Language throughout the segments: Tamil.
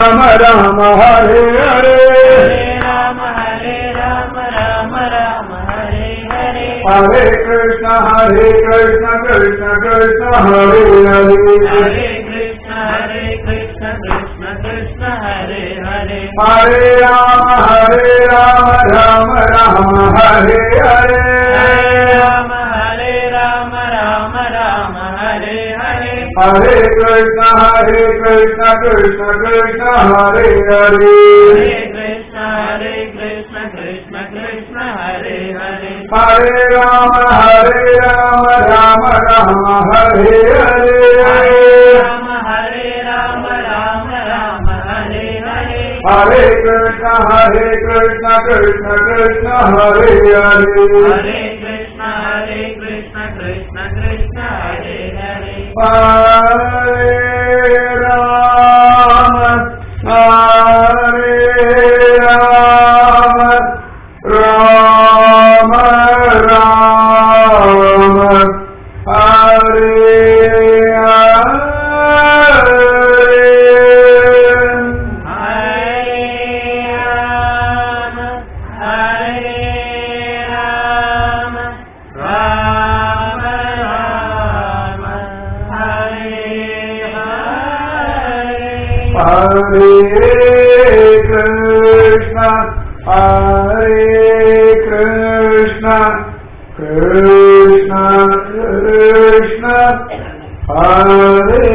राम राम हरे हरे राम हरे राम राम राम हरे हरे हरे कृष्ण हरे कृष्ण कृष्ण कृष्ण हरे हरे हरे कृष्ण हरे कृष्ण कृष्ण कृष्ण हरे हरे हरे राम हरे राम राम राम हरे हरे हरे राम हरे राम राम राम हरे हरे हरे कृष्ण हरे कृष्ण कृष्ण कृष्ण हरे हरे हरे कृष्ण हरे कृष्ण कृष्ण कृष्ण हरे हरे हरे राम हरे राम राम राम हरे हरे हरे राम हरे राम राम राम हरे हरे हरे कृष्ण हरे कृष्ण कृष्ण कृष्ण हरे हरे हरे कृष्ण हरे कृष्ण कृष्ण कृष्ण हरे हरे हरे राम हरे राम राम राम हरे हरे हरे राम हरे राम राम राम हरे हरे हरे कृष्ण हरे कृष्ण कृष्ण कृष्ण हरे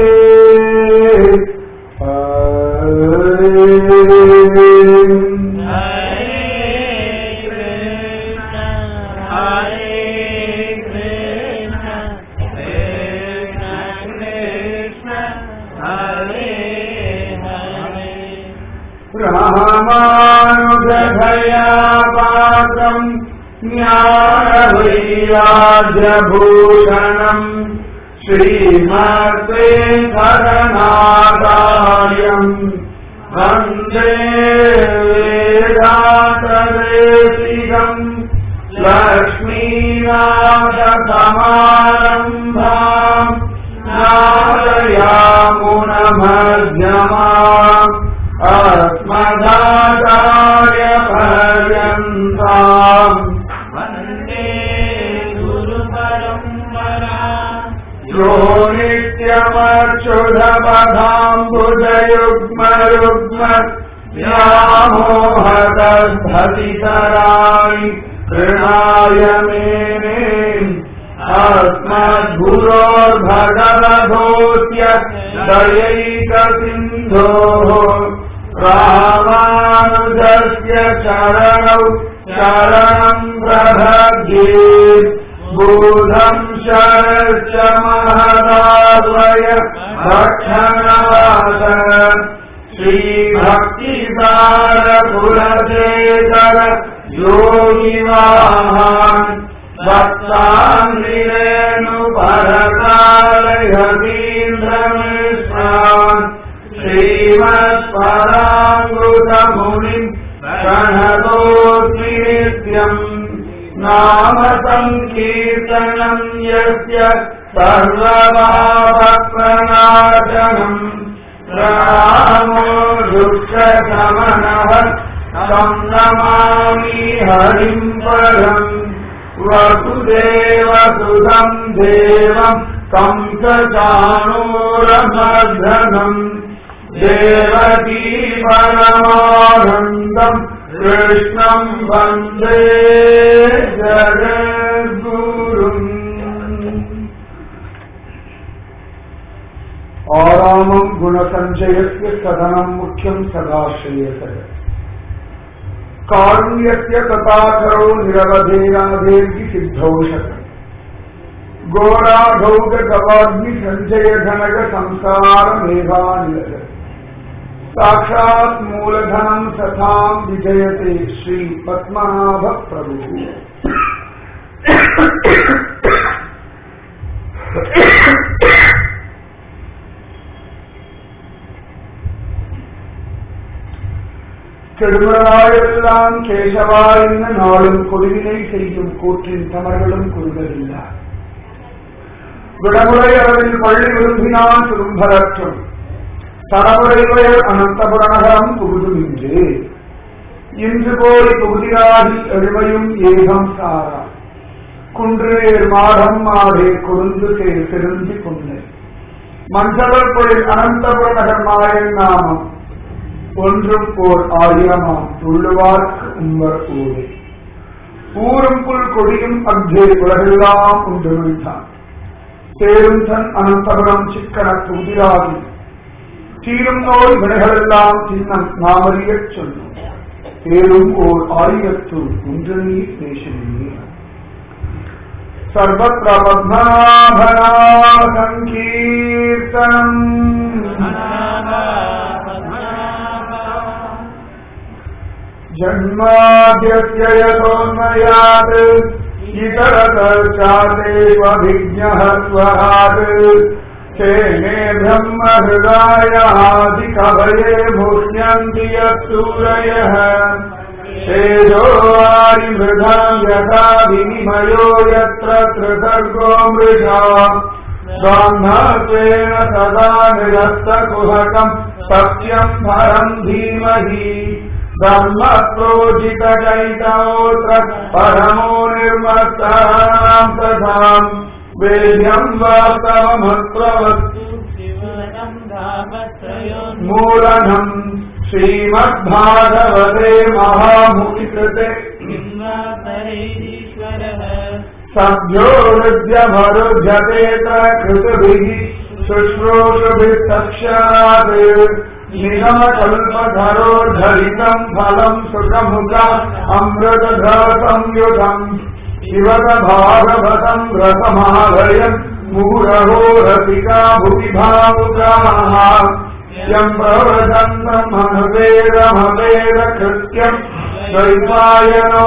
हरे हरे कृष्ण हरे कृष्ण कृष्ण कृष्ण हरे हरे रामानुजभया पात्रम् ज्ञानवैराज्यभूषणम् श्रीमते शरणाचार्यम् वन्दे वेदान्तदेशिकम् लक्ष्मीनाथसमारम्भाम् नादयामुनमध्यमाम् अस्मदाचार्यपर्यन्ताम् वन्दे गुरुपरम्परा यो नित्यमक्षुधपदाम्बुजयुग्मयुग्म व्यामोहतद्धतितराणि कृणाय मेने अस्मद्गुरोर्भगवधोऽस्य दयैकसिन्धोः रामानुजस्य चरणौ शरणम् प्रभद्ये बोधम् शरश्च महदाद्वय भक्षणवास श्रीभक्तिसारकुलशेखर योगिवाहान् भक्ताङ्गिरेणुपरकालयतीन्द्रमिश्रान् श्रीमत्पराङ्गुतमुनिम् प्रणतोऽस्मि नित्यम् नाम सङ्कीर्तनम् यस्य सर्वभावप्रणाशनम् रामो दुःखशमनः तं नमामि हरिम् परम् वसुदेवसुतम् देवम् तं च चाणूरमर्धनम् देवकी परमानन्दम् कृष्णम् वन्दे जगद्गुरुम् आरामम् गुणसञ्चयस्य सदनम् मुख्यम् सदाश्रयेतः कारुण्यस्य कथाकरो निरवधेनादेर्गि सिद्धौषधम् घोराघौगवाग्निसञ्चयघनक संसारमेघानिलय साक्षात् मूलधनम् सथाम् विजयते श्रीपद्मनाभप्रभुः கெடுமராயெல்லாம் கேசவா என்ன நாளும் கொடுவினை செய்யும் கூற்றின் தமர்களும் குறுதலில்லை விடமுறை அளவில் பள்ளி விரும்பினான் திரும்பரற்றும் தடமுறைகள் அனந்தபுரணகம் புகுதுமின்றே இன்று கோடி புகுதிராகி எழுமையும் ஏகம் சாரா குன்றேர் மாடம் மாடே கொழுந்து சேர் செருந்தி கொண்டே மஞ்சள் பொழில் அனந்தபுர நகர் மாயன் நாமம் ஒன்றும் போர் ஆயிரமாம் துள்ளுவார்க்கு உம்பர் ஊரே ஊரும் புல் கொடியும் அங்கே உலகெல்லாம் உண்டு விழித்தான் தேரும் தன் அனந்தபுரம் சிக்கன புதிராகி தீரும் நோய் வினைகளெல்லாம் சின்னம் நாமறியச் சொன்னோம் தேரும் ஓர் ஆயிரத்து ஒன்று நீர் தேசமே சர்வத்திர பத்மநாபனா சங்கீர்த்தனம் जन्माद्यस्य यतोन्मयात् इतरतश्चातेष्वभिज्ञः स्वरात् तेने ब्रह्महृदायादिकवये मुह्यन्ति यत्सूरयः शेषो वारिमृधाम् यथा विनिमयो यत्र त्रिसर्गो मृषा ब्रह्मत्वेन सदा निरस्तकुहकम् सत्यम् परम् धीमहि ब्रह्मप्रोजितचैतोऽत्र परमो निर्मत्सराम् तथाम् वेद्यम् वास्तवमत्रवस्तु मूलनम् श्रीमद्भागवते महामुनिकृते सभ्यो हृद्यमरुध्यतेऽत्र कृतभिः शुश्रूषुभिः साक्षात् निगमकल्पधरोद्धरितम् फलम् सुखमुखम् अमृतधरसंयुतम् शिवत भागवतम् रसमालयम् मुहुरहो रसिका भुवि भावुकाः यम् प्रवदन्तम् अनुवेदमवेद कृत्यम् द्वैपायनो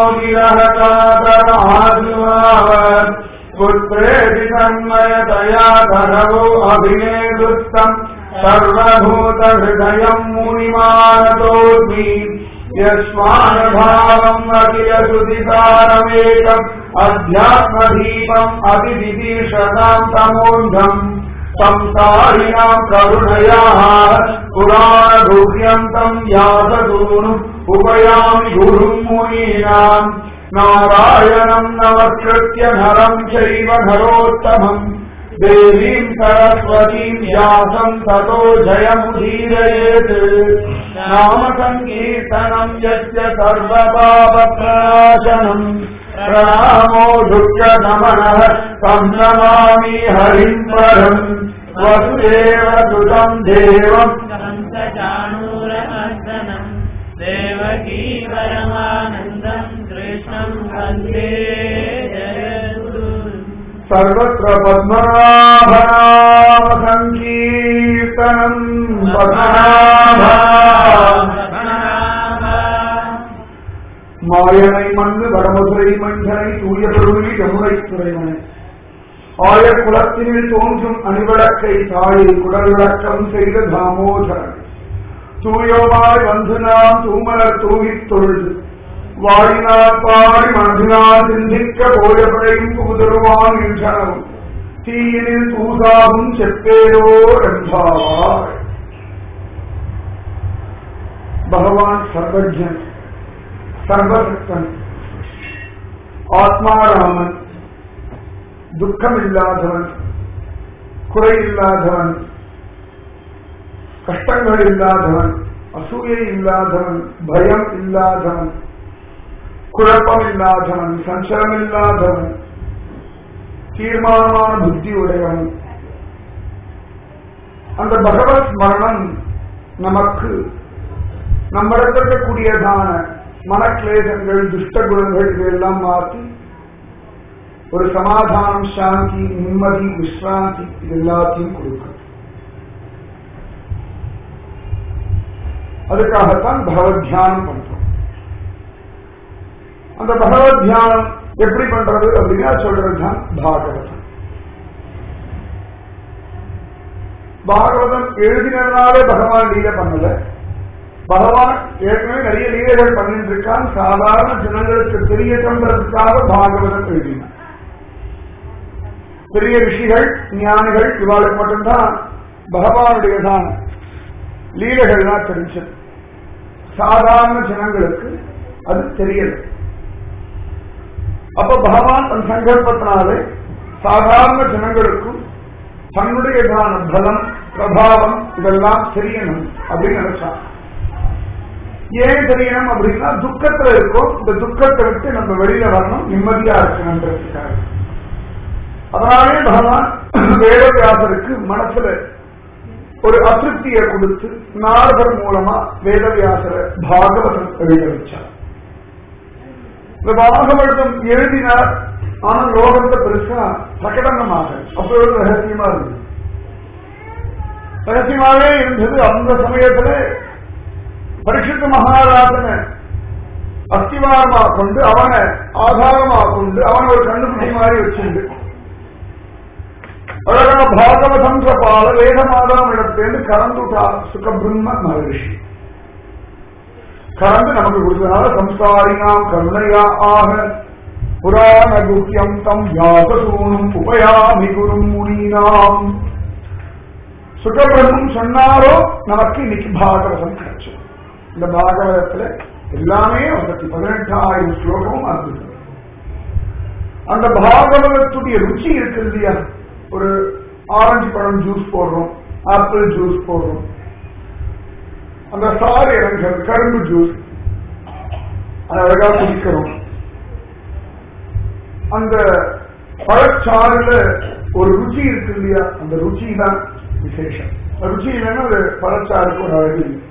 विरहकातराजुमाव पुत्रेति तन्मयतया धरवो अभिनेदुस्तम् सर्वभूतहृदयम् मुनिमानतोऽस्मि यस्मानभावम् अखिलसुधिकारमेकम् अध्यात्मदीपम् अतिविदीर्षताम् तमोऽन्धम् संसारिणाम् करुणयाः पुराणगुह्यन्तम् यासगुरुम् उपयामि गुरुम् मुनीनाम् नारायणम् नमस्कृत्य नरम् चैव नरोत्तमम् देवीम् सरस्वतीम् व्यासम् ततो जयमुदीरयेत् नाम सङ्कीर्तनम् यस्य सर्वपापप्रणाशनम् प्रणामो दुःखनमनः तं नमामि हरिम् परम् वसुदेव सुतम् देवम् चाणूरमर्दनम् देवकी परमानन्दम् कृष्णम् वन्दे जयगुरुम् सर्वत्र पद्मनाभनाम सङ्कीर्तनम् மாயனை மண்ணு வடமதுரை மஞ்சனை தூய பெருமை யமுனை துறைமனை ஆய குலத்தினில் தோன்றும் அணிவிளக்கை தாயை குடல் விளக்கம் செய்த தாமோதரன் தூயோமாய் வந்து நாம் தூமலர் தூகித் தொழுது வாழினார் பாடி மனதினால் சிந்திக்க போயபடையும் புகுதருவான் என்றனவும் தீயினில் தூசாகும் செப்பேரோ என்பாவார் பகவான் சர்வஜன் சர்வசக்தன் ஆத்மாராமன் துக்கம் இல்லாதவன் குறை இல்லாதவன் கஷ்டங்கள் இல்லாதவன் அசூயை இல்லாதவன் பயம் இல்லாதவன் குழப்பம் இல்லாதவன் சஞ்சலம் இல்லாதவன் தீர்மானமான புத்தி உடையவன் அந்த பகவத் ஸ்மரணம் நமக்கு நம்மிடத்தில் இருக்கக்கூடியதான மனக்லேசங்கள் துஷ்ட குணங்கள் இதெல்லாம் மாற்றி ஒரு சமாதானம் சாந்தி நிம்மதி விஸ்ராந்தி இது எல்லாத்தையும் கொடுக்கும் அதுக்காகத்தான் பகவத் தியானம் பண்றோம் அந்த பகவத் தியானம் எப்படி பண்றது அப்படின்னா சொல்றதுதான் பாகவதம் பாகவதம் எழுதினதுனாலே பகவான் லீலை பண்ணல பகவான் ஏற்கனவே நிறைய லீலைகள் பண்ணிட்டு இருக்கான் சாதாரண ஜனங்களுக்கு தெரியட்டும்ன்றதுக்காக பாகவதம் எழுதினான் பெரிய ரிஷிகள் ஞானிகள் இவாளுக்கு மட்டும்தான் பகவானுடைய தான் லீலைகள்லாம் தெரிஞ்சது சாதாரண ஜனங்களுக்கு அது தெரியல அப்ப பகவான் தன் சங்கல்பத்தினாலே சாதாரண ஜனங்களுக்கும் தன்னுடையதான பலம் பிரபாவம் இதெல்லாம் தெரியணும் அப்படின்னு நினைச்சான் ஏன் தெரியணும் அப்படின்னா துக்கத்துல இருக்கோம் இந்த துக்கத்தை விட்டு நம்ம வெளியில வரணும் நிம்மதியா இருக்கணும்ன்றதுக்காக அதனாலே பகவான் வேதவியாசருக்கு மனசுல ஒரு அதிருப்தியை கொடுத்து நாரதர் மூலமா வேதவியாசரை பாகவதம் எழுத வச்சார் இந்த பாகவதம் எழுதினார் ஆனா லோகத்தை பெருசா பிரகடனமாக அப்பொழுது ரகசியமா இருந்தது ரகசியமாவே இருந்தது அந்த சமயத்துல பரிசுத்த மகாராஜனை அஸ்திவாரமா கொண்டு அவனை ஆதாரமா கொண்டு அவனை ஒரு கண்டுபிடி மாதிரி வச்சிருந்து அழகா பாகவதன்ற பால வேதமாதாம் இடத்திலிருந்து கறந்துட்டா சுகபிரம்ம மகரிஷி கறந்து நமக்கு கொடுத்தனால சம்சாரினாம் கருணையா ஆக புராண குஹ்யம் தம் வியாசசூனும் உபயாமி குரும் முனீனாம் சுகபிரம்மம் சொன்னாரோ நமக்கு இன்னைக்கு பாகவதம் கிடைச்சது இந்த பாகவதத்துல எல்லாமே வந்துட்டு பதினெட்டாயிரம் ஸ்லோகமும் இருந்தது அந்த பாகவதத்துடைய ருச்சி இருக்கு இல்லையா ஒரு ஆரஞ்சு பழம் ஜூஸ் போடுறோம் ஆப்பிள் ஜூஸ் போடுறோம் அந்த சாறு இறங்குறது கரும்பு ஜூஸ் அதை அழகா குடிக்கிறோம் அந்த பழச்சாறுல ஒரு ருச்சி இருக்கு இல்லையா அந்த ருச்சி தான் விசேஷம் ருச்சி இல்லைன்னா அது பழச்சாருக்கு ஒரு அழகு இல்லை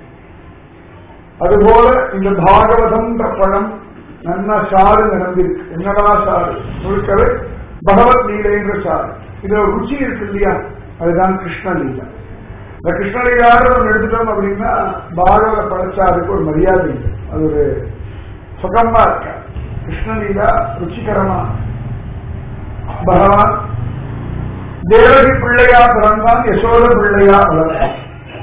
அதுபோல இந்த பாகவதம்ன்ற பழம் நல்ல சாறு நிரம்பிருக்கு என்னதான் சாறு முழுக்கவே பகவத் லீலைன்ற சாறு இதுல ருச்சி இருக்கு இல்லையா அதுதான் கிருஷ்ண லீலா இந்த கிருஷ்ணலீலாடு ஒன்று எடுத்துட்டோம் அப்படின்னா பாகவத பழச்சாருக்கு ஒரு மரியாதை இல்லை அது ஒரு சுகமா இருக்க கிருஷ்ணலீலா ருச்சிகரமா பகவான் தேவகி பிள்ளையா பிறந்தான் யசோத பிள்ளையா வளர்ந்தான்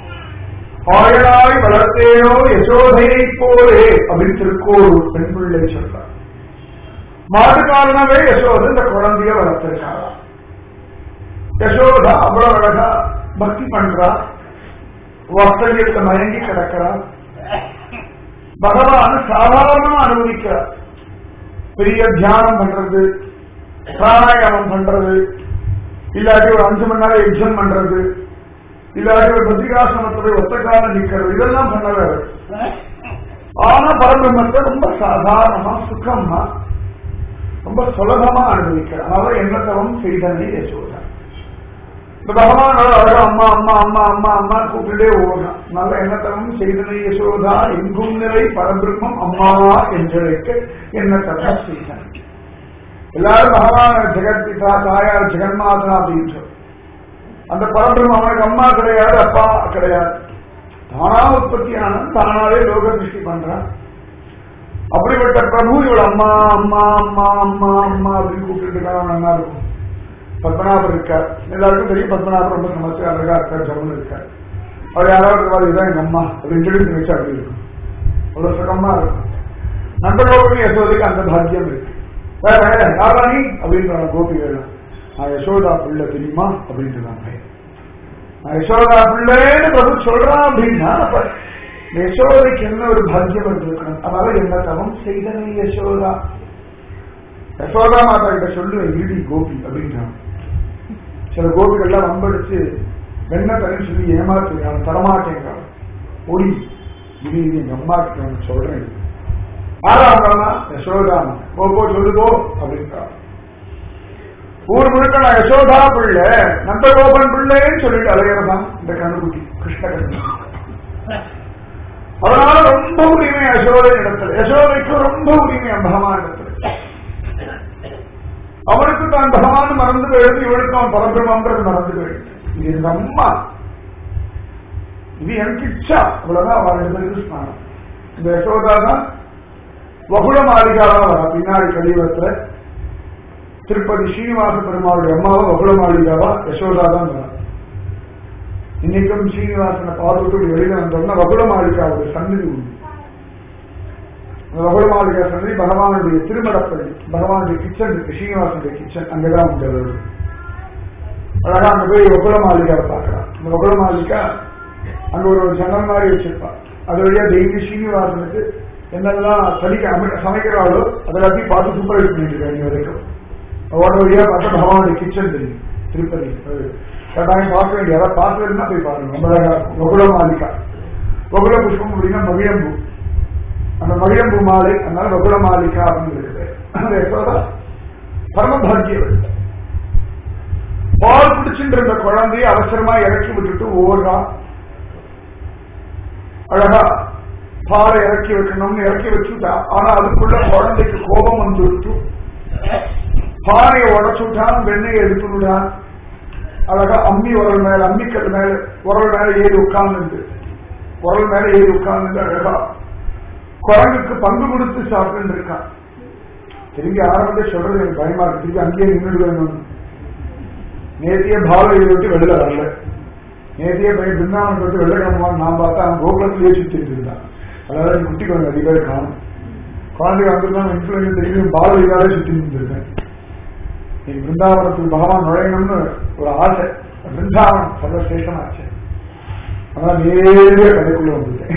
ஆயனாய் வளர்த்தேனோ யசோதையை போலே அப்படின்னு திருக்கோளூர் பெண் பிள்ளை சொல்றார் மாட்டு காரணமே யசோத இந்த குழந்தைய வளர்த்திருக்காரா யசோதா அவ்வளவு அழகா பக்தி பண்றா வாஸ்தவியத்துல மயங்கி கிடக்கிறா பகவான் சாதாரணமா அனுபவிக்கிறார் பெரிய தியானம் பண்றது பிராணாயாமம் பண்றது இல்லாட்டி ஒரு அஞ்சு மணி நேரம் எக்ஸாம் பண்றது இல்லாட்டி ஒரு பத்திரிகாசனத்துடைய ஒத்த காலம் நிக்கிறது இதெல்லாம் பண்ணவே ஆனா பரபிரம்மத்தை ரொம்ப சாதாரணமா சுகமா ரொம்ப சுலபமா அனுபவிக்கிறார் அதனால என்ன தவம் செய்தனே யசோதா இந்த பகவான் அழகா அம்மா அம்மா அம்மா அம்மா அம்மா கூப்பிட்டுட்டே ஓடுறான் நல்ல என்ன தவம் செய்தனே யசோதா எங்கும் நிலை பரபிரம்மம் அம்மா என்றழைக்க என்ன தவம் செய்தன எல்லாரும் பகவான் ஜெகத்பிதா தாயார் ஜெகன்மாதா அப்படின்னு சொல்லு அந்த பரபிரம்மம் அவனுக்கு அம்மா கிடையாது அப்பா கிடையாது தானா உற்பத்தியான தானாவே லோக சிருஷ்டி பண்றான் அப்படிப்பட்ட பிரபு இவள் அம்மா அம்மா அம்மா அம்மா அம்மா அப்படின்னு கூப்பிட்டு இருக்காங்க நல்லா இருக்கும் பத்மநாபர் இருக்கார் எல்லாருக்கும் தெரியும் பத்மநாபர் ரொம்ப சமத்து அழகா இருக்கார் ஜவுன் இருக்கார் அவர் யாராவது இருக்காது இதுதான் எங்க அம்மா அப்படின்னு சொல்லி வச்சா அப்படி இருக்கும் அவ்வளவு சுகமா இருக்கும் நண்பர்களுக்கும் யசோதைக்கு அந்த பாக்கியம் இருக்கு வேற வேற யாரா நீ அப்படின்றாங்க கோபிகள் நான் யசோதா பிள்ளை தெரியுமா அப்படின்ட்டு நான் பையன் நான் யசோதா பிள்ளைன்னு பிரபு சொல்றான் அப்படின்னா அப்ப யசோதைக்கு என்ன ஒரு பாக்கியம் இருந்திருக்கணும் அதனால என்ன தவம் செய்தனை யசோதா யசோதா மாதா கிட்ட சொல்லுவேன் இடி கோபி அப்படின்றான் சில கோபிகள்லாம் வம்படிச்சு வெண்ண தனி சொல்லி ஏமாத்து அவன் தரமாட்டேங்கிறான் ஒடி இது இது எங்க அம்மா கிட்ட நான் சொல்றேன் ஆறாம் யசோதா போ போ சொல்லு போ அப்படின்றான் ஊர் முழுக்க நான் யசோதா பிள்ளை நந்தகோபன் பிள்ளைன்னு சொல்லிட்டு அலையறதான் இந்த கண்ணுக்குட்டி கிருஷ்ண கண்ணு அதனால ரொம்ப உரிமை யசோதை இடத்துல யசோதைக்கு ரொம்ப உரிமை பகவான் இடத்துல அவனுக்கு தான் பகவான் மறந்து போயிடுது இவனுக்கு அவன் பரபிரமன்றது மறந்து போயிடுது இது எங்க அம்மா இது எனக்கு இச்சா அவ்வளவுதான் அவள் இடத்துல ஸ்நானம் இந்த யசோதா தான் வகுள மாளிகாவா வரா பின்னாடி கலியுகத்துல திருப்பதி ஸ்ரீனிவாச பெருமாளுடைய அம்மாவை வகுள மாளிகாவா யசோதா தான் வரா இன்னைக்கும் ஸ்ரீனிவாசனை பார்த்துட்டு வெளியில வந்தோம்னா வகுள மாளிகாவுடைய சந்நிதி உண்டு அந்த வகுள மாளிகா சந்நிதி பகவானுடைய திருமடப்பள்ளி பகவானுடைய கிச்சன் இருக்கு ஸ்ரீனிவாசனுடைய கிச்சன் அங்கதான் உண்டு அது அழகா அங்க போய் வகுள மாளிகாவை பார்க்கலாம் இந்த வகுள மாளிகா அங்க ஒரு ஜன்னல் மாதிரி வச்சிருப்பா அது வழியா டெய்லி ஸ்ரீனிவாசனுக்கு என்னெல்லாம் சலிக்க அமை- சமைக்கிறாளோ அதை எல்லாத்தையும் பார்த்து சூப்பர்வைஸ் பண்ணிட்டு இருக்காங்க இங்க வரைக்கும் ஓட வழியா பார்த்தா பகவானுடைய கிச்சன் தெரியும் திருப்பதி அது கட்டாயம் பார்க்க வேண்டிய யாராவது பார்க்கலன்னா போய் பாருங்க ரொம்ப அழகா இருக்கும் கோகுல மாலிகா கோகுல புஷ்பம் அப்படின்னா மகிழம்பூ அந்த மகிழம்பூ மாலை அதனால கோகுல மாலிகா அப்படின்னு இருக்குது அது எப்போதா பரமபாகியவள் பால் குடிச்சுட்டு இருந்த குழந்தைய அவசரமா இறக்கி விட்டுட்டு ஓடுறான் அழகா பாலை இறக்கி வைக்கணும்னு இறக்கி வச்சுட்டா ஆனா அதுக்குள்ள குழந்தைக்கு கோபம் வந்துட்டு பானையை உடச்சுட்டான் வெண்ணெயை எடுத்துட்டான் அழகா அம்மி உரல் மேல அம்மிக்கல் மேல உரல் மேல ஏறி உட்கார்ந்து உரல் மேல ஏறி உட்கார்ந்து அழகா குரங்குக்கு பங்கு கொடுத்து சாப்பிட்டு இருக்கான் திரும்பி ஆரம்பத்தை சொல்றது எனக்கு பயமா இருக்கு திரும்பி அங்கேயே நின்றுடுவேன் நேத்திய பாவையை விட்டு வெளில வரல நேத்திய பையன் பிருந்தாவன் விட்டு வெளில கிளம்புவான் நான் பார்த்தா அவன் கோகுலத்திலேயே சுத்திட்டு இருந்தான் அதாவது என் குட்டி குழந்தை அதிக பேர் காணும் குழந்தை வந்திருந்தான் இன்ஃபுளுன்ஸ் தெரியும் பாலவிகாலே சுத்தி இருந்திருக்கேன் நீ பிருந்தாவனத்துக்கு பகவான் நுழையணும்னு ஒரு ஆசை பிருந்தாவனம் சர்வசேஷமாச்சு அதான் நேரடியா கதைக்குள்ள வந்துட்டேன்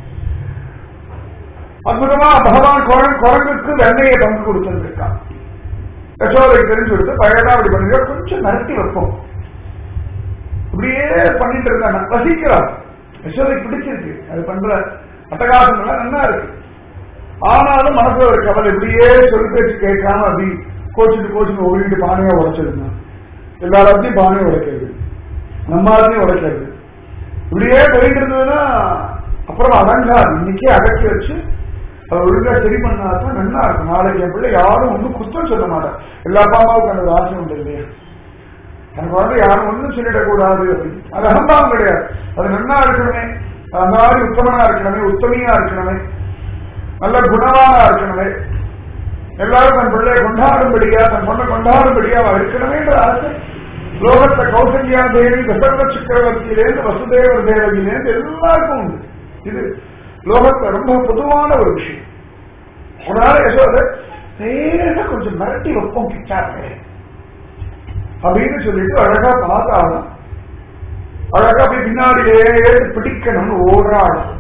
அற்புதமா பகவான் குரங்கு குரங்குக்கு வெண்ணையை பங்கு கொடுத்திருக்கான் யசோதை தெரிஞ்சு கொடுத்து பழையதான் அப்படி பண்ணுங்க கொஞ்சம் மிரட்டி வைப்போம் இப்படியே பண்ணிட்டு இருந்தாங்க ரசிக்கிறார் யசோதை பிடிச்சிருக்கு அது பண்ற அட்டகாசங்கள்லாம் நல்லா இருக்கு ஆனாலும் மனசுல ஒரு கவலை இப்படியே சொல்லி பேச்சு கேட்காம அப்படி கோச்சிட்டு கோச்சிட்டு ஓடிட்டு பானையா உடைச்சிருந்தான் எல்லாத்தையும் பானையை உடைக்கிறது நம்மளாலையும் உடைக்கிறது இப்படியே போயிட்டு இருந்ததுன்னா அப்புறம் அடங்காது இன்னைக்கே அடக்கி வச்சு அதை ஒழுங்கா சரி பண்ணாதான் நல்லா இருக்கும் நாளைக்கு என் பிள்ளை யாரும் ஒன்றும் குத்தம் சொல்ல மாட்டேன் எல்லா அப்பா அம்மாவுக்கு அந்த ஆசை உண்டு இல்லையா தன் குழந்தை யாரும் ஒன்றும் சொல்லிடக்கூடாது அப்படின்னு அது அகம்பாவம் கிடையாது அது நன்னா இருக்கணுமே அந்த மாதிரி உத்தமனா இருக்கணுமே உத்தமியா இருக்கணுமே நல்ல குணவானா இருக்கணுமே எல்லாரும் தன் பிள்ளையை கொண்டாடும்படியா தன் பொண்ணை கொண்டாடும்படியா அவ இருக்கணுமேன்ற ஆசை லோகத்தை கௌசல்யா தேவி தசரத சக்கரவர்த்தியிலேருந்து வசுதேவர் தேவகிலேருந்து எல்லாருக்கும் உண்டு இது லோகத்துல ரொம்ப பொதுவான ஒரு விஷயம் அதனால யசோத நேர கொஞ்சம் மிரட்டி வைப்போம் கிட்டாரு அப்படின்னு சொல்லிட்டு அழகா பார்த்தாலும் அழகா போய் பின்னாடியே பிடிக்கணும்னு ஓடுறாடும்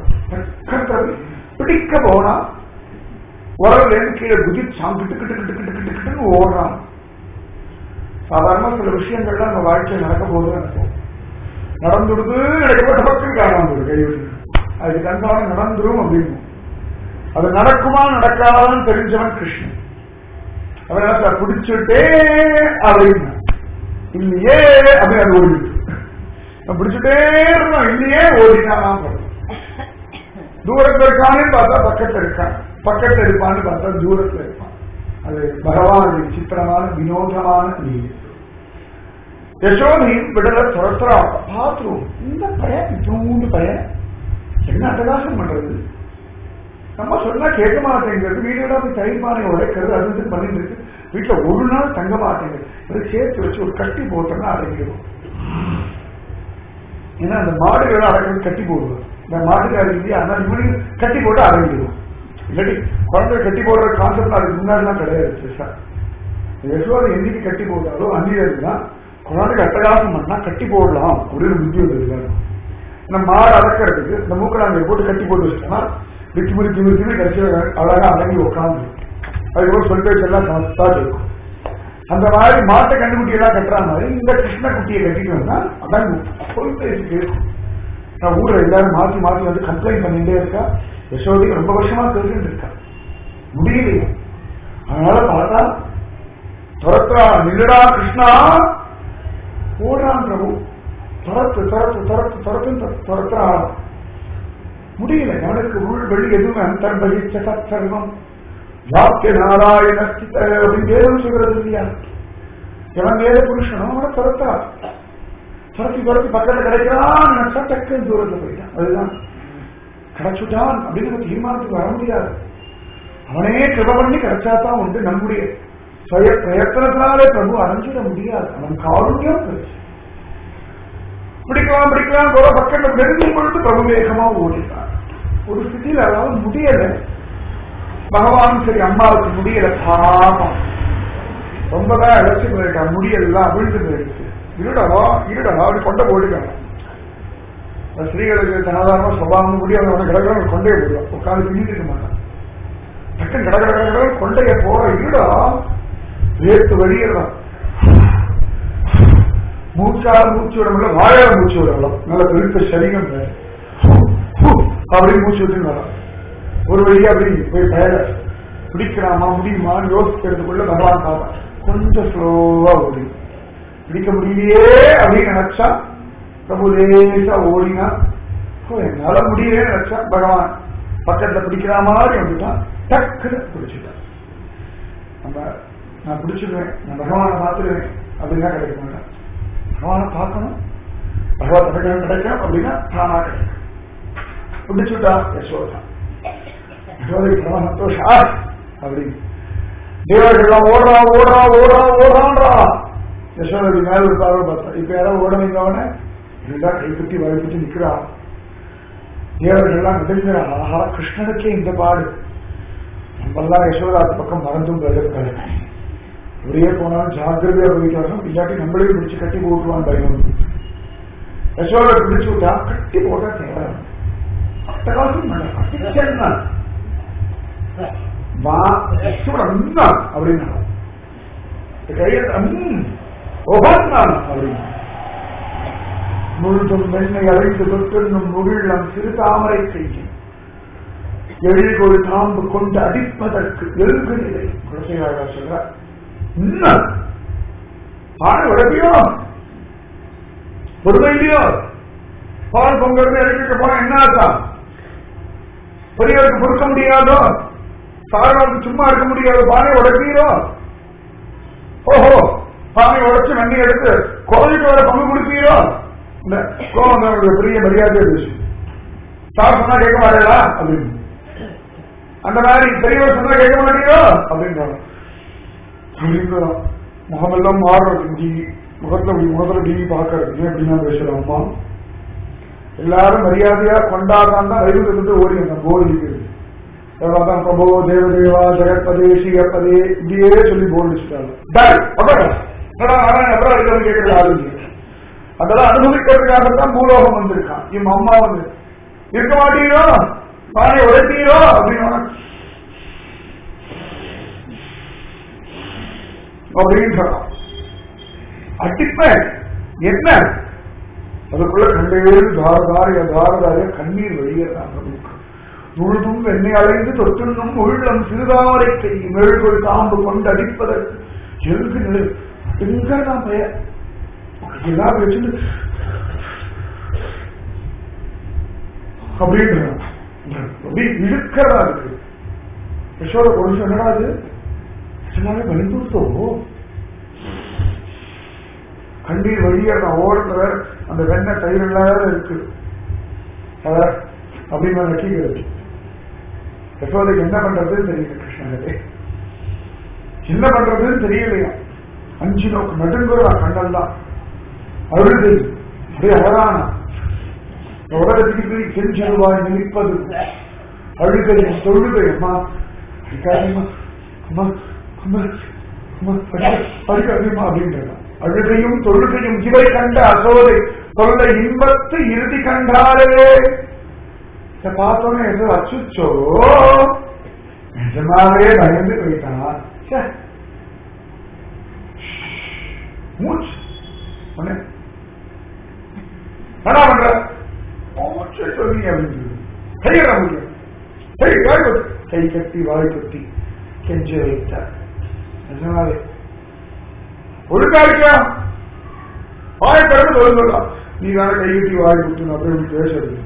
பிடிக்க போனா உரல்ல இருந்து கீழே குதிச்சான் கிட்டு கிட்டு கிட்டு கிட்டு கிட்டு கிட்டுன்னு ஓடுறான் சாதாரண சில விஷயங்கள்லாம் நம்ம வாழ்க்கையில் நடக்க போது நினைப்போம் நடந்துடுது நடக்கப்பட்ட பக்கம் காணாமல் கைவிட்டு அது கண்பான நடந்துரும் அப்படின்னு அது நடக்குமா நடக்காதான்னு தெரிஞ்சவன் கிருஷ்ணன் அதனால பிடிச்சுட்டே அப்படின்னு இல்லையே அப்படின்னு அது ஓடிட்டு நான் பிடிச்சுட்டே இருந்தோம் இல்லையே ஓடினான் தூரத்துல இருக்கான்னு பார்த்தா பக்கத்துல இருக்கான் பக்கத்துல இருப்பான்னு பார்த்தா தூரத்துல இருப்பான் அது பகவானுடைய விசித்திரமான வினோதமான லீலை யசோதையும் விடல துரத்துறா பாத்துரும் இந்த பையன் இத்தூண்டு பையன் என்ன அட்டகாசம் பண்றது நம்ம சொன்னா கேட்க மாட்டேங்கிறது வீடோட போய் தயிர் பானை உடைக்கிறது அது இது பண்ணிட்டு இருக்கு வீட்டுல ஒரு நாள் தங்க மாட்டேங்குது அதை சேர்த்து வச்சு ஒரு கட்டி போட்டோம்னா அடங்கிடும் ஏன்னா அந்த மாடுகளை அடக்கிறது கட்டி போடுவோம் இந்த மாட்டுக்காரி இல்லையா அதனால இவனையும் கட்டி போட்டு அடங்கிடுவோம் இல்லாட்டி குழந்தை கட்டி போடுற கான்செப்ட் அதுக்கு முன்னாடிலாம் கிடையாது பெருசா யசோதை என்னைக்கு கட்டி போட்டாலும் அந்நியர் தான் குழந்தைக்கு அட்டகாசம் பண்ணா கட்டி போடலாம் அப்படின்னு புத்தி வந்தது இந்த மாடு அடக்கிறதுக்கு இந்த மூக்கலாங்க போட்டு கட்டி போட்டு வச்சுட்டோம்னா விக்கி முறுக்கி முறுக்கி கடைசியில் அழகா அடங்கி உட்காந்து அதுக்கப்புறம் சொல் பேச்செல்லாம் சமத்தா இருக்கும் அந்த மாதிரி மாட்டை கண்டுக்குட்டி எல்லாம் கட்டுற மாதிரி இந்த கிருஷ்ண குட்டியை கட்டிட்டு வந்தா அடங்கும் சொல் பேச்சு கேட்கும் நான் ஊர்ல எல்லாரும் மாத்தி மாத்தி வந்து கம்ப்ளைண்ட் பண்ணிட்டே இருக்கா யசோதி ரொம்ப வருஷமா தெரிஞ்சுட்டு இருக்கா முடியலையே அதனால பார்த்தா துரத்துறா நில்லடா கிருஷ்ணா ஓடுறான் பிரபு துரத்து துரத்து துரத்து துரத்து துரத்துறா முடியல அவனுக்கு உள் வெளி எதுவுமே அந்தர்பகிச்ச சர்வம் வாக்கிய நாராயண அப்படின்னு வேதம் சொல்றது இல்லையா எவன் வேத புருஷனோ அவனை துரத்தா துரத்தி துரத்தி பக்கத்துல கிடைக்கிறான் நினைச்சா டக்கு தூரத்துல போயிட்டான் அதுதான் கிடைச்சுட்டான் அப்படின்னு தீர்மானத்துக்கு வர முடியாது அவனே கிருப பண்ணி கிடைச்சாதான் உண்டு நம்முடைய சுய பிரயத்தனத்தினாலே பிரபு அடைஞ்சிட முடியாது அவன் காருண்யம் பெருசு பிடிக்கலாம் பிடிக்கலாம் போற பக்கத்துல நெருங்கும் பொழுது பிரபு வேகமா ஓடிட்டார் ஒரு ஸ்திதியில் அதாவது முடியல பகவான் சரி அம்மாவுக்கு முடியல பாவம் ரொம்பதான் இழைச்சி போயிருக்கா முடியலாம் விழுந்து போயிடுச்சு இருடவா இருடவா அப்படி கொண்ட போடுங்க அந்த ஸ்திரீகளுக்கு சாதாரண சுபாவம் கூடி அவங்க அவனை கிடக்கிற கொண்டையை போடுவான் உட்காந்து பின்னிட்டு இருக்க மாட்டான் டக்குன்னு கட கட கட கட கொண்டைய போற ஈடா வேத்து வழியிடலாம் மூச்சால மூச்சு விட முடியல வாயால மூச்சு விடலாம் நல்ல பெருத்த சரீரம் வேற. அப்படி மூச்சு விட்டு வரலாம் ஒரு வழியா அப்படி போய் பயல பிடிக்கலாமா முடியுமான்னு யோசிக்கிறதுக்குள்ள பகவான் பார்த்தா கொஞ்சம் ஸ்லோவா ஓடி பிடிக்க முடியலையே அப்படின்னு நினைச்சா பிரபு லேசா ஓடினா ஓ, என்னால முடியலன்னு நினைச்சா பகவான் பக்கத்துல பிடிக்கிற மாதிரி வந்துட்டான் டக்குன்னு பிடிச்சிட்டான் நம்ம நான் பிடிச்சிருவேன் நான் பகவானை பார்த்துருவேன் அப்படின்னா கிடைக்க மாட்டேன் பகவானை பார்க்கணும் பகவான் கிடைக்கணும் கிடைக்கும் அப்படின்னா தானா கிடைக்கும் பிடிச்சுட்டா யசோதா யசோதைக்கு ரொம்ப சந்தோஷம் ஆ, அப்படின்னு தேவர்கள்லாம் ஓடுறா ஓடுறா ஓடுறா ஓடுறான்றா யசோதரி மேல ஒரு பார்வை பார்த்தா இப்ப யாராவது ஓட வைங்கவன இருந்தா கைப்பற்றி வழிபட்டு நிக்கிறா தேவர்கள்லாம் நெடுங்கிறா ஆஹா கிருஷ்ணனுக்கே இந்த பாடு நம்மெல்லாம் யசோதா அந்த பக்கம் மறந்தும் பிரதற்காரு இப்படியே போனாலும் ஜாக்கிரதையா போயிட்டு வரணும் இல்லாட்டி நம்மளே பிடிச்சு கட்டி போட்டுருவான் பயம் யசோதா பிடிச்சு விட்டா கட்டி போட்டா தேவை அட்டகாசம் பண்ண கட்டிச்சேன்னா வா சுரன்னா அப்படின்னா கையை ம் ஒவ்வொன்றான் அப்படின்னு முழுதும் மென்மை அழைத்து தொற்றென்னும் முகிழம் சிறு தாமரை செய்யும் எழில் ஒரு தாம்பு கொண்டு அடிப்பதற்கு எழுகு நிலை குலசையாக சொல்ற இன்னும் ஆடு உடம்பியோ பொறுமை இல்லையோ பால் பொங்கல் இறக்கிட்டு போனா என்ன ஆச்சா பெரியவருக்கு பொறுக்க முடியாதோ சாரனுக்கு சும்மா இருக்க முடியாதோ பானை உடைப்பீரோ ஓஹோ பானை உடைச்சு வண்டி எடுத்து கோவிலுக்கு வர பங்கு கொடுப்பீரோ இந்த கோவம் தான் உங்களுக்கு பெரிய மரியாதை இருந்துச்சு சார் சொன்னா கேட்க மாட்டேடா அப்படின்னு அந்த மாதிரி பெரியவர் சொன்னா கேட்க மாட்டீரோ அப்படின்றாங்க அப்படின்றான் முகமெல்லாம் மாறுறது டி முகத்துல இப்படி முகத்துல டிவி பாக்குறது ஏன் எப்படின்னா பேசுறோம் அம்மா எல்லாரும் மரியாதையா கொண்டாடுறான் தான் வயிறு இருந்து ஓடி அந்த போர் இருக்குது தான் பிரபோ தேவதேவா ஜெகத்பதே ஸ்ரீகப்பதே இப்படியே சொல்லி போர் அடிச்சுட்டாங்க கேட்கறது ஆரம்பிச்சு அதெல்லாம் அனுபவிக்கிறதுக்காக தான் பூலோகம் வந்திருக்கான் இவன் அம்மா வந்து இருக்க மாட்டீரோ பானை உழைத்தீரோ அப்படின்னு அப்படின்னு சொன்னான் அடிப்பேன் என்ன அதுக்குள்ள கண்டேறு தாரதாரிய தாரதாரிய கண்ணீர் வெளியேறாங்க முழுதும் வெண்ணை அலைந்து தொற்றுண்ணும் உள்ளம் சிறுதாமரை செய்யும் மெழுகொள் தாம்பு கொண்டு அடிப்பதற்கு எழுது நிலை எங்க நான் பெயர் எல்லாரும் வச்சுட்டு அப்படின்றான் அப்படி இழுக்கிறதா இருக்கு யசோட பொருள் என்னடா அது நிஜமாவே பயந்துருத்தோ கண்ணீர் வழிய நான் ஓடுற அந்த வெண்ணெய் தயிர் இல்லாத இருக்கு அத அப்படின்னு நான் நக்கிக்கிறது யசோதைக்கு என்ன பண்றதுன்னு தெரியல கிருஷ்ணனுக்கு என்ன பண்றதுன்னு தெரியலையா அஞ்சு நோக்கு நடுங்குறா கண்ணல் தான் அழுது அப்படியே அழகான உலகத்துக்கு செஞ்செருவாய் நினைப்பது அழுகையும் தொழுகை அம்மா அடிக்காதீமா அம்மா அம்மா அம்மா அடிக்காதீமா அப்படின்றான் அழுகையும் தொழுகையும் இவை கண்ட அசோதை தொல்லை இன்பத்து இறுதி கண்டாலே இதை பார்த்தோன்னே எது அச்சுச்சோ நிஜமாவே பயந்து போயிட்டான் ச்சே. மூச்சு உடனே, என்ன பண்ற மூச்சு சொல்லி அப்படின்னு கையிட முடியும் கை வாய் கொட்டி கை கட்டி வாய் கொட்டி கெஞ்ச வைத்தார் நிஜமாவே ஒழுங்கா வாய் திறந்து சொல்லலாம் நீ தானே கை கட்டி வாய் குத்துன்னு அப்படி இப்படி பேசுறது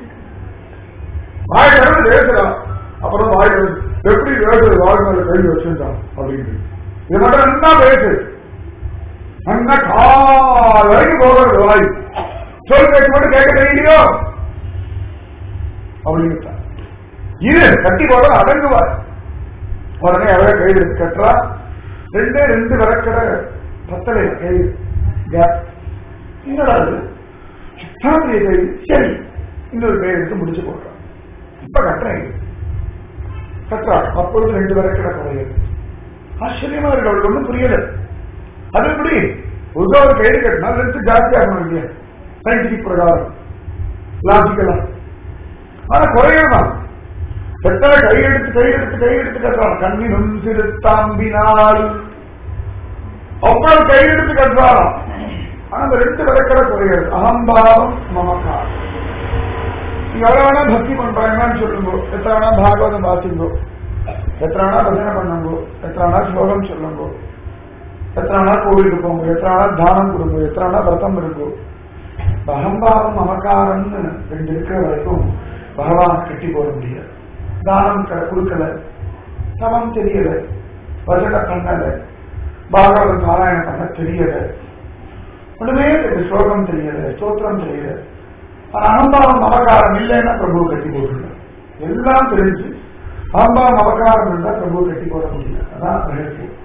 வாய் திறந்து பேசலாம் அப்புறம் வாய் திறந்து, எப்படி பேசுறது வாய் மேல கை வச்சிருந்தான் அப்படின்னு இது மட்டும் நல்லா பேசு நல்லா கால் வரைக்கும் போகிறது வாய் சொல் பேச்சு மட்டும் கேட்க தெரியலையோ அப்படின்னு இது கட்டி போட அடங்குவார் உடனே அவரை கையில் எடுத்து கட்டுறா ரெண்டே ரெண்டு விளக்கட பத்தலை கையில் கேப் என்னடா இது சுத்தாந்திரிய கையில் சரி இன்னொரு கை எடுத்து முடிச்சு போடுறான் இப்ப கட்டுறேன் இது. கட்டுறா அப்பொழுது ரெண்டு விளக்கட குறையுது ஆச்சரியமா இருக்கு அவளுக்கு ஒன்றும் புரியல அது எப்படி ஒரு ஒரு கைடு கட்டினா லென்த் ஜாஸ்தி ஆகணும் இல்லையா சயின்டிபிக் பிரகாரம் லாஜிக்கலா ஆனா குறையதான் எத்தனை கையெடுத்து கையெடுத்து கையெடுத்து கட்டுறான் கண்ணினும் சிறுத்தாம்பினால் அவ்வளவு கையெடுத்து கட்டுறாராம் ஆனா அந்த ரெண்டு விளக்கட குறையாது அகம்பாவம் மமக்காரம் நீங்க எவ்வளவு வேணா பக்தி பண்றாங்கன்னு சொல்லுங்க எத்தனை வேணா பாகவதம் வாசிங்கோ எத்தனை வேணா பஜனை பண்ணுங்கோ எத்தனை வேணா ஸ்லோகம் சொல்லுங்கோ எத்தனை வேணா கோவிலுக்கு போங்க எத்தனை வேணா தானம் கொடுங்க எத்தனை வேணா விரதம் இருக்கோ அகம்பாவம் மமக்காரம்னு ரெண்டு இருக்கிற வரைக்கும் பகவான் கட்டி போட முடியாது தானம் க- கொடுக்கல சமம் தெரியல வசன பண்ணல பாகவத பாராயணம் பண்ண தெரியல ஒண்ணுமே தெரியல ஸ்லோகம் தெரியல ஸ்தோத்திரம் தெரியல ஆனா அகம்பாவம் மமக்காரம் இல்லைன்னா பிரபு கட்டி போட்டுருங்க எல்லாம் தெரிஞ்சு அகம்பாவம் மமக்காரம் இருந்தா பிரபு கட்டி போட முடியல அதான் ரகசியம்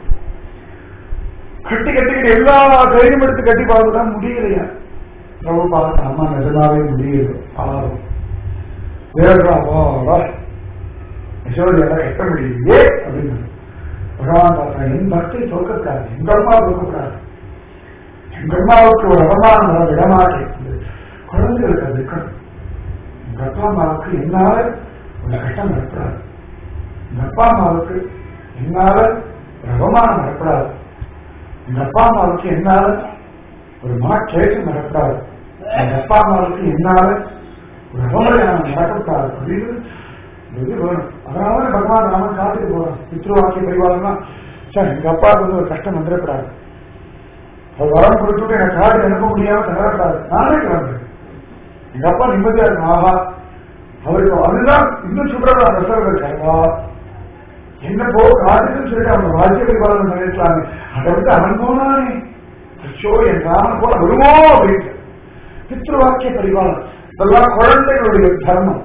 கட்டி கட்டிக்கிட்டு எல்லா கையும் எடுத்து கட்டி பார்த்துதான் முடியலையா பிரபு பார்த்து அம்மா நிஜமாவே முடியல பாவம் வேறா வா யசோதி எல்லாம் கட்ட முடியலையே அப்படின்னு பகவான் பார்த்தா என் பக்தி தோற்கக்கூடாது எங்க அம்மா தோற்கக்கூடாது எங்க அம்மாவுக்கு ஒரு அவமானம் வர விடமாட்டேன் குழந்தைகளுக்கு அது இருக்கணும் எங்க அப்பா அம்மாவுக்கு என்னால ஒரு கஷ்டம் வரக்கூடாது எங்க அப்பா அம்மாவுக்கு என்னால ஒரு அவமானம் வரக்கூடாது எங்க அப்பா அம்மாவுக்கு என்னால ஒரு மாற்றேற்றம் நடக்கூடாது எங்க அப்பா அம்மாவுக்கு என்னால ஒரு அவமரியாதை நடக்கக்கூடாது அப்படின்னு இது வேணும் அதனால பகவான் நாம காத்துட்டு போறோம் பித்ருவாக்கிய பரிவாரம்னா சார் எங்க அப்பாவுக்கு வந்து ஒரு கஷ்டம் வந்துடக்கூடாது அவர் வரம் கொடுத்துட்டு எனக்கு காடு அனுப்ப முடியாம தரக்கூடாது நானே கிளம்புறேன் எங்க அப்பா நிம்மதியா இருக்கும் ஆஹா அவருக்கு அதுதான் இன்னும் சுடுறதா ரசம் இருக்காருவா என்ன போ காட்டுக்குன்னு சொல்லிட்டு அவங்க ராஜ்ய பரிபாலனம் பண்ணிருக்கலாமே அதை விட்டு அவன் போனானே அச்சோ என் ராமன் போல வருமோ அப்படின்னு பித்ருவாக்கிய பரிபாலனம் இதெல்லாம் குழந்தைகளுடைய தர்மம்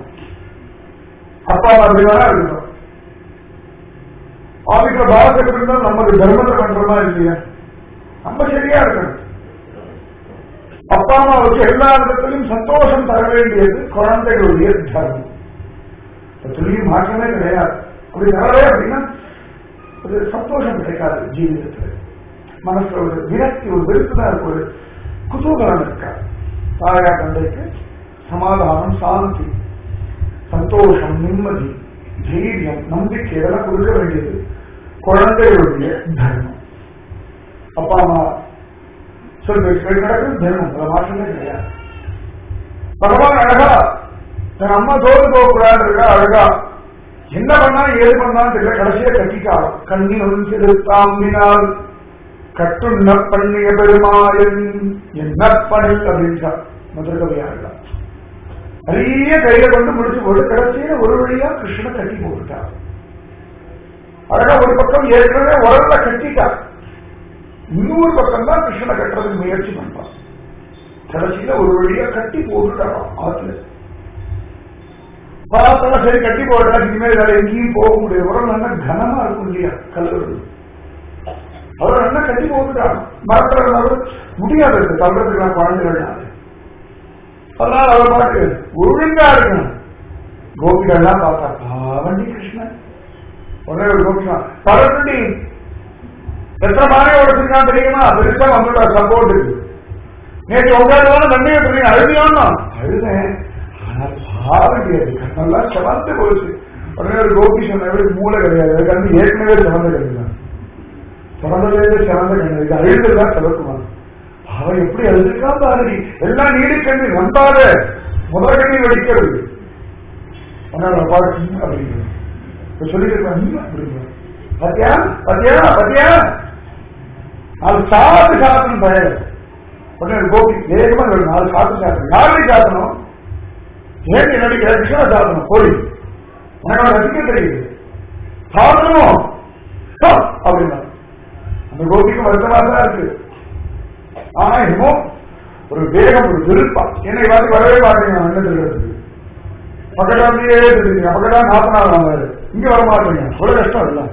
அப்பா அம்மா அப்படி வேணா இருக்கணும் ஆதிக்கிற பாரதத்துக்கு இருந்தா நமக்கு தர்மத்தை பண்றோமா இல்லையா நம்ம சரியா இருக்கணும் அப்பா அம்மாவுக்கு எல்லா இடத்திலும் சந்தோஷம் தர வேண்டியது குழந்தைகளுடைய தர்மம் துளியும் மாற்றமே கிடையாது அப்படி தரவே அப்படின்னா ஒரு சந்தோஷம் கிடைக்காது ஜீவிதத்துல மனசுல ஒரு விரக்தி ஒரு வெறுப்பு தான் இருக்கு ஒரு குதூகலம் இருக்காது தாயா தந்தைக்கு சமாதானம் சாந்தி சந்தோஷம் நிம்மதி தைரியம் நம்பிக்கை இதெல்லாம் கொடுக்க வேண்டியது குழந்தைகளுடைய தர்மம் அப்பா அம்மா சொல் பேச்சு நடக்கும் தர்மம் அதை மாற்றமே கிடையாது பகவான் அழகா தன் அம்மா தோறு போகக்கூடாது இருக்கா அழகா என்ன பண்ணா ஏது பண்ணான்னு தெரியல கடைசியா கட்டிக்காலம் கண்ணின் சிறுத்தாம்பினால் கட்டுண்ண பண்ணிய பெருமாளன் என்ன பணில் அப்படின்னு மதுரகவியா நிறைய கையில கொண்டு முடிச்சு போட்டு கடைசியில ஒரு வழியா கிருஷ்ணனை கட்டி போட்டுட்டார் அழகா ஒரு பக்கம் ஏற்கனவே உரல்ல கட்டிட்டார் இன்னொரு பக்கம் தான் கிருஷ்ணனை கட்டுறதுக்கு முயற்சி பண்றான் கடைசியில ஒரு வழியா கட்டி போட்டுட்டாராம் ஆத்துல பார்த்தா சரி கட்டி போட்டா இனிமேல் வேற எங்கேயும் போக முடியாது உரல் நல்லா கனமா இருக்கும் இல்லையா கல்லூரி அவர் என்ன கட்டி போட்டுட்டாங்க மரத்துல முடியாது இருக்கு தள்ளுறதுக்கு குழந்தைகள் அதனால அவர் பாட்டு ஒழுங்கா இருக்கணும் கோபிகள்லாம் பார்த்தா பாவண்டி கிருஷ்ணன் உடனே ஒரு கோபிமா பரவண்டி எத்தனை மாதிரி உடச்சிருக்கான் தெரியுமா பெருசா நம்மளோட சப்போர்ட் இருக்கு நேற்று உட்காந்து நன்மையை பண்ணி அழுதியோன்னா அழுதேன் ஆனா பாவண்டி அது கண்ணெல்லாம் செவந்து போச்சு உடனே ஒரு கோபி சொன்ன மூளை கிடையாது அது கண்ணு ஏற்கனவே செவந்த கிடையாது செவந்ததே செவந்த கிடையாது இது அழுதுதான் செவக்குமா அவன் எப்படி அழுதுக்கான் பாருடி எல்லாம் நீடி கண்ணி நம்பாத முதல் கண்ணி வெடிக்கிறது அப்படிங்கிறது சொல்லிட்டு அப்படிங்கிறது பத்தியா பத்தியா பத்தியா நாலு சாத்து சாத்தணும் பயர் உடனே கோபி வேகமா வேணும் நாலு சாத்து சாத்தணும் யாரையும் சாத்தணும் ஏன் என்னடி கிருஷ்ணா சாத்தணும் போய் உனக்கு ரசிக்க தெரியுது சாத்தணும் அப்படின்னா அந்த கோபிக்கும் வருத்தமா தான் இருக்கு ஆனா என்னமோ ஒரு வேகம் ஒரு விருப்பா என்னை பார்த்து வரவே மாட்டேங்க என்ன சொல்றதுக்கு பக்கத்தாலேயே தெரியுங்க பக்கத்தா நாத்தனார் வாங்க இங்க வர மாட்டேங்க அவ்வளவு கஷ்டம் இல்ல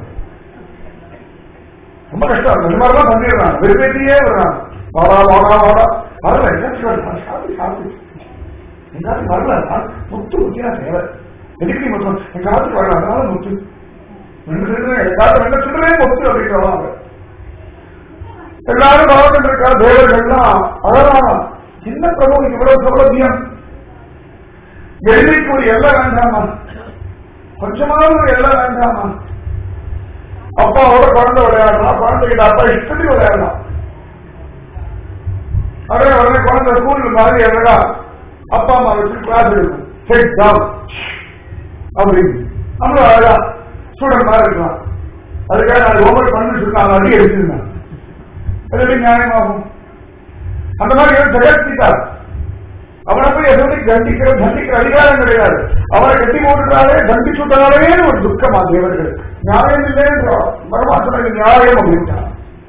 ரொம்ப கஷ்டம் இந்த மாதிரிலாம் பண்ணிடுறாங்க வெறுப்பேட்டியே வர்றாங்க வாடா வாடா வாடா வரல என்ன சாப்பிட்டு சாப்பிட்டு எங்காவது வரல முத்து முத்தியா தேவை எதுக்கு மட்டும் எங்க காத்துக்கு வரல அதனால முத்து எங்காவது என்ன சொல்றே முத்து அப்படின்றவாங்க எல்லாரும் பார்த்துட்டு இருக்கா தேவர்கள்லாம் அழகான சின்ன பிரபு இவ்வளவு சௌலபியம் எல்லைக்கு ஒரு எல்லை வேண்டாமா கொஞ்சமாவது ஒரு எல்லை வேண்டாமா அப்பாவோட குழந்தை விளையாடலாம் குழந்தைகிட்ட அப்பா இஷ்டத்துக்கு விளையாடலாம் அப்படியே உடனே குழந்தை ஸ்கூல் மாதிரி எவ்வளோ அப்பா அம்மா வச்சு கிளாஸ் எடுக்கும் செட் டவுன் அப்படின்னு நம்மளும் அழகா ஸ்டூடெண்ட் மாதிரி இருக்கலாம் அதுக்காக நான் ஹோம்ஒர்க் பண்ணி சொல்லி நான் அடி எடுத்திருந்தேன் அது எப்படி நியாயமாகும் அந்த மாதிரி இவன் ஜெகத்கீதா அவனை போய் எப்படி தண்டிக்கிற தண்டிக்கிற அதிகாரம் கிடையாது அவரை கட்டி போட்டுட்டாலே தண்டிச்சு விட்டாலே ஒரு துக்கமா தேவர்களுக்கு நியாயம் இல்லைன்ற பரமாத்மா நியாயம் அப்படின்ட்டான்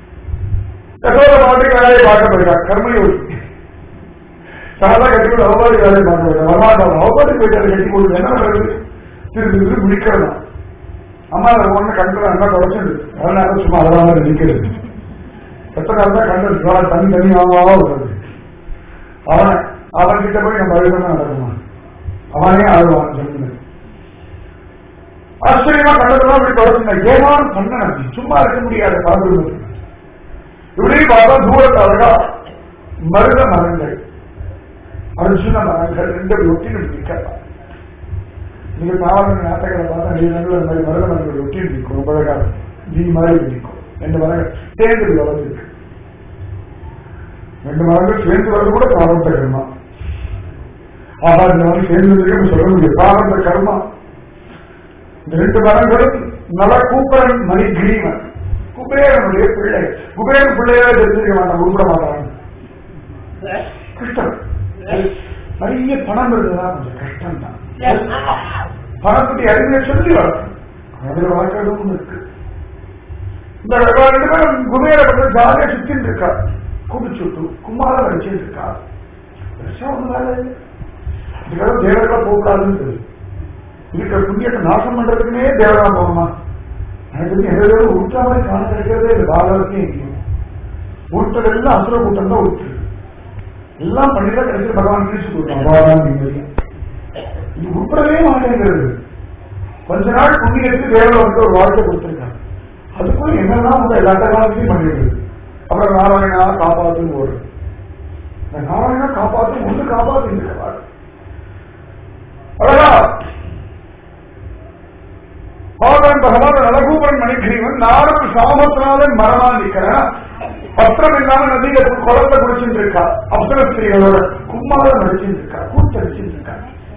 யசோத பாட்டுக்கு வேலையை பார்க்க போயிட்டான் கர்மயோகி சாதா கட்டி போட்டு அவபாடி வேலையை பார்க்க போயிட்டான் வரமாட்டான் அவபாடி போயிட்டாரு கட்டி போட்டு என்ன பண்றது திரும்பி திரும்பி முடிக்கிறதான் அம்மா அதை ஒண்ணு கண்டு நல்லா தொடச்சுண்டு அதனால சும்மா அதெல்லாம் நிற்கிறது எத்தனை நாள் தான் கண்டு தனி தனியாவா வருது அவன் அவன் கிட்ட போய் நம்ம அழுகணும் நடக்குமா அவனே அழுவான் சொன்ன ஆச்சரியமா கண்டதெல்லாம் இப்படி தொடர்ந்து ஏமாறும் பண்ண சும்மா இருக்க முடியாது பார்த்து இப்படி பார்த்தா தூரத்து அழகா மருத மரங்கள் அர்ஜுன மரங்கள் ரெண்டு ஒட்டி நிற்கலாம் நீங்க தாவர நாட்டங்களை பார்த்தா நீ நடுவில் அந்த மாதிரி மருத மரங்கள் ஒட்டி நிற்கும் ரொம்ப அழகா நீ மாதிரி நிற்கும் ரெண்டு மரங்கள் சேர்ந்து வளர்ந்துருக்கு ரெண்டு மரங்கள் சேர்ந்து வரது கூட பிராரம்ப கர்மா ஆஹா இந்த மாதிரி சேர்ந்து இருக்குன்னு சொல்ல முடியும் பிராரம்ப கர்மா இந்த ரெண்டு மரங்களும் நல கூப்பரன் மணி கிரீவன் குபேரனுடைய பிள்ளை குபேரன் பிள்ளையாக தெரிஞ்சிருக்க மாட்டான் உருப்பட மாட்டான் கஷ்டம் நிறைய பணம் இருந்ததா கொஞ்சம் கஷ்டம் தான் பணத்துடைய அறிவை சொல்லி வளர்க்கணும் அதுல வளர்க்கறதும் ஒண்ணு இருக்கு இந்த ரெண்டு பேரும் குபேர பண்ற ஜாலியா சுத்தின்னு இருக்கா குடிச்சுட்டு கும்மால வச்சுட்டு இருக்கா பெருசா ஒண்ணு வேலை இல்லை இதுக்காக தேவர்களா போகக்கூடாதுன்னு தெரியும் இருக்கிற புண்ணியத்தை நாசம் பண்றதுக்குன்னே தேவரா போகணுமா எனக்கு தெரிஞ்சு எதாவது உருட்டாம காண கிடைக்கிறதே இல்லை பாரதத்தையும் எங்கேயும் உருட்டதெல்லாம் அசுர கூட்டம் தான் உருட்டு எல்லாம் பண்ணிதான் கடைசியில் பகவான் கிழிச்சு கொடுத்தான் அவாதான் நிம்மதியா இது உருப்படவே மாட்டேங்கிறது கொஞ்ச நாள் புண்ணியத்துக்கு தேவரை வந்து ஒரு வாழ்க்கை கொடுத்துருக்காங்க அதுக்குள்ள என்னெல்லாம் வந்து எல்லா காலத்தையும் பண்ணிடுது அப்புறம் நாராயணா காப்பாத்துன்னு ஓடுது இந்த நாராயணா காப்பாத்து ஒன்று காப்பாத்து இந்த காப்பாடு அழகா பகவான் பகவான் நலகூபன் மணிகிரீவன் நாரது சாமத்தினால மரமா நிக்கிறேன் பத்திரம் இல்லாம நதியில குளத்தை குடிச்சுட்டு இருக்கா அப்சரஸ்திரிகளோட கும்மால நடிச்சுட்டு இருக்கா கூத்தடிச்சுட்டு இருக்கா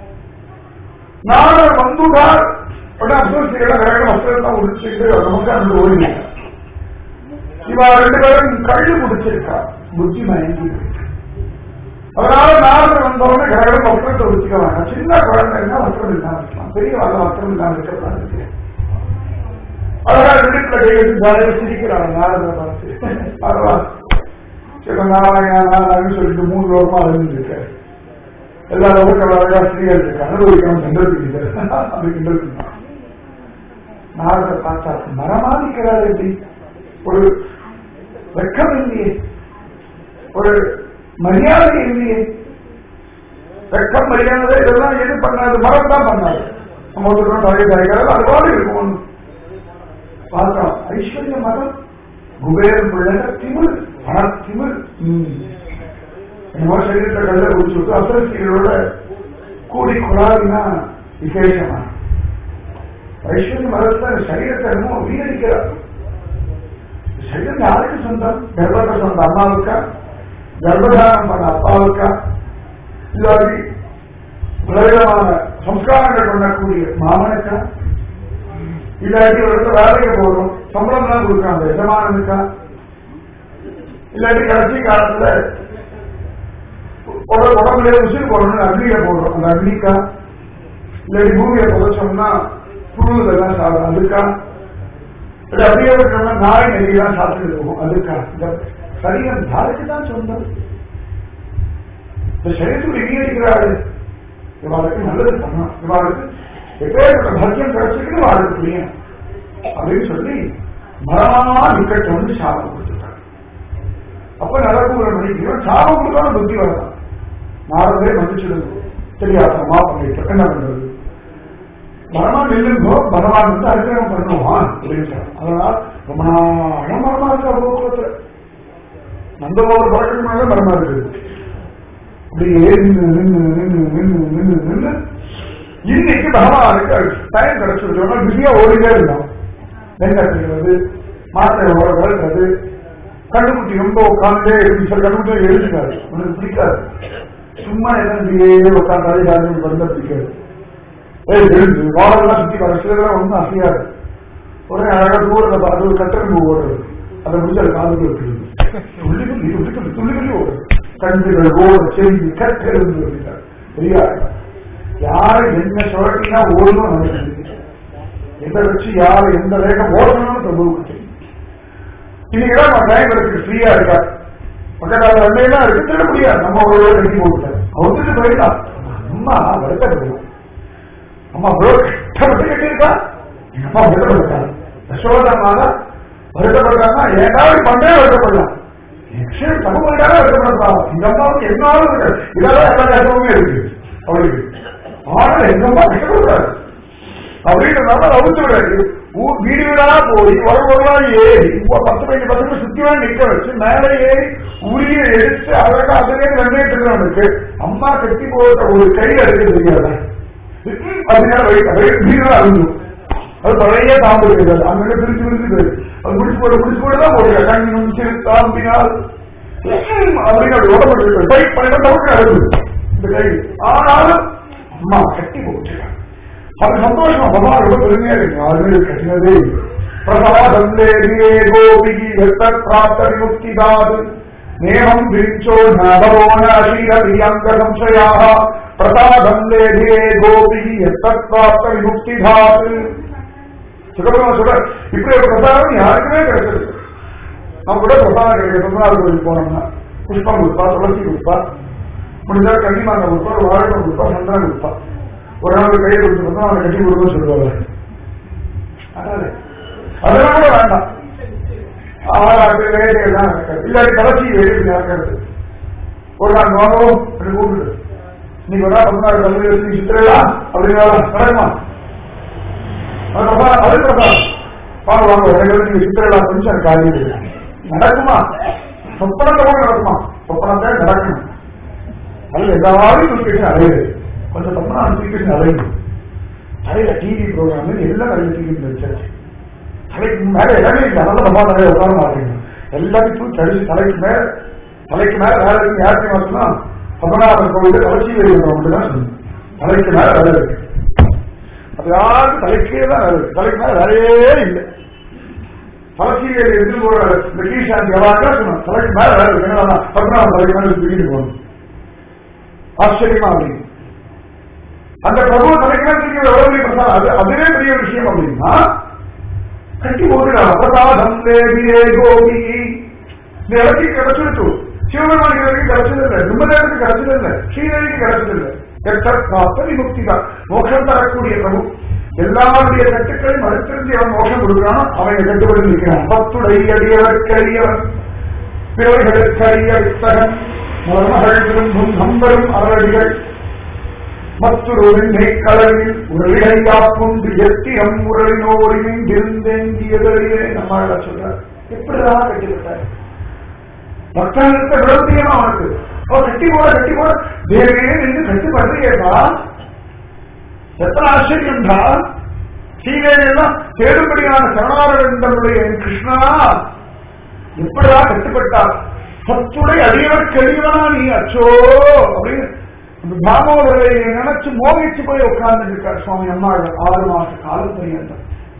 நாரர் வந்துட்டார் உடனே அப்சரஸ்திரிகள வேகம் வஸ்திரம் உடிச்சுட்டு நமக்கு அந்த ஓடி இவா ரெண்டு பேரும் கள்ளு குடிச்சிருக்கா புத்தி மயங்கி இருக்கு அதனால நாரதர் வந்தவொடனே கடகடம் வஸ்திரத்தை உடிச்சுக்க வேண்டாம் சின்ன குழந்தைன்னா வஸ்திரம் இல்லாம இருக்கலாம் பெரிய வாழ்க்கை வஸ்திரம் இல்லாம இருக்கிறதா அழகா விடுப்புல கை வச்சு ஜாலியா சிரிக்கிறாங்க நாரதரை பார்த்து பரவாயில்ல சில நாராயணா நாராயணன் சொல்லிட்டு மூணு லோகமா அழிஞ்சு இருக்காரு எல்லா லோகத்தில் அழகா ஸ்ரீகள் இருக்கு அனுபவிக்கணும் சென்றதுக்கு அப்படி கிண்டல் நாரதரை பார்த்தா மரமா நிற்கிறாரு எப்படி ஒரு வெக்கம் இல்லையே ஒரு மரியாதை இல்லையே வெக்கம் மரியாதை இதெல்லாம் எது பண்ணாது மரம் தான் பண்ணாது நம்ம ஒருத்தர் தலையை தலைக்கிறது அது போல இருக்கும் பார்த்தோம் ஐஸ்வர்ய மதம் குபேரன் பிள்ளைங்க திமிர் பண திமிர் என்னமோ சரீரத்தை கல்ல குடிச்சு விட்டு அசரஸ்திகளோட கூடி குழாவினா விசேஷமா ஐஸ்வர்ய மதத்தை சரீரத்தை என்னமோ வீணடிக்கிறார் சரீரம் யாருக்கு சொந்தம் கர்ப்பத்தை சொந்த அம்மாவுக்கா கர்ப்பதானம் பண்ண அப்பாவுக்கா இல்லாட்டி விதவிதமான சம்ஸ்காரங்கள் பண்ணக்கூடிய மாமனுக்கா இல்லாட்டி ஒரு இடத்துல வேலைக்கு போறோம் சம்பளம் தான் கொடுக்குறாங்க எஜமானனுக்கா இல்லாட்டி கடைசி காலத்துல உடம்புல உசிறு போடணும் அக்னியில போடுறோம் அந்த அக்னிக்கா இல்லாட்டி பூமியை புதைச்சோம்னா புழு இதெல்லாம் சாப்பிடும் அதுக்கா இல்லை அப்படியே விட்டோம்னா நாய் நெறியெல்லாம் சாப்பிட்டு போகும் அதுக்கா இந்த சரீரம் யாருக்கு தான் சொந்தம் இந்த சரீரத்துக்கு எங்கேயாரு இவாளுக்கு நல்லது பண்ணலாம் இவாளுக்கு எப்பேற்பட்ட பாக்கியம் கிடைச்சிருக்கு வாழ்க்கை புரியும் அப்படின்னு சொல்லி மரமா நிக்கட்டோம்னு சாபம் கொடுத்துட்டாங்க அப்ப நடக்கூட மணிக்கு சாபம் கொடுத்தாலும் புத்தி வரலாம் நாலு மன்னிச்சிடுங்க தெரியாதமா பண்ணிட்டு என்ன பண்றது மரமா நில்லுங்கோ பகவான் வந்து அனுகிரகம் பண்ணுவான் அப்படின்னு அதனால ரொம்ப நாள மரமா இருக்கா போக்குவரத்துல நந்தவோட பழக்கம் மேல மரமா இருக்குது அப்படியே நின்று நின்று நின்று நின்று நின்று நின்று இன்னைக்கு பகவானுக்கு டைம் கிடைச்சிருக்கோம் பிஸியா ஓடிட்டே இருந்தோம் வெண்ணெய் செய்வது மாத்திரை ஓடுறது கண்டுபிடிச்சி ரொம்ப உட்காந்தே இருந்து சில கண்டுபிடிச்சு எழுதிட்டாரு உனக்கு பிடிக்காது சும்மா என்ன உட்காந்தாலே யாரும் வந்த பிடிக்காது ஏய் எழுந்து வாழெல்லாம் சுத்தி வர சிலதெல்லாம் ஒன்றும் அசையாது உடனே அழகா தூரத்தை பார்த்து ஒரு கட்டணம் ஓடுறது அதை முடிச்சு அது காது இருக்குது துள்ளி துள்ளி துள்ளி துள்ளி துள்ளி துள்ளி ஓடுது கண்டுகள் ஓட செஞ்சு கட்டெழுந்து அப்படின்னாரு பெரிய யாரை என்ன சுழட்டினா ஓடணும் நமக்கு தெரியும். எதை வச்சு யாரை எந்த வேகம் ஓடணும்னு பிரபுவுக்கு தெரியும் இன்னைக்கு தான் டைம் இருக்கு ஃப்ரீயா இருக்கா பக்கத்தால ரெண்டையெல்லாம் இருக்கு திருட முடியாது நம்ம ஒரு கட்டி போட்டுட்டார் அவருக்கு போயிடலாம் அம்மா வருத்தப்படுவோம் அம்மா அவ்வளவு கஷ்டப்பட்டு கட்டியிருக்கா எங்க அம்மா வருத்தப்பட்டாங்க யசோதா வருத்தப்படுறாங்கன்னா ஏதாவது பண்ணே வருத்தப்படலாம் சரி தப்பு பண்ணிட்டாலே வருத்தப்படலாம் எங்க அம்மாவுக்கு என்னாலும் இருக்கு இதெல்லாம் எல்லா கஷ்டமுமே இருக்கு அவளுக்கு ஆனா எங்க அம்மா கஷ்டப்படுறாரு அப்படின்றதால அவுத்து விடாது ஊர் வீடு வீடா போய் ஒரு ஒருவா ஏறி இப்போ பத்து பதினஞ்சு பசங்க சுத்தி வந்து நிக்க வச்சு மேலே ஏறி உரிய எடுத்து அழகா அதுவே வெண்ணேட்டு இருக்கு அம்மா கட்டி போட்ட ஒரு கை எடுக்க தெரியாத அதனால வீடு அழிஞ்சும் அது பழைய தாம்பு இருக்காது அங்க பிரிச்சு பிரிச்சு போயிரு அது முடிச்சு போட முடிச்சு போட தான் போடுங்க கண்ணி முடிச்சு தாம்பினால் அப்படின்னு அப்படி உடம்பு பைக் பண்ணிட்டு நமக்கு அழுது இந்த கை ஆனாலும் அம்மா கட்டி போட்டுருக்காங்க அது சந்தோஷமா பகவான் ரொம்ப பெருமையா இருக்கு அது கட்டினதே பிரசாதந்தே கோபிகி எத்த பிராப்த விமுக்திதாது நேமம் விரிச்சோ நபரோன அசீர பிரியங்க சம்சயாக பிரசாதந்தே கோபிகி எத்த பிராப்த விமுக்திதாது சுகபிரம சொல்ற இப்படி ஒரு பிரசாதம் யாருக்குமே கிடைச்சது நம்ம கூட பிரசாதம் கிடைக்கும் சொன்னார் கோயில் போனோம்னா புஷ்பம் கொடுப்பா துளசி கொடுப்பா முடிஞ்சா கன்னிமாங்க கொடுப்பா ஒரு வாழைப்பழம் கொடுப்பா சந்திரன் கொடுப்பா ஒரு நாள் கையை கொடுத்து பார்த்தா அவனை கட்டி கொடுக்கணும்னு சொல்லுவாங்க அதாவது அதெல்லாம் கூட வேண்டாம் ஆளாட்டு வேலையெல்லாம் இருக்காது இல்லாட்டி கலச்சி வேலை நடக்கிறது ஒரு நாள் வாங்கவும் அப்படி கூப்பிட்டு நீங்க ஒரு நாள் பதினாறு கல்வி வச்சு சித்திரையா அப்படின்னா நடக்குமா அதுக்கப்புறம் அது பிரசாதம் வாங்க வாங்க எனக்கு நீங்க சித்திரையா கொஞ்சம் காரியம் இல்லை. நடக்குமா சொப்பனத்தை கூட நடக்குமா சொப்பனத்தை நடக்கணும் அது எல்லாரும் நோட்டிபிகேஷன் அடையுது கொஞ்சம் தப்பா நோட்டிபிகேஷன் அடையுது அடையில டிவி ப்ரோக்ராம் எல்லாம் நிறைய டிவி வச்சாச்சு தலைக்கு மேல எல்லாமே இல்லை அதனால நம்ம நிறைய உட்கார மாட்டேங்க எல்லாத்தையும் கழிச்சு தலைக்கு மேல தலைக்கு மேல வேலை இருக்கு யாருக்கு மாத்தனா பத்மநாபன் கோவில் கலச்சி வெளியே மட்டும் தான் சொல்லணும் தலைக்கு மேல வேலை இருக்கு அது யாருக்கும் தலைக்கே தான் வேலை இருக்கு தலைக்கு மேல வேலையே இல்லை கலச்சி எதிர்த்து போற இந்த கீழ்சாந்தி எவ்வளோ சொன்னோம் தலைக்கு மேல வேலை இருக்கு என்ன பத்மநாபன் தலைக்கு மேல தூக்கிட்டு போகணும் ஆச்சரியமா அப்படின்னு அந்த பிரபு தலைக்கிறதுக்கு எவ்வளவு பெரிய பிரசாதம் அது அதுவே பெரிய விஷயம் அப்படின்னா கட்டி போட்டுடா பிரசாதம் தேவியே கோபி இந்த இடத்துக்கு கிடைச்சிருக்கு சிவபெருமானுக்கு வரைக்கும் கிடைச்சது இல்லை நிம்மதேவனுக்கு கிடைச்சது இல்லை ஸ்ரீதேவிக்கு கிடைச்சது இல்லை எத்தனை முக்தி தான் மோட்சம் தரக்கூடிய பிரபு எல்லாருடைய கட்டுக்களையும் மறுத்திருந்து அவன் மோட்சம் கொடுக்கிறானோ அவன் கட்டுப்பட்டு நிற்கிறான் பத்துடைய அடியவர்க்கரியவன் பிறர்களுக்கரிய வித்தகன் மர்மகள் விரும்பும் நம்பரும் அவரடிகள் மற்றொரு களவில் உரளிடையாப்புண்டு எத்திரம் உரளினோரின் இருந்தேங்கியதே நம்ம சொல்றார் எப்படிதான் கட்டிவிட்டார் பக்தர்களுக்கு விரோதியமா அவனுக்கு அவன் கட்டி போட கட்டி போட தேவையே நின்று கட்டுப்படுறியப்பா எத்தனை ஆச்சரியம்டா சீதையெல்லாம் தேடும்படியான சரணாரவிந்தனுடைய கிருஷ்ணா எப்படியா கட்டுப்பட்டார் சத்துடை அடியவர் கெளிவனா நீ அச்சோ அப்படின்னு அந்த தாமோதரை நினைச்சு மோகிச்சு போய் உட்கார்ந்து இருக்கார் சுவாமி அம்மா ஆறு மாச காலம் பரியந்தம்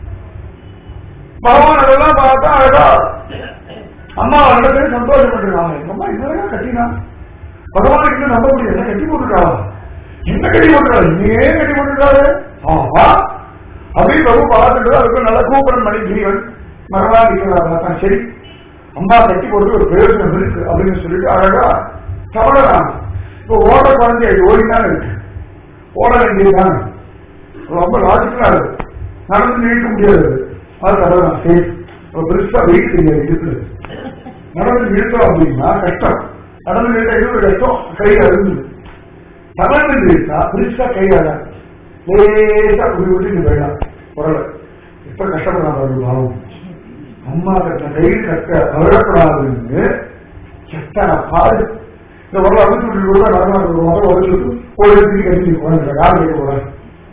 பகவான் அதெல்லாம் பார்த்தா அழகா அம்மா அவரிடத்துல சந்தோஷப்பட்டிருக்காங்க எங்க அம்மா என்னதான் கட்டினா பகவானுக்கு இன்னும் நம்ப முடியாது கட்டி போட்டுருக்காளா என்ன கட்டி போட்டுருக்காரு இன்னையே கட்டி போட்டுருக்காரு ஆமா அப்படின்னு பிரபு பார்த்துட்டு அதுக்கு நல்ல கூப்பரன் மணி ஜீவன் மரவா இருக்கிறாங்க சரி அம்மா கட்டி போடுறது ஒரு பிரயோஜனம் இருக்கு அப்படின்னு சொல்லிட்டு அழகா தவறலாம் இப்போ ஓட குழந்தை ஓடிதான் இருக்கு ஓட வேண்டியதுதான் ரொம்ப லாஜிக்கலா இருக்கு நடந்து நீட்ட முடியாது அது தவறலாம் சரி ஒரு பெருசா வெயிட் தெரியாது இடுப்புல நடந்து இழுத்தோம் அப்படின்னா கஷ்டம் நடந்து இழுத்த இது ஒரு கஷ்டம் கையில இருந்தது நடந்து இழுத்தா பெருசா கையால லேசா குடி விட்டு போயிடலாம் உரல இப்ப கஷ்டப்படலாம் பாருங்க பாவம் அம்மா கட்ட கையில் கட்ட வரக்கூடாதுன்னு எத்தனை பாடு இந்த உரல அறுத்து விட்டு கூட நடந்து ஒரு முதல் வருஷத்துக்கு ஒரு இடத்துக்கு கட்டி போனேன் யார் கேட்க போறேன்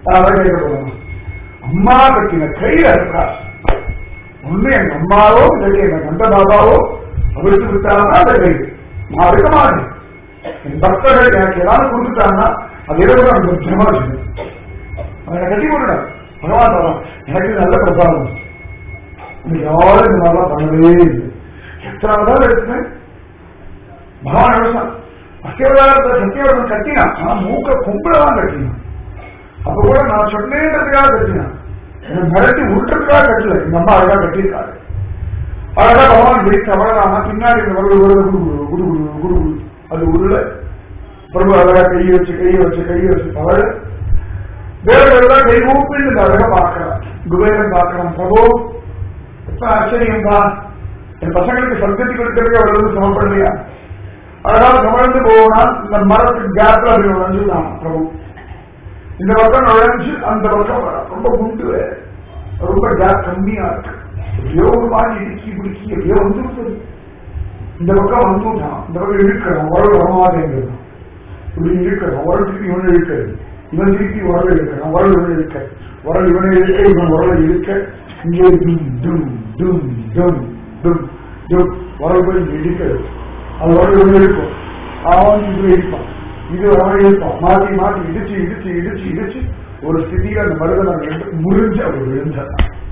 அதான் கேட்க போறோம் அம்மா கட்டின கையில இருக்கா ஒண்ணு எங்க அம்மாவோ இல்லை எங்க கந்த பாபாவோ அவிழ்த்து விட்டாங்கன்னா அந்த கை நான் இருக்க மாட்டேன் என் பக்தர்கள் எனக்கு ஏதாவது கொடுத்துட்டாங்கன்னா அது இரவு நான் முக்கியமா வச்சுக்கணும் அவனை கட்டி போட்டுட்டான் பகவான் தரான் எனக்கு இது நல்ல பிரசாதம் இன்னைக்கு யாரும் இந்த மாதிரிலாம் பண்ணவே இல்லை எத்தனை தான் எடுத்தேன் பகவான் எழுதான் அத்தியவதாரத்தை சத்தியவதம் கட்டினான் ஆனா மூக்க கும்பல தான் கட்டினான் அப்ப கூட நான் சொன்னேன்றதுக்காக கட்டினான் எனக்கு மிரட்டி உருட்டுறதுக்காக கட்டல எங்க அம்மா அழகா கட்டியிருக்காரு அழகா பகவான் பிடித்த அவ்வளவுதான் பின்னாடி இந்த வரது வருது குடு குடு குடு குடு குடு குடு அது உருள பிரபு அழகா கையை வச்சு கையை வச்சு கையை வச்சு தவழ வேறெல்லாம் கை ஊப்பின்னு இந்த அழகா பார்க்கிறான் குபேரன் பார்க்கிறான் பிரபு எத்தனை ஆச்சரியம்பா என் பசங்களுக்கு சந்ததி கொடுக்கறதுக்கு அவ்வளவு சமப்படலையா அழகா கமழ்ந்து போனா இந்த மரத்துக்கு கேப்ல அப்படி நுழைஞ்சுதான் பிரபு இந்த பக்கம் நுழைஞ்சு அந்த பக்கம் ரொம்ப குண்டு ரொம்ப கேப் கம்மியா இருக்கு எப்படியோ ஒரு மாதிரி இடுக்கி பிடிக்கி எப்படியோ வந்துருக்குது இந்த பக்கம் வந்துட்டான் இந்த பக்கம் இழுக்கிறான் உரல் வரமாட்டேங்கிறான் இப்படி இழுக்கிறான் உரல் திருப்பி இவனை இழுக்கிறது இவன் திருப்பி உரல் இழுக்கிறான் உரல் இவனை இழுக்க உரல் இவனை இழுக்க இவன் உரலை இழுக்க இங்கே டும் டும் டும் டும் டும் டும் உரல் போய் இங்க இழுக்கிறது அது உரல் இவனை இழுக்கும் அவன் இது இழுப்பான் இது அவன் இழுப்பான் மாற்றி மாற்றி இடிச்சு இடிச்சு இடிச்சு இடிச்சு ஒரு ஸ்திதியில அந்த மருதனை முறிஞ்சு அவர் விழுந்தார்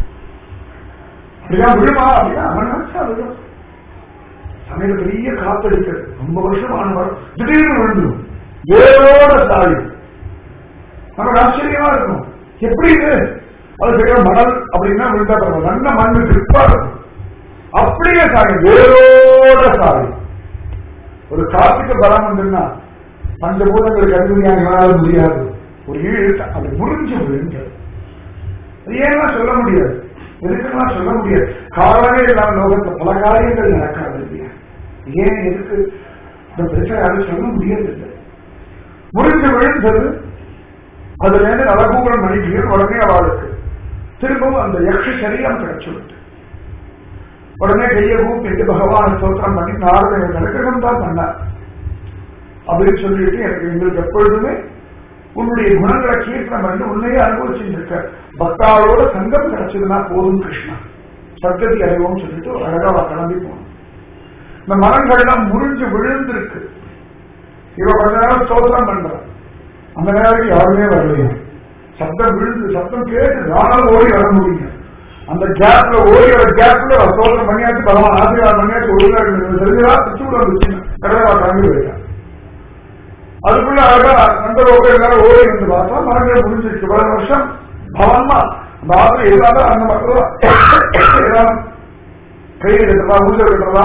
அப்படிதான் விழுமா அப்படின்னா அவன் நினைச்சா விழும் சமையல பெரிய காத்தடிக்கிறது ரொம்ப வருஷம் ஆனவர் திடீர்னு விழுந்துடும் வேரோட சாடி நமக்கு ஆச்சரியமா இருக்கும் எப்படி இது அது பெரிய மணல் அப்படின்னா விழுந்தா பரவாயில்ல நல்ல மண்ணு கிருப்பா இருக்கும் அப்படியே சாடி வேரோட சாடி ஒரு காத்துக்கு பலம் உண்டுன்னா பஞ்சபூதங்களுக்கு அனுமதியாக முடியாது ஒரு ஈழ் அது முறிஞ்சு விழுந்தது அது ஏன்னா சொல்ல முடியாது எதுக்கெல்லாம் சொல்ல முடியாது காரணமே இல்லாம லோகத்துல பல காரியங்கள் நடக்காது இல்லையா ஏன் எதுக்கு இந்த பிரச்சனை யாரும் சொல்ல முடியவில்லை முறிஞ்சு விழுந்தது அதுல இருந்து நலகூகல் மணிக்கு உடனே அவளுக்கு திரும்பவும் அந்த யக்ஷ சரீரம் கிடைச்சுவிட்டு உடனே கையை கூப்பிட்டு பகவான் ஸ்தோத்திரம் பண்ணி நாரத நடுக்கம் தான் பண்ணார் அப்படின்னு சொல்லிட்டு எனக்கு எங்களுக்கு எப்பொழுதுமே உன்னுடைய குணங்களை கீர்த்தனம் பண்ணி உன்னையே அனுபவிச்சுட்டு இருக்க பக்தாளோட சங்கம் கிடைச்சதுன்னா போதும் கிருஷ்ணா சத்ததி அடைவோம் சொல்லிட்டு அழகாவா கிளம்பி போனோம் இந்த மரங்கள்லாம் முறிஞ்சு விழுந்திருக்கு இவ கொஞ்ச நேரம் ஸ்தோத்திரம் பண்றான் அந்த நேரத்துக்கு யாருமே வரலையா சத்தம் விழுந்து சத்தம் கேட்டு நானும் ஓடி வர முடியும் அந்த கேப்ல ஓடி வர கேப்ல ஸ்தோத்திரம் பண்ணியாச்சு பகவான் ஆசீர்வாதம் பண்ணியாச்சு ஒழுங்கா தெரிஞ்சதா பிச்சு விட வந்துச்சு கடலை கிளம்பி போயிட்டான் அதுக்குள்ள அழகா நண்பரோட எல்லாரும் ஓடி வந்து பார்த்தா மரங்கள் முடிஞ்சிருக்கு பல வருஷம் பவன்மா அந்த ஆத்திரம் ஏதாவது அந்த மக்கள் ஏதாவது கையில் கட்டுறதா ஊசல் கட்டுறதா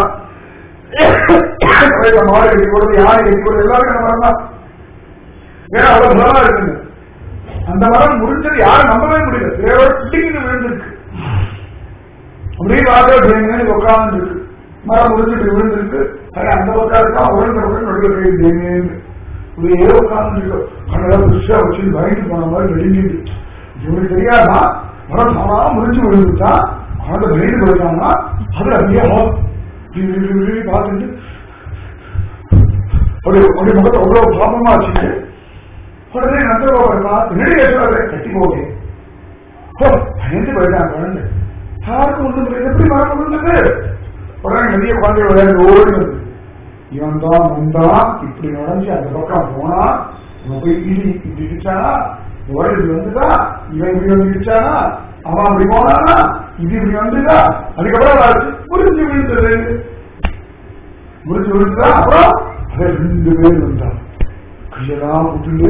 மாடு கட்டி போடுறது யானை கட்டி போடுறது எல்லாரும் அந்த மரம் தான் ஏன்னா அவ்வளவு பலமா இருக்குங்க அந்த மரம் முடிஞ்சது யாரும் நம்பவே முடியல வேறோட பிடிக்கிட்டு விழுந்திருக்கு அப்படியே பார்த்து உட்கார்ந்து இருக்கு மரம் முடிஞ்சிட்டு விழுந்திருக்கு அந்த பக்கம் இருக்கா உடனே உடனே நடுவில் கை தேங்கன்னு இப்படியே உட்கார்ந்து கண்ணெல்லாம் புதுசா வச்சு பயந்து போன மாதிரி நெடுங்கிட்டு இவனுக்கு தெரியாதா மரம் தானா முடிஞ்சு விழுந்துட்டா குழந்தை பயந்து போயிட்டாங்கன்னா அதுல அப்படியே பார்த்துட்டு அப்படி அப்படி முகத்தை அவ்வளவு பாபமா வச்சுட்டு உடனே நந்தகோபுரம் பார்த்து நெடுக சொல்றாரு கட்டி போகே பயந்து போயிட்டான் குழந்தை யாருக்கும் ஒண்ணு புரியல எப்படி மரம் விழுந்தது உடனே நிறைய குழந்தை விளையாண்டு ஓடுது இவன் தான் வந்தான் இப்படி நுழைஞ்சு அந்த பக்கம் போனா இவன் போய் இடி இப்படி இடிச்சானா இவன் இப்படி வந்துதா இவன் இப்படி வந்து இடிச்சானா அவன் அப்படி போனானா இது இப்படி வந்துதா அதுக்கப்புறம் ஆச்சு முறிஞ்சு விழுந்தது முறிஞ்சு விழுந்ததா அப்புறம் அதை ரெண்டு பேர் வந்தான் கையெல்லாம் விட்டுண்டு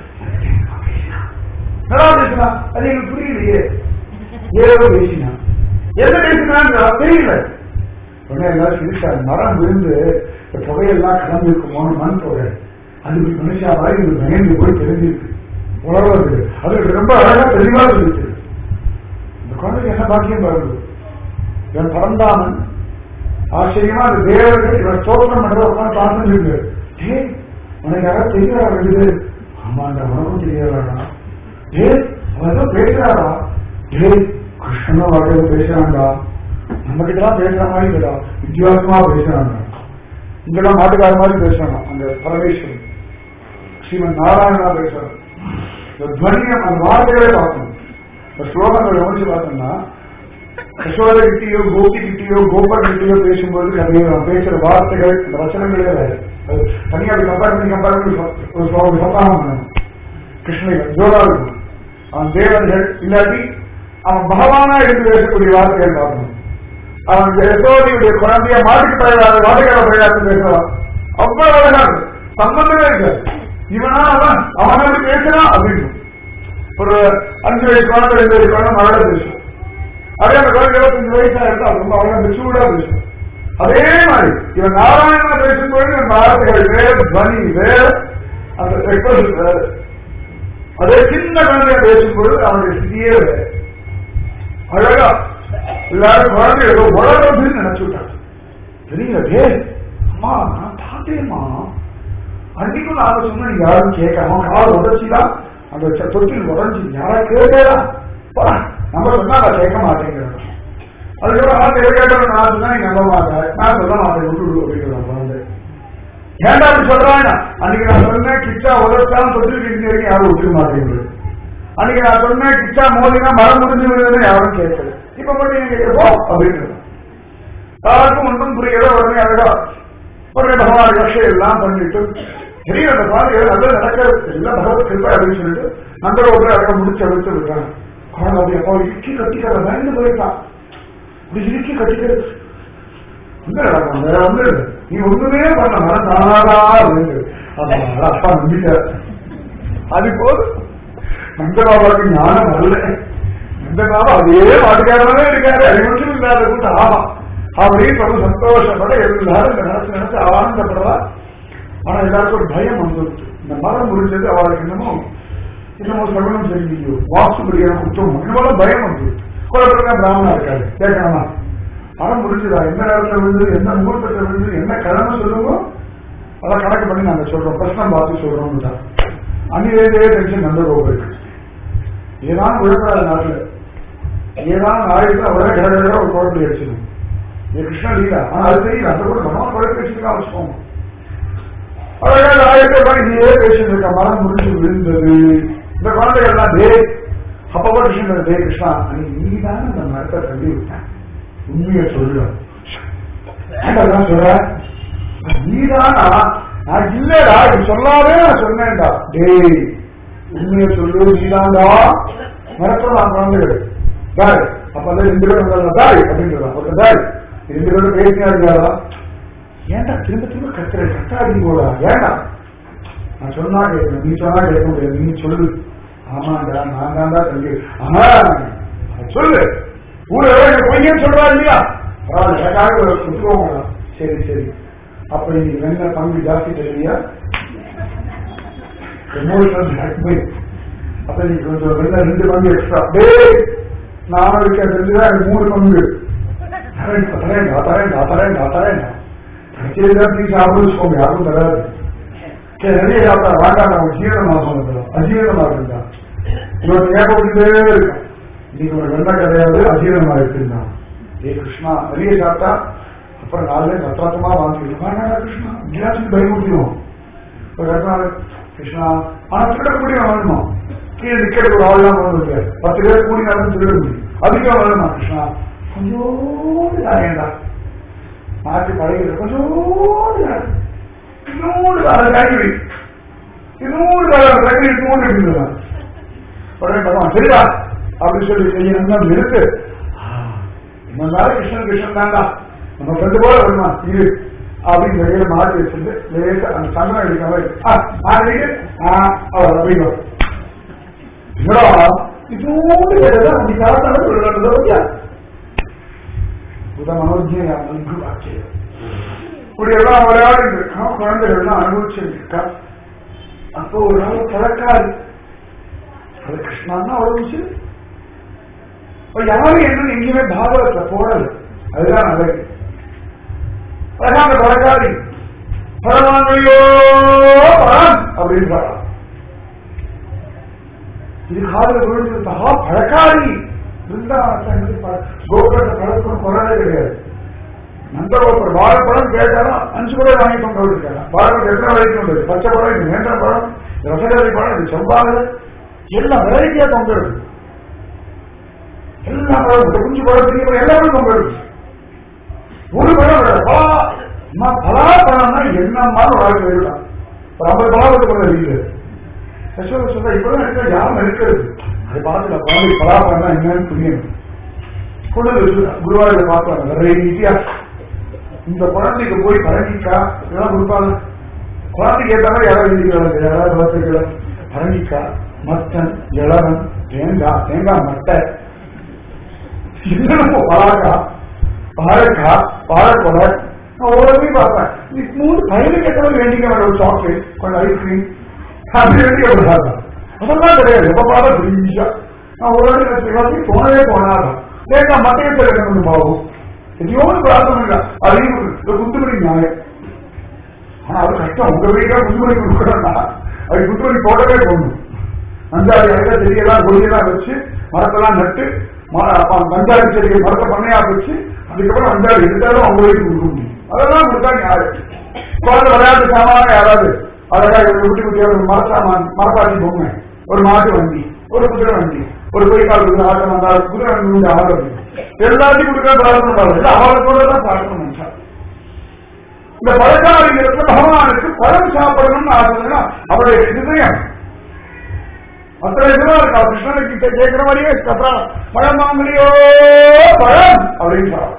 நல்லா பேசினா அது எனக்கு புரியலையே ஏதோ பேசினா எந்த பேசினான்னு தெரியல உடனே எல்லாரும் சிரிச்சாங்க மரம் விழுந்து இந்த புகையெல்லாம் கிளம்பி இருக்குமோன்னு மண் புகை அது மனுஷா மாதிரி இது பயந்து போய் தெரிஞ்சிருக்கு உணர்வது அது ரொம்ப அழகா தெளிவா சொல்லிச்சு இந்த குழந்தைக்கு என்ன பாக்கியம் பாருங்க இவன் பறந்தாமன் ஆச்சரியமா அந்த தேவர்கள் இவன் ஸ்தோத்திரம் பண்றத உட்காந்து பார்த்துட்டு இருக்கு டே உனக்கு யாராவது தெரியாதா ரெண்டு பேர் ஆமாண்டா உனக்கும் தெரியாதாடா டே அவன் ஏதோ பேசுறாரா டே கிருஷ்ணனும் வாழ்க்கை பேசுறான்டா நம்ம கிட்டலாம் பேசுற மாதிரி இல்லடா வித்தியாசமா பேசுறாங்க இங்கெல்லாம் மாட்டுக்கார மாதிரி பேசுறாங்க அந்த பரமேஸ்வரன் ஸ்ரீமன் நாராயணா பேசுறாங்க இந்த துவனியை அந்த வார்த்தைகளே பார்க்கணும் இந்த ஸ்லோகங்களை கவனிச்சு பார்த்தோம்னா யசோத கிட்டியோ கோபி கிட்டியோ கோபர் கிட்டியோ பேசும்போது கதையோ அவன் பேசுற வார்த்தைகள் இந்த வசனங்களே வேறு அது தனியாக அப்படி கம்பேர் பண்ணி கம்பேர் பண்ணி சொ- ஒரு சொ- ஒரு சத்தாகம் பண்ணணும் கிருஷ்ணன் ஜோரா இருக்கும் அவன் தேவர்கள் இல்லாட்டி அவன் பகவானா எடுத்து பேசக்கூடிய வார்த்தைகள் பார்க்கணும் அவன் யசோதியுடைய குழந்தைய மாட்டுக்கு பயிராது வாடகை பயிராது பேசுறான் அவ்வளவு அழகா இருக்கு சம்பந்தமே இருக்காது இவனா அவன் அவன் எப்படி பேசுறான் அப்படின்னு ஒரு அஞ்சு வயசு குழந்தை ரெண்டு வயசு குழந்தை மழை பேசும் அதே அந்த குழந்தை இருபத்தஞ்சு வயசா இருந்தா ரொம்ப அவ்வளவு மெச்சூர்டா பேசும் அதே மாதிரி இவன் நாராயணா பேசும்போது இந்த வார்த்தைகள் வேறு துவனி வேறு அந்த expression வேறு அதே சின்ன குழந்தைய பேசும்போது அவனுடைய ஸ்திதியே வேறு அழகா எல்லாரும் குழந்தை ஏதோ உலகத்துன்னு நினைச்சுட்டாங்க தெரியல டே அம்மா நான் பார்த்தேம்மா அன்னைக்கும் நான் சொன்ன நீ யாரும் கேட்காம கால் உடச்சிதான் அந்த ச- தொட்டில் உடஞ்சி யாரா கேட்டா நம்ம சொன்னா நான் கேட்க மாட்டேங்கிறேன் அதுக்கப்புறம் நான் எதை கேட்டாலும் நான் சொன்னா நீ நம்ப மாட்டேன் நான் சொல்ல மாட்டேன் விட்டு விடு அப்படிங்கிறான் குழந்தை ஏன்டா அப்படி சொல்றாங்க அன்னைக்கு நான் சொன்னேன் கிச்சா உதச்சாலும் தொட்டில் கிட்டி வரைக்கும் யாரும் விட்டுக்க மாட்டேங்குது அன்னைக்கு நான் சொன்னேன் கிச்சா மோதினா மரம் முடிஞ்சு விடுதுன்னு யாரும் கேட்கல இப்ப மட்டும் நீங்க கேட்போம் அப்படின்னு யாருக்கும் ஒன்றும் புரியல உடனே அழகா உடனே பகவான் ரஷை எல்லாம் பண்ணிட்டு தெரியல அந்த பாதைகள் நல்லது நடக்கிறது எல்லாம் பகவத் கிருப்பை அப்படின்னு சொல்லிட்டு நந்தரோட அழகா முடிச்சு அழுத்து விட்டாங்க குழந்தை அப்படி அப்பா இறுக்கி கட்டிக்கிற பயந்து போயிட்டான் இப்படி இறுக்கி கட்டிக்கிறது வந்து நடக்கும் வேற வந்து நீ ஒண்ணுமே பண்ண மனசாரா அப்படின்னு அதனால அப்பா நம்பிட்டார் அது போதும் நந்தபாபாவுக்கு ஞானம் வரல நந்தபாபா அதே மாட்டுக்காரனே இருக்காரு அது மட்டும் இல்லாத கூட்டம் ஆமா அப்படின்னு ரொம்ப சந்தோஷப்பட எல்லாரும் இந்த நினைச்சு நினைச்சு ஆனந்தப்படவா ஆனா எல்லாருக்கும் ஒரு பயம் வந்துருச்சு இந்த மரம் முடிஞ்சது அவளுக்கு என்னமோ என்னமோ சகுனம் தெரிஞ்சியோ வாசுபடியான குற்றம் என்னமோ பயம் வந்து குழப்பம் பிராமணா இருக்காரு கேட்கணுமா மரம் முடிஞ்சதா எந்த நேரத்துல விழுந்து எந்த முகூர்த்தத்தில் விழுந்து என்ன கிழமை சொல்லுமோ அதை கணக்கு பண்ணி நாங்க சொல்றோம் பிரச்சனை பார்த்து சொல்றோம் தான் அன்னிலேருந்தே டென்ஷன் நல்ல ரோகம் இருக்கு ஏதாவது விழுக்காத நாட்டுல ஏதாவது நாளைக்கு அவரே கிட கிட ஒரு குழந்தை அடிச்சிடும் இது கிருஷ்ண லீலா ஆனா அது தெரியல அந்த கூட பகவான் குழந்தை வச்சுக்கலாம் வச்சுக்கோங்க அழகா ஆயிரத்தி ரூபாய் நீயே பேசிட்டு இருக்க மரம் முடிச்சு விழுந்தது இந்த குழந்தைகள் எல்லாம் டே அப்பப்போ கிருஷ்ணன் டே கிருஷ்ணா நீ தானே அந்த மரத்தை தள்ளி விட்டேன் உண்மையை சொல்லு ஏன்டா சொல்ற நீதானா நான் இல்லடா இது சொல்லாதே நான் சொன்னேன்டா டேய் உண்மையை சொல்லு நீதான்டா மறக்கலாம் குழந்தைகள் தாய் அப்ப ரெண்டு பேரும் வந்தாங்க, தாய் அப்படிங்கிறதா ஓகே தாய் ரெண்டு பேரும் பேசினா இருக்காரா ஏன்டா திரும்ப திரும்ப கத்துற கத்தாதீங்க போடா ஏன்டா நான் சொன்னா கேட்கணும் நீ சொன்னா கேட்க முடியாது நீ சொல்லு ஆமாண்டா நான் தான்டா தம்பி ஆனா அதை சொல்லு ஊர்ல எனக்கு பொய்யன்னு சொல்றா இல்லையா பரவாயில்ல எனக்காக ஒரு ஒத்துக்கோங்களா சரி சரி அப்ப நீ வெண்ண பங்கு ஜாஸ்தி தெரியலையா எமோஷனல் பிளாக்மெயில் அப்ப நீ கொஞ்சம் வெண்ண ரெண்டு பங்கு எக்ஸ்ட்ரா டேய் நான் இருக்க தெரிஞ்சுதான் எனக்கு மூணு பங்கு தரேன் தரேன் தரேன் தரேன் தரேன் கடைசியில தான் நீ சாப்பிட வச்சுக்கோங்க யாருக்கும் தராது சரி நிறைய சாப்பிட்டா வேண்டாம் நான் ஜீரணமா சொன்னது அஜீரணமா இருந்தா இவன் ஏகப்பட்டுட்டே இருக்கான் நீங்க ஒரு வெள்ள கிடையாது அஜீரணமா இருக்குன்னா ஏ கிருஷ்ணா நிறைய சாப்பிட்டா அப்புறம் நாலு சத்திரத்தமா வாங்கிக்கணும் வேண்டாம் கிருஷ்ணா கிளாஸுக்கு பயமுடியும் ஒரு இடத்துல கிருஷ்ணா ஆனா திருட முடியும் வரணும் கீழே நிக்கிறது ஒரு ஆள்லாம் வந்து பத்து பேர் கூடி நடந்து திருட முடியும் அதிகம் வரணுமா கிருஷ்ணா கொஞ்சோண்டு தாயேண்டா மாற்றி பழகிறது கொஞ்சோண்டு தாய். இன்னொரு கால காய்கறி இன்னொரு கால காய்கறி இன்னொரு இருக்குதுதான் உடனே பகவான் சரிடா அப்படின்னு சொல்லி செய்யணும் இருக்கு இருந்தாலும் கிருஷ்ணன் கிருஷ்ணன் தாண்டா நம்ம ஃப்ரெண்டு போல வருமா இரு அப்படின்னு வெளியில மாற்றி வச்சிருந்து லேசா அந்த சந்தனம் அடிக்கிற மாதிரி ஆ நான் இருக்கு ஆ அவர் அப்படிங்க என்னடா இதோடு எதாவது நீ காலத்தால ஒரு ரெண்டு தடவை புத மனோஜ்ய அன்பு வாக்கியம் இப்படி எல்லாம் விளையாடிட்டு இருக்கான் குழந்தைகள்லாம் அனுபவிச்சுட்டு இருக்கா அப்போ ஒரு நாள் பழக்காது அது கிருஷ்ணான்னா அவ்வளவு இப்ப யாரும் என்ன எங்கேயுமே பாகவத்தை போடல அதுதான் அழகு அழகா அந்த பழக்காரி பரவாயில்லையோ பரம் அப்படின்றாரா இது காதல விழுந்து மகா பழக்காரி பிருந்தாவனத்தை கோபுரத்தை பழக்கம் குறவே கிடையாது நந்தகோபுரம் வாழைப்பழம் கேட்டாலும் அஞ்சு கூட வாங்கி கொண்டு வந்திருக்காங்க வாழைப்பழம் எத்தனை வரைக்கும் கொண்டு பச்சை பழம் இது நேந்திர பழம் இது ரசகரி பழம் இது செவ்வாழை எல்லாம் வெரைட்டியா தொங்குறது எல்லா பழம் குஞ்சு பழம் பெரிய பழம் எல்லாமே தொங்குறது ஒரு பழம் விட பலா அம்மா, பலா பழம்னா என்னம்மா வாழ்க்கை இருக்கலாம் ஒரு ஐம்பது பழம் வந்து பழம் இருக்குது யசோத சொல்ற இப்பதான் இருக்கிற யாரும் இருக்கிறது அதை பார்த்துல குழந்தை பலா பழம்னா என்னன்னு புரியணும் கொண்டு வந்து குருவாயூர் பார்ப்பாங்க வெரைட்டியா இந்த குழந்தைக்கு போய் பரங்கிக்கா இதெல்லாம் கொடுப்பாங்க குழந்தைக்கு ஏற்ற மாதிரி யாராவது எழுதிக்கிறாங்க யாராவது வளர்த்துக்களை பரங்கிக்காய் மத்தன் இளவன் தேங்காய் தேங்காய் மட்டை என்னென்னமோ பலாக்காய் வாழைக்காய் வாழைப்பழ நான் ஒவ்வொருத்தையும் பார்ப்பேன் நீ மூணு பையனுக்கு எத்தனை வேண்டிங்க ஒரு சாக்லேட் கொஞ்சம் ஐஸ்கிரீம் அப்படி வேண்டிய ஒரு அதெல்லாம் கிடையாது எப்ப பார்த்தா ஃப்ரீஷா நான் ஒரு வாட்டி போனவே போனாதான் தேங்காய் மட்டையத்தை என்ன பாவம் எதையோ ஒரு பிரார்த்தனை இல்லை அதையும் குத்துமணி நியாயம் ஆனா அது கஷ்டம் உங்க வீட்டுல குத்துமணி கொடுக்கணும்னா அது குத்துமணி போட்டவே போடணும் அஞ்சாறு இடத்துல செடியெல்லாம் கொடியெல்லாம் வச்சு மரத்தெல்லாம் நட்டு ம- அப்ப பஞ்சாயத்து செடிகள் மரத்தை பண்ணையா வச்சு அதுக்கப்புறம் அஞ்சாறு எடுத்தாலும் அவங்க வீட்டுக்கு கொடுக்க முடியும் அதெல்லாம் கொடுத்தா நியாயம் குழந்தை விளையாட்டு சாமான யாராவது அழகா ஒரு குட்டி குட்டியா ஒரு மரசாமான் மரப்பாட்டி பொம்மை ஒரு மாட்டு வண்டி ஒரு குதிரை வண்டி ஒரு பொய்க்கால் குதிரை ஆட்டம் வந்தால் குதிரை வண்டி உண்டு ஆடுறது எல்லாத்தையும் கொடுக்க பிரார்த்தனை பண்ணுறது இல்லை அவளுக்கு தான் பிரார்த்தனை பண்ணா இந்த பழக்காரிகளுக்கு பகவானுக்கு பழம் சாப்பிடணும்னு ஆசைன்னா அவருடைய ஹிருதயம் அத்தனை இதுவா இருக்கா கிருஷ்ணனுக்கு கிட்ட கேட்கிற மாதிரியே அப்புறம் பழம் வாங்கலையோ பழம் அப்படின்னு சொல்றான்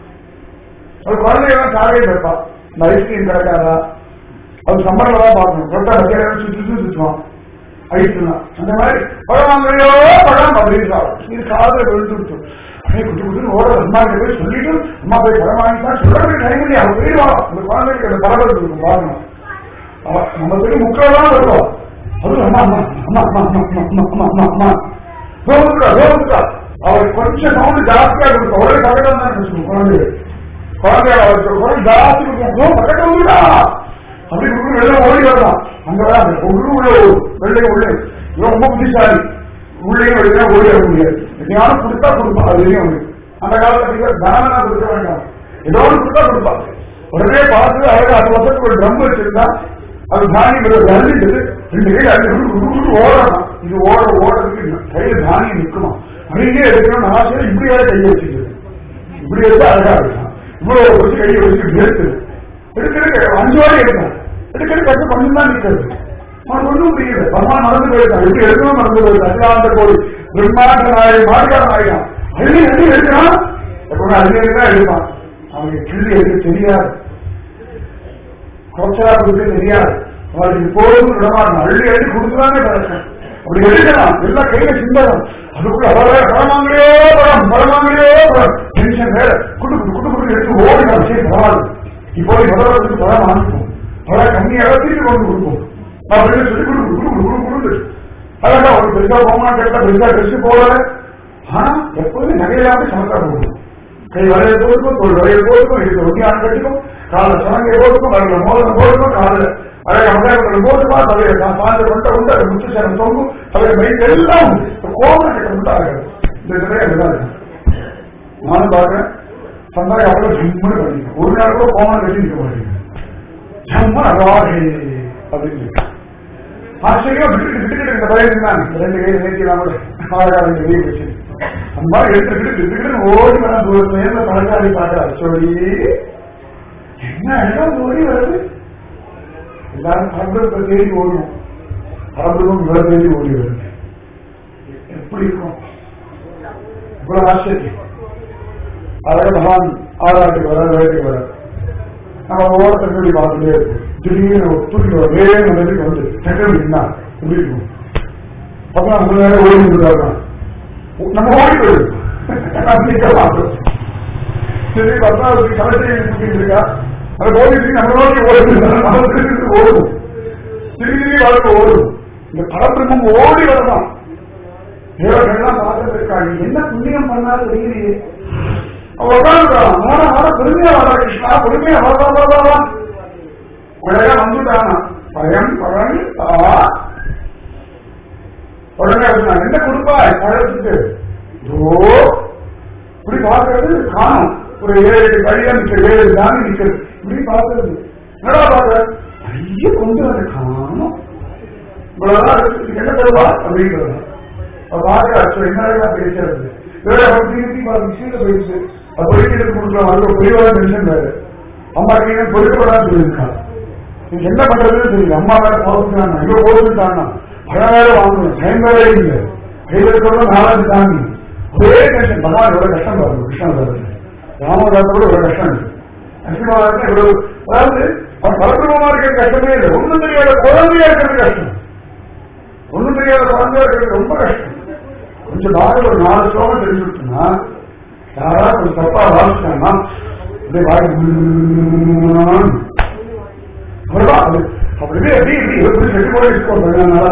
ஒரு குழந்தையெல்லாம் சாவே வைப்பா இந்த ஐஸ்கிரீம் கிடைக்காதா அது சம்மர்ல தான் பார்க்கணும் தொட்டா வைக்கிறேன் சுற்றி சுற்றி சுற்றுவான் ஐஸ்லாம் அந்த மாதிரி பழம் வாங்கலையோ பழம் அப்படின்னு சொல்றான் இது காதல விழுந்துருச்சு அப்படியே குட்டி குட்டி ஓட அம்மா கிட்ட போய் சொல்லிட்டு அம்மா போய் பழம் வாங்கிட்டா சொல்றது டைம் இல்லையா அவன் போயிடுவான் அந்த குழந்தைக்கு அந்த பரவல் இருக்கும் பாருங்க அவ- நம்ம போய் முக்கியம் தான் வருவோம் அது அம்மா அம்மா அம்மா அம்மா அம்மா அம்மா அம்மா அம்மா அம்மா ரோமுக்கா ரோமுக்கா அவர் கொஞ்சம் சவுண்ட் ஜாஸ்தியா கொடுக்கும் ஒரே பக்கத்துல தான் இருக்கும் குழந்தை குழந்தை அவருக்கு குரல் ஜாஸ்தி கொடுக்கும் ஓ பக்கத்துல வந்துடா அப்படி கொடுக்கும் வெளில ஓடி வரலாம் அங்கதான் அந்த உள்ளு உள்ள ஓடும். வெள்ளை உள்ளே இவன் ரொம்ப புத்திசாலி உள்ளே வெளியே ஓடி வர முடியாது எதையாவது கொடுத்தா கொடுப்பான் அதுலயும் வந்து அந்த காலத்துல தானா கொடுக்க வேண்டாம் ஏதோ ஒன்று கொடுத்தா கொடுப்பான் உடனே பார்த்து அழகா அது வருஷத்துக்கு ஒரு ட்ரம் வச்சிருந்தா அது தானியம் அள்ளிட்டு ரெண்டு கையில் அள்ளி ஓடணும் இது ஓட ஓடுறதுக்கு கையில தானியம் நிற்குமா அப்படியே எடுக்கணும்னு ஆசை இப்படியே கையை வச்சுக்கிறது இப்படி எடுத்து அழகா இருக்கலாம் இவ்வளவு வச்சு கையை வச்சு எடுத்து எடுக்கிறது அஞ்சு வாரம் எடுத்தான் எடுக்கிறது கஷ்டம் கொஞ்சம் தான் நிற்கிறது அவனுக்கு ஒன்றும் புரியல பகவான் மறந்து போயிருக்கான் எப்படி எடுக்கணும் மறந்து போயிருக்கான் அகிலாந்த கோடி பிரம்மாண்ட நாய மாடிக்காரன் ஆயிட்டான் அள்ளி அள்ளி எடுக்கிறான் எப்பவுமே அள்ளி அள்ளி எடுப்பான் அவனுக்கு கிள்ளி எடுக்க தெரியாது கொச்சரா கொடுக்க தெரியாது அவளுக்கு போதும் விடமாட்டோம் அள்ளி அள்ளி கொடுத்துதானே பழக்கம் அப்படி எடுக்கலாம் எல்லாம் கையில சிந்தனம் அதுக்குள்ள அவரே பழமாங்கலையோ பழம் பழமாங்கலையோ பழம் டென்ஷன் வேற குடு குடு குடு குடு எடுத்து ஓடினாலும் சரி பரவாயில்ல இப்போ முதல்வருக்கு பழம் வாங்கிப்போம் பழம் கம்மியாக திருப்பி கொண்டு கொடுப்போம் அப்படின்னு சொல்லி குடு குடு குடு குடு குடு அழகா ஒரு பெருசா போமா கேட்டா பெருசா ட்ரெஸ் போடல ஆனா எப்போதும் நகையிலாம சமத்தா போகும் கை வளையல் போட்டுக்கும் தோல் வளையல் போட்டுக்கும் இதுக்கு ஒட்டியான கட்டிக்கும் கால சலங்கை போட்டுக்கும் வரல மோதிரம் போட்டுக்கும் காலில் அழகா மகாபுரம் போட்டுமா தலையில நான் சாந்த கொண்ட உண்டு அது முத்து சேரம் தொங்கும் தலையில மைக் எல்லாம் உண்டு இப்ப கோபம் கிட்ட உண்டு ஆகிறது இந்த நிறைய விடாது நானும் பார்க்கிறேன் சந்தாய் அவ்வளவு ஜம்முன்னு பண்ணிக்கிறேன் ஒரு நாள் கூட கோமம் கட்டி நிற்க மாட்டேங்க ஜம்மு அழகாக அப்படின்னு சொல்லி. ஆச்சரியம் விட்டுட்டு விட்டுக்கிட்டு இந்த பழைய இருந்தாங்க ரெண்டு கையில் நேர்த்தியெல்லாம் கூட அழகா ரெண்டு கையை வச்சு அந்த மாதிரி எடுத்துக்கிட்டு விட்டுக்கிட்டு ஓடி வர தூரத்துல இருந்து பழக்காரி பார்க்கறாரு சொல்லி என்ன இடம் ஓடி வருது எல்லாரும் பரம்பரை தேடி ஓடுவோம் பரம்பரும் இவ்வளவு தேடி ஓடி வருது எப்படி இருக்கும் இவ்வளவு ஆச்சரியம் அழக பகவான் ஆறாட்டுக்கு வர வேலைக்கு வர நம்ம ஓரத்தை சொல்லி பார்த்துட்டே இருக்கும் திடீர்னு ஒரு தூக்கி வர வேக நிலைக்கு வந்து செகண்ட் என்ன எப்படி இருக்கும் அப்ப நம்ம கொஞ்ச நேரம் ஓடி விடுறாங்க நம்ம ஓடி போயிடும் சரி பத்மாவதி கலெக்டர் கூட்டிட்டு இருக்கா அந்த போலீஸ் நம்ம நோக்கி ஓடுது நம்ம திருப்பி ஓடும் திரும்பி வளர்ந்து ஓடும் இந்த பரபிரம்மம் ஓடி வரலாம் தேவர்கள்லாம் பார்த்துட்டு இருக்காங்க என்ன புண்ணியம் பண்ணாலும் தெரியலையே அவன் உட்காந்துட்டான் ஆனா ஆனா பொறுமையா வரா கிருஷ்ணா பொறுமையா வரா வரா வரா உடனே வந்துட்டானா பயம் பழனி ஆ உடனே சொன்னாங்க என்ன கொடுப்பாய் பழத்துக்கு ஓ இப்படி பார்க்கறது காணும் ஒரு ஏழு எட்டு கழியா நிக்கிறது ஏழு தானி நிக்கிறது இப்படி பார்க்கறது என்னடா பார்க்க ஐயோ கொண்டு வந்து காணும் இவ்வளவுதான் இருக்கு. இதுக்கு என்ன தருவா அப்படிங்கிறது அவர் பார்க்கிறார் என்ன பேசுறது வேற அவர் திருப்பி மிஷின்ல போயிடுச்சு அது பொறிக்கிறதுக்கு கொடுக்கலாம் அது பெரியவா டென்ஷன் வேறு அம்மா நீங்க பொறுக்கப்படாது சொல்லியிருக்காங்க நீங்க என்ன பண்றதுன்னு தெரியல அம்மா வேற போகுதுட்டாங்க ஐயோ போகுதுட்டாங்க பழம் வேற வாங்கணும் டைம் வேற இல்லை கையில் இருக்கிறவங்க நாலாவது தாண்டி ஒரே டென்ஷன் பகவான் எவ்வளவு கஷ்டம் பாருங்க கிருஷ்ணன் பாருங்க ராமதாஸ் கூட எவ்வளவு கஷ்டம் இருக்கு நரசிம்மாவுக்கு இவ்வளவு அதாவது அவன் பரபிரமமா இருக்கிற கஷ்டமே இல்லை ஒண்ணும் தெரியாத குழந்தையா இருக்கிறது கஷ்டம் ஒண்ணும் தெரியாத குழந்தையா இருக்கிறது ரொம்ப கஷ்டம் கொஞ்சம் நாள் ஒரு நாலு ஸ்லோகம் தெரிஞ்சுட்டுனா யாராவது கொஞ்சம் தப்பா வாசிச்சாங்கன்னா அப்படியே வாய் அவ்வளவுதான் அது அப்படியே எப்படி எப்படி எப்படி செட்டு போய் இருக்கோம்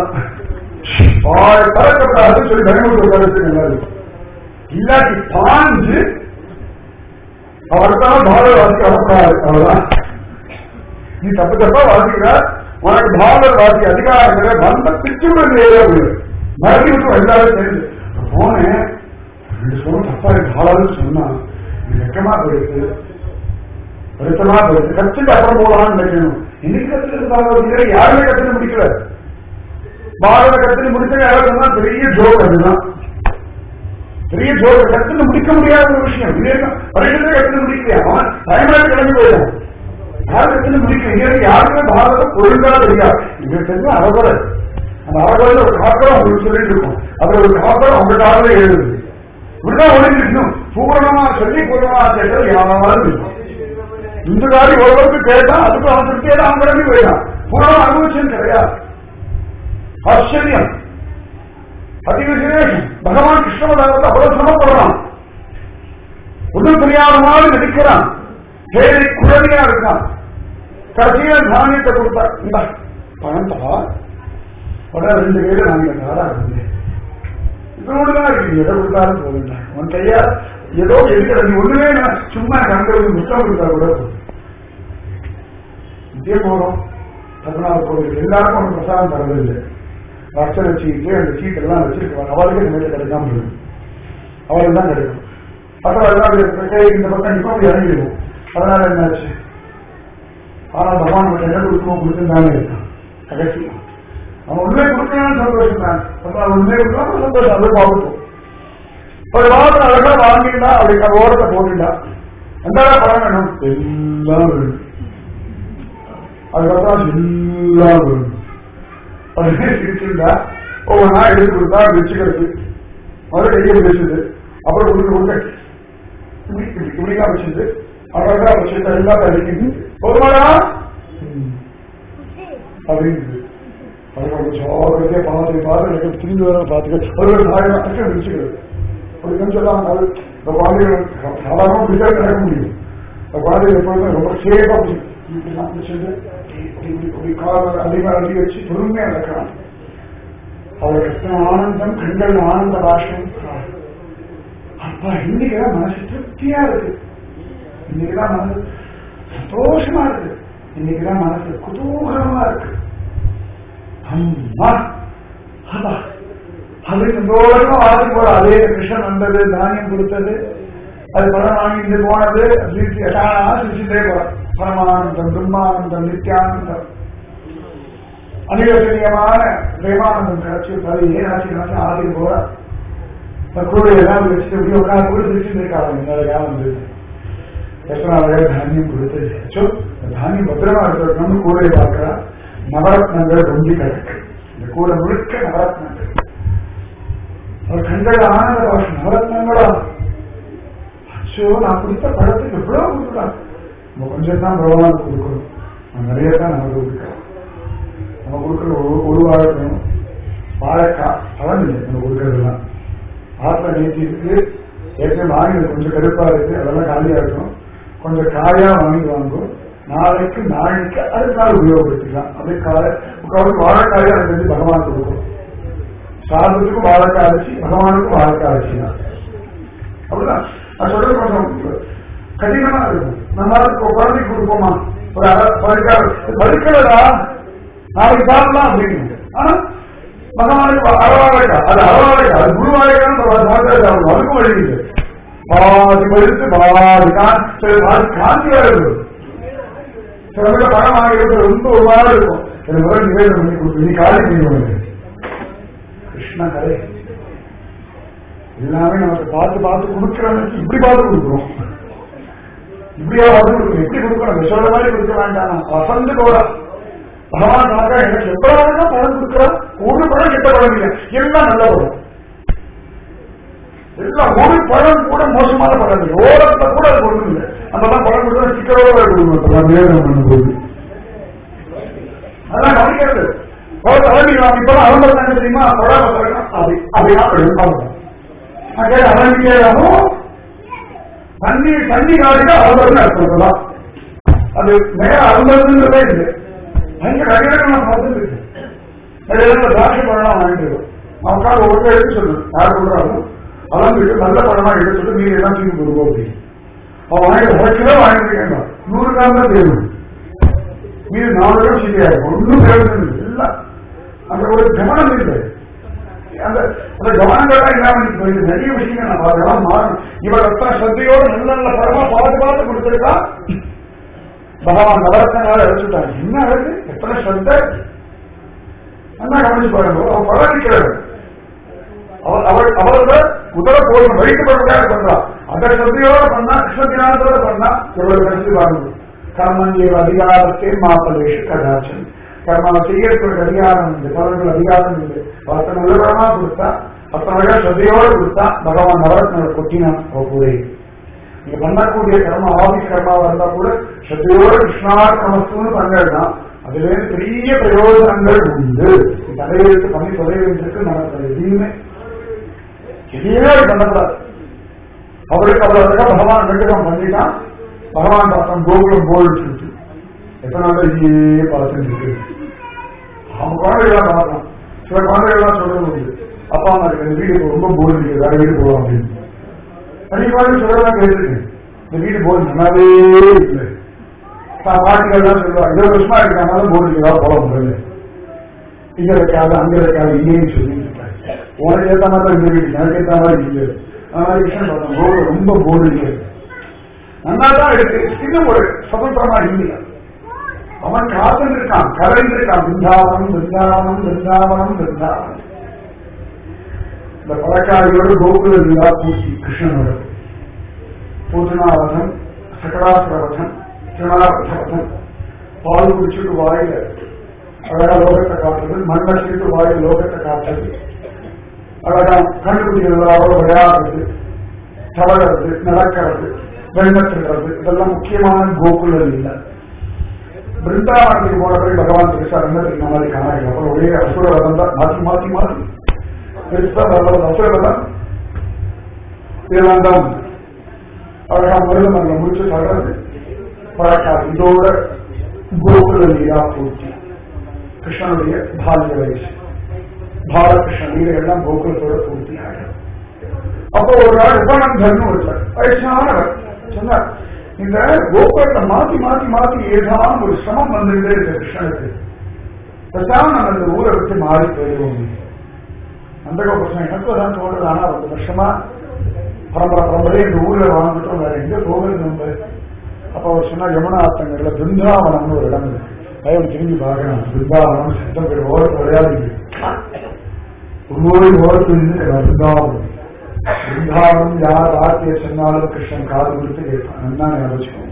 வாய் திறக்கப்படாதுன்னு சொல்லி பயமுறுத்த உட்காரத்துக்கு நல்லா இருக்கும் இல்லாட்டி பாஞ்சு அவர்தான் பாரத வாசிக்க வரக்கூடாது அவ்வளவுதான் நீ தப்பு தப்பா வாசிக்கிற உனக்கு பாரத வாசி அதிகாரங்களை வந்த பிச்சு விடுறது ஏரியா போயிடு மறுபடி விட்டு வந்தாலும் தெரிஞ்சு போனேன் ரெண்டு சொல்ல தப்பா இருக்கு பாலாதுன்னு சொன்னா இது வெக்கமா போயிடுச்சு வருத்தமா போயிடுச்சு கத்துட்டு அப்புறம் போகலாம்னு நினைக்கணும் இன்னைக்கு கத்துட்டு யாருமே கத்துட்டு முடிக்கல பாரத கத்துட்டு முடிச்ச யாரும் பெரிய ஜோக் அதுதான் பெரிய ஜோக கத்துன்னு முடிக்க முடியாத ஒரு விஷயம் இது என்ன பரிசுல கத்துன்னு முடிக்கலையா அவன் பயமாக கிளம்பி போயிடும் யார் கத்துன்னு முடிக்கல இங்க யாருமே பாரதம் ஒழுங்கா தெரியாது இங்க தெரிஞ்ச அரபரை அந்த அரபரில் ஒரு காப்பரம் உங்களுக்கு சொல்லிட்டு இருக்கும் அதுல ஒரு காப்பரம் உங்க காலில் எழுதுது இப்படிதான் ஒழுங்கிருக்கணும் பூரணமா சொல்லி பூரணமா கேட்டது யாராவது இருக்கும் இந்த காரி ஓரளவுக்கு கேட்டா அதுக்கு அவன் திருப்தியோட அவன் கிளம்பி போயிடான் பூரணமா அனுபவிச்சது கிடையாது ஆச்சரியம் அதிவிசேஷம் பகவான் கிருஷ்ணவதாரத்தை அவ்வளவு சிரமப்படுறான் ஒன்றும் தெரியாத மாதிரி நடிக்கிறான் பேரை குழந்தையா இருக்கான் கடைசியா தானியத்தை கொடுத்தா இந்த பணம் தா உடனே ரெண்டு பேரும் நாங்க தாரா இருந்தேன் இதோடு தான் இருக்கு எதை கொடுத்தாலும் போதுங்க உன் கையா ஏதோ இருக்கிற நீ ஒண்ணுமே நான் சும்மா கண்டது முத்தம் கொடுத்தா கூட போதும் இதே போறோம் பதினாறு கோவில் எல்லாருக்கும் ஒரு பிரசாதம் தரதில்லை அர்ச்சனை சீட்டு அந்த சீட்டெல்லாம் வச்சிருக்காங்க அவளுக்கு இந்த மாதிரி கிடைக்காம இருக்கும் அவளுக்கு தான் கிடைக்கும் அப்புறம் எல்லாம் இந்த பக்கம் இப்போ அப்படி இறங்கிடுவோம் அதனால என்னாச்சு ஆனா பகவான் மட்டும் என்ன கொடுக்கணும் கொடுத்துருந்தாங்க இருக்கான் கடைசி அவன் உண்மை கொடுக்கணும்னு சந்தோஷம் தான் அதனால உண்மை கொடுக்கலாம் சந்தோஷம் அது பார்க்கட்டும் ஒரு வாரம் அழகா வாங்கிட்டா அப்படி அந்த ஓரத்தை போட்டுட்டா எந்த படம் வேணும் எல்லாம் வேணும் அதுக்கப்புறம் எல்லாம் வேணும் அப்படின்னு சிரிச்சிருந்தா ஒவ்வொன்றா எடுத்து கொடுத்தா வச்சுக்கிறது முதல்ல கையை வச்சுது அப்புறம் கொடுக்க கொடுக்க இப்படி இப்படி இப்படிதான் வச்சுது அழகா வச்சுட்டு எல்லாம் அடிக்குது போதுமாடா அப்படின்னு அது கொஞ்சம் ஜாகிரதையா பார்த்து பார்த்து எனக்கு திரும்பி வர பார்த்துக்க ஒரு ஒரு நாய் அடிச்சு வச்சுக்கிறது ஒரு கொஞ்சம் தான் அது இந்த குழந்தைகள் சாதாரண பிடிச்சா கிடக்க முடியும் இந்த குழந்தைகள் எப்பொழுதுமே ரொம்ப சேஃபா பிடிச்சிட்டு கால அதிகார அடி வச்சு பொறுமையா நடக்கிறான் அவளுக்கு எத்தனை ஆனந்தம் கண்கள் ஆனந்த பாஷம் அப்பா இன்னைக்குதான் மனசு திருப்தியா இருக்கு இன்னைக்குதான் மனசு சந்தோஷமா இருக்கு இன்னைக்குதான் மனசு குதூகலமா இருக்கு அம்மா அப்பா அது சந்தோஷமா வாழ்க்கை போற அதே கிருஷ்ணன் வந்தது தானியம் கொடுத்தது அது படம் வாங்கிட்டு போனது சிரிச்சுட்டே போறான் பரமானந்தம் பிரம்மானந்தம் நித்யானந்தம் அநியோஜனியமான பிரேமானந்தம் கிடைச்சி அது ஏன் ஆச்சு ஆச்சு ஆதி போற கூட எல்லாம் வச்சுட்டு இப்படி உட்காந்து கூட சிரிச்சுட்டு இருக்காங்க நிறையா வந்து எத்தனை அழகாக தானியம் கொடுத்து சோ தானியம் பத்திரமா இருக்கிறது கூடையை பார்க்கிறா நவரத்னங்கள் ரொம்ப கிடக்கு இந்த கூட முழுக்க நவரத்னங்கள் அவர் கண்கள் ஆனந்த பாஷம் நவரத்னங்களா அச்சோ நான் கொடுத்த பழத்துக்கு எவ்வளவு கொடுக்கலாம் நம்ம கொஞ்சம் தான் பகவான் கொடுக்கணும் நம்ம நிறைய தான் நம்ம கொடுக்கலாம் நம்ம கொடுக்குற ஒரு ஒரு வாழைப்பழம் வாழைக்காய் பழம் இல்லை நம்ம கொடுக்கறதுலாம் ஆத்திர நேற்று இருக்கு ஏற்கனவே வாங்கி கொஞ்சம் கருப்பா இருக்கு அதெல்லாம் காலியா இருக்கும் கொஞ்சம் காயா வாங்கி வாங்கும் நாளைக்கு நாளைக்கு அதுக்காக உபயோகப்படுத்திக்கலாம் அது காலை முக்காவது வாழைக்காயா அது வந்து பகவான் கொடுக்கும் சாதத்துக்கும் வாழைக்காய் அரிசி பகவானுக்கும் வாழைக்காய் அரிசி தான் அப்படிதான் நான் சொல்றது கொஞ்சம் கடினமா இருக்கும் நம்ம குழந்தைக்கு கொடுப்போமா ஒரு பழுக்காடு பழுக்கலடா நாளைக்கு சாப்பிடலாம் அப்படின்னு ஆனா பகவானுக்கு அறவாழைக்கா அது அறவாழைக்கா அது குருவாழைக்கான்னு அதுக்கும் வழி இல்லை பாதி பழுத்து பாதி பாதி காந்தியா இருக்கு சில பேர் பணம் வாங்கிறது ரொம்ப ஒரு மாதிரி இருக்கும் சில பேர் நிவேதனம் பண்ணி கொடுத்து நீ காலி பண்ணி கிருஷ்ண கதை எல்லாமே நமக்கு பார்த்து பார்த்து கொடுக்கிறவனுக்கு இப்படி பார்த்து கொடுக்குறோம் இப்படியா பார்த்து கொடுக்கணும் எப்படி கொடுக்கணும் விஷோட மாதிரி கொடுக்க வேண்டாம் வசந்து போட பகவான் நமக்கா எனக்கு எவ்வளவு பழம் கொடுக்குறான் ஒரு பழம் கெட்ட பழம் இல்லை எல்லாம் நல்ல பழம் எல்லாம் ஒரு பழம் கூட மோசமான பழம் இல்லை ஓரத்துல கூட அது ஒண்ணும் இல்லை அதெல்லாம் பழம் கொடுத்தா சிக்கரோட கொடுக்கணும் நிவேதனம் பண்ணும்போது அதான் கவனிக்கிறது அவர் தலைமை இப்பெல்லாம் அலம்பரம் தெரியுமா பழம் அப்படி அப்படின்னா அங்கே அரங்கியமும் தண்ணி தண்ணி நாடுக அலம்பரம் அர்த்தம் அது நேர அலம்பரதுங்கிறதே இல்லை அங்க கடிதம் நான் பார்த்துருக்கு திராட்சை பழம் வாங்கிட்டு அவனுக்காக ஒரு எடுத்து சொல்லு யார் சொல்றாங்க அலம்பிட்டு நல்ல பழமா எடுத்து சொல்லி நீங்க எல்லாம் தூக்கி கொடுப்போம் அப்படின்னு அவன் வாங்கி ஒரு கிலோ வாங்கிருக்கேன் நூறு கிராம் தான் தேவை மீது நாலு கிலோ சரியா இருக்கும் ஒன்றும் பிரயோஜனம் இல்லை எல்லாம் அந்த ஒரு கவனம் இல்லை அந்த அந்த கவனங்கள்லாம் இல்லாம போயிட்டு நிறைய விஷயங்கள் நான் பார்க்கலாம் மாறும் இவர் எத்தனை ஸ்ரத்தையோடு நல்ல நல்ல படமா பார்த்து பார்த்து கொடுத்துருக்கா பகவான் நவரத்னால எடுத்துட்டாங்க என்ன அழகு எத்தனை ஸ்ரத்த நல்லா கவனிச்சு பாருங்க அவன் பழகிக்கிறார் அவள் அவள் அவளோட உதர போடும் வழிக்கப்படுறதாக பண்றா அந்த ஸ்ரத்தையோட பண்ணா கிருஷ்ண தினானத்தோட பண்ணா எவ்வளவு கருத்து பாருங்க கர்மஞ்சீவ அதிகாரத்தை மாப்பலேஷு கதாச்சன் கர்மாவை செய்யறதுக்கு அதிகாரம் இல்லை பலர்கள் அதிகாரம் இல்லை அத்தனை உள்ளவரமா கொடுத்தா அத்தனை அழகா ஸ்ரத்தையோட கொடுத்தா பகவான் நவரத்ன கொட்டினான் போதே நீங்க பண்ணக்கூடிய கர்ம ஆபீஸ் கர்மாவா இருந்தா கூட ஸ்ரத்தையோட கிருஷ்ணார்த்தமஸ்துன்னு பண்ணா அதுல இருந்து பெரிய பிரயோஜனங்கள் உண்டு தலையெழுத்து பண்ணி தொலைவதற்கு நடக்கிறது எதையுமே எதையுமே பண்ணக்கூடாது அவருக்கு அவ்வளவு பகவான் வெட்டுக்கம் பண்ணிட்டான் பகவான் பார்த்தோம் கோகுலம் போல் சொல்லிட்டு எத்தனை நாள் இங்கேயே பார்த்துட்டு இருக்கு அவங்க குழந்தைகள்லாம் பார்க்கலாம் சில குழந்தைகள்லாம் சொல்றது உண்டு அப்பா அம்மா இருக்கு வீடு ரொம்ப போர் இருக்கு வேற வீடு போகலாம் அப்படின்னு நிறைய குழந்தை சொல்லலாம் கேட்டிருக்கேன் இந்த வீடு போர் நல்லாவே இல்லை பாட்டிகள்லாம் சொல்லுவாங்க இருபது வருஷமா இருக்காங்க போர் இருக்குதா போல முடியல இங்க வைக்காது அங்க வைக்காது இங்கேயும் சொல்லிட்டு இருக்காங்க உனக்கு ஏத்த மாதிரி தான் இந்த வீடு எனக்கு ஏத்த மாதிரி இல்லை அதனால விஷயம் பார்த்தோம் போர் ரொம்ப போர் இருக்கு நல்லா தான் இருக்கு இன்னும் ஒரு சுதந்திரமா இல்லையா அவன் காத்துட்டு இருக்கான் கரைந்து இருக்கான் பிருந்தாவனம் பிருந்தாவனம் பிருந்தாவனம் பிருந்தாவனம் இந்த பழக்காரியோடு கோகுல லீலா பூர்த்தி கிருஷ்ணனோட பூஜனாவதம் சகடாசுரவதம் திருநாவதம் பால் குடிச்சுட்டு வாயில அழகா லோகத்தை காட்டுறது மண்ணை சீட்டு வாயில லோகத்தை காட்டுறது அழகா கண்டுபிடிக்கிறதோட விளையாடுறது தவறது நடக்கிறது வெள்ளத்துறது இதெல்லாம் முக்கியமான கோகுல லீலா பிருந்தாவனத்துக்கு போன பிறகு பகவான் பெருசா இருந்தது மாதிரி காணாங்க அப்புறம் ஒரே அசுரவதம் தான் மாற்றி மாற்றி மாற்றி பெருசா பகவான் அசுரவதம் இதெல்லாம் தான் அழகா முருகன் அங்க முடிச்சு சொல்றது பழக்கா இதோட கோகுல லீலா பூர்த்தி கிருஷ்ணனுடைய பால்ய வயசு பாலகிருஷ்ண லீலைகள்லாம் கோகுலத்தோட பூர்த்தி ஆகும் அப்போ ஒரு நாள் உபநந்தன் ஒருத்தர் வயசானவர் சொன்னார் இந்த கோகுலத்தை மாத்தி மாத்தி மாத்தி ஏதான ஒரு சிரமம் வந்துகிட்டே இருக்கு கிருஷ்ணனுக்கு பேசாம நம்ம இந்த ஊரை விட்டு மாறி போயிடுவோம் அந்த கோபுரம் எனக்கு தான் தோன்றது ஆனா ஒரு வருஷமா பரம்பரை பரம்பரையே இந்த ஊர்ல வாழ்ந்துட்டோம் வேற எங்க போகிறது நம்ம அப்ப அவர் சொன்னா யமுனா ஆத்தங்கள்ல பிருந்தாவனம்னு ஒரு இடம் இருக்கு பயம் திரும்பி பார்க்கணும் பிருந்தாவனம் சித்தம் பேர் ஓரத்து விளையாடி ஒவ்வொரு ஓரத்து இருந்து பிருந்தாவனம் பிருந்தாவனம் யார் வார்த்தையை சொன்னாலும் கிருஷ்ணன் காது கொடுத்து கேட்பான் நல்லா ஞாபகம்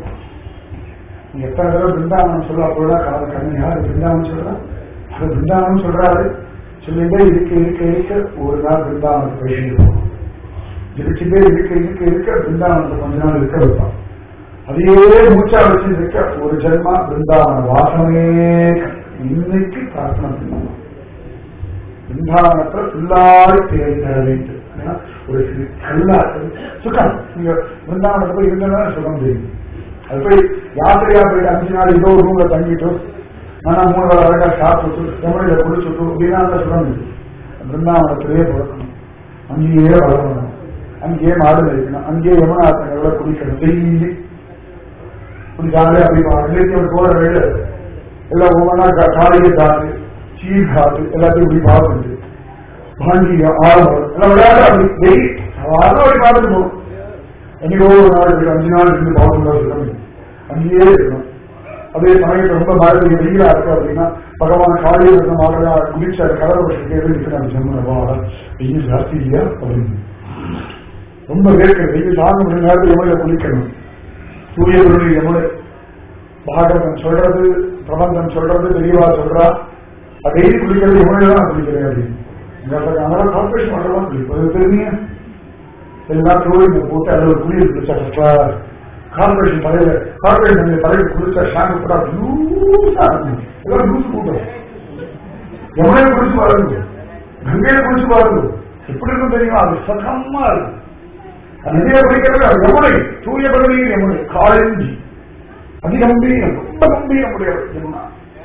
நீ எத்தனை தடவை பிருந்தாவனம் சொல்ல அப்பொழுதுதான் காது கண்ணு யாரு பிருந்தாவனம் சொல்றா அது பிருந்தாவனம் சொல்றாரு சொல்லிட்டே இருக்க இருக்க இருக்க ஒரு நாள் பிருந்தாவனத்துக்கு பேசிட்டு போகணும் இருக்கிட்டே இருக்க இருக்க இருக்க பிருந்தாவனத்தை கொஞ்ச நாள் இருக்க வைப்பான் அதையே மூச்சா வச்சு இருக்க ஒரு ஜென்மா பிருந்தாவன வாசமே இன்னைக்கு பிரார்த்தனை பண்ணணும் பிருந்தாவனத்தை ஃபுல்லாடி தேடி தர வேண்டும் ஏன்னா, ஒரு சிறு கல்லா சுகம் நீங்க பிருந்தாவனத்தை போய் இருந்தா சுகம் தெரியும் அது போய் யாத்திரையா போயிட்டு அஞ்சு நாள் ஏதோ ஒரு ரூம்ல தங்கிட்டு ஆனா மூணு வேலை அழகா சாப்பிட்டு தமிழ்ல குடிச்சுட்டு அப்படின்னா அந்த சுகம் இல்லை பிருந்தாவனத்திலேயே பிறக்கணும் அங்கேயே வளரணும் அங்கேயே மாடு இருக்கணும் அங்கேயே யமுனாத்தங்களோட குடிக்கணும் டெய்லி இப்படி ஜாலியா அப்படி அன்னைக்கு ஒரு போற வேலை எல்லாம் ஒவ்வொன்றா காலையில காத்து சீர் காத்து எல்லாத்தையும் இப்படி பார்த்துட்டு பாண்டியம் ஆழ்மரம் எல்லாம் விளையாட அப்படி டெய்லி சாதாரண அப்படி பார்த்துட்டு போகும் என்னைக்கோ ஒரு நாள் இருக்கு அஞ்சு நாள் இருந்து பார்த்துட்டு இருக்கணும் அங்கேயே இருக்கணும் அதே சமயத்தில் ரொம்ப மழை வெயிலா இருக்கு அப்படின்னா பகவான் காலையில் இருந்த மாதிரி குளிச்ச கடல் வருஷத்துக்கு எது நிற்கிறாங்க ஜம்மு வெயில் ஜாஸ்தி இல்லையா அப்படின்னு ரொம்ப வேர்க்கிறது வெயில் தாங்க முடியும் நேரத்தில் எவ்வளவு குளிக்கணும் சூரிய குருவி யமுனை பாகவதன் சொல்றது பிரபந்தம் சொல்றது தெளிவா சொல்றா அது டெய்லி குளிக்கிறது யமுனையில தான் குளிக்கிறேன் அப்படின்னு அதெல்லாம் கார்பரேஷன் மட்டும் குளிப்பது தெரியுங்க எல்லாம் டூரிங் போட்டு அதில் ஒரு குளியல் குளிச்சா கார்பரேஷன் தலையில கார்பரேஷன் தலையில குளிச்சா ஷாம்பு கூட லூசா இருக்கும் எல்லாம் லூஸ் கூட்டம் யமுனையில குளிச்சு பாருங்க கங்கையில குளிச்சு பாருங்க எப்படி இருக்கும் தெரியுமா அது சகமா இருக்கும் நதியில குளிக்கிறது அது யமுனை சூரிய பகுதியில் யமுனை காலஞ்சி அதிகம்பீரம் ரொம்ப கம்பீரம் உடையவர் யமுனா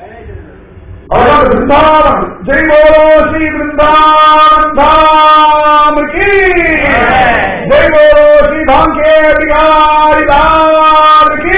அழகாக பிருந்தாவன் ஜெய் போலோ ஸ்ரீ பிருந்தாவன் தாம் கி ஜெய் போலோ ஸ்ரீ பாங்கே பிகாரி தாம் கி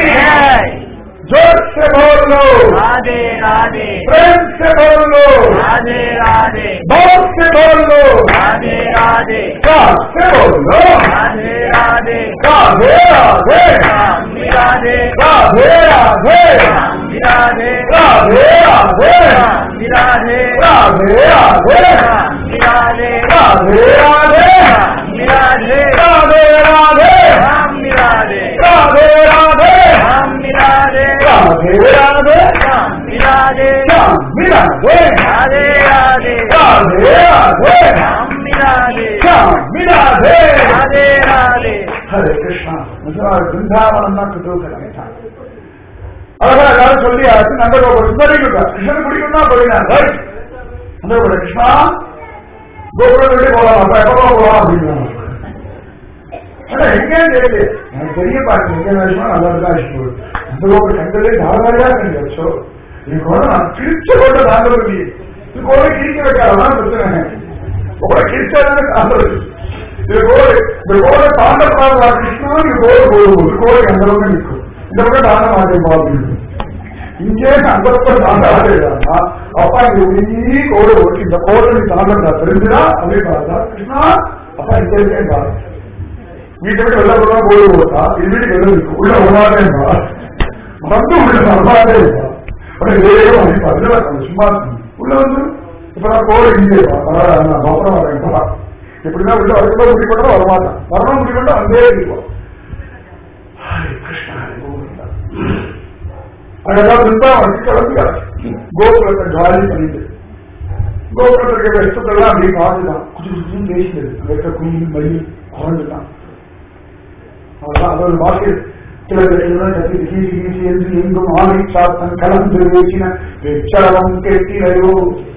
जोर से बोल लो राधे राधे प्रेम से बोल लो राधे राधे बहुत से बोल लो राधे राधे प्यार से बोल लो राधे राधे राधे राधे राम राधे राधे राधे राम राधे राधे राधे राम राधे राधे राधे राम राधे राधे राधे राम राधे राधे राधे राम राधे राधे राधे राम राधे राधे राधे राम राधे श्याम राधे राधे राधे राधे राधे राम राधे श्याम राधे राधे राधे ஹரே கிருஷ்ணா நிஜமாக பிருந்தாவனம் தான் குதூகலம் அழகா எல்லாரும் சொல்லி ஆச்சு நந்தகோபுரம் சுந்தரி கொடுத்தா கிருஷ்ணன் பிடிக்கும் தான் போயினார் ரைட் நந்தகோபுரம் கிருஷ்ணா கோபுரம் வெளியே போகலாம் அப்ப எப்ப போகலாம் அப்படின்னு ஆனா எங்கேயும் தெரியல எனக்கு தெரிய பாருங்க எங்க விஷயம் நல்லா தான் விஷயம் நந்தகோபுரம் கண்டதே தாராளியா கண்டு வச்சோ இது கூட நான் கிழிச்ச கொண்ட தாண்டவதி இது கூட கிழிக்க வைக்காதான் பிரச்சனை கூட கிழிச்சாதானே தாண்டவதி இது கூட இந்த கோடை தாண்டப்படாத கிருஷ்ணா இது கோடு போடுவோம் இது கோடை அந்த பக்கம் நிற்கும் இந்த பக்கம் தாண்ட மாட்டேன் பாருங்க இங்கே அந்த பக்கம் தாண்டாடா அப்பா இந்த உயி கோடு ஓட்டி இந்த கோடை நீ தாண்டா தெரிஞ்சுதா அப்படின்னு பார்த்தா கிருஷ்ணா அப்பா இங்க இருக்கேன் பாரு வீட்டை விட்டு வெளில போனா கோடு போட்டா இது வீட்டுக்கு வெளில இருக்கு உள்ள வரமாட்டேன் பா வந்து உள்ள வரமாட்டே உடனே வேகம் அடிப்பா இல்ல அந்த சும்மா உள்ள வந்து இப்ப நான் கோடு இங்கே பரவாயில்ல நான் அப்புறம் வரேன் எப்படின்னா உள்ள வரக்கூட முடிவு பண்ணா வரமாட்டான் வரணும் முடிவு பண்ணா வந்தே இருப்போம் ஹரே கிருஷ்ணா ஹரே கோவிந்தா அழகா பிருந்தாவன் கிளம்பி கோகுலத்தை காலி பண்ணிட்டு கோகுலத்திற்கு வெஷ்டத்தெல்லாம் அப்படி பார்த்துதான் குச்சு குச்சுன்னு பேசினது அங்க இருக்க குயில் மயில் குறைஞ்சுதான் அவ்வளவுதான் அது ஒரு வாக்கு சில பேர் கத்தி கீசி கீசி என்று எங்கும் ஆணை சாத்தன் கலந்து பேசின வெச்சளவம் கேட்டிலையோ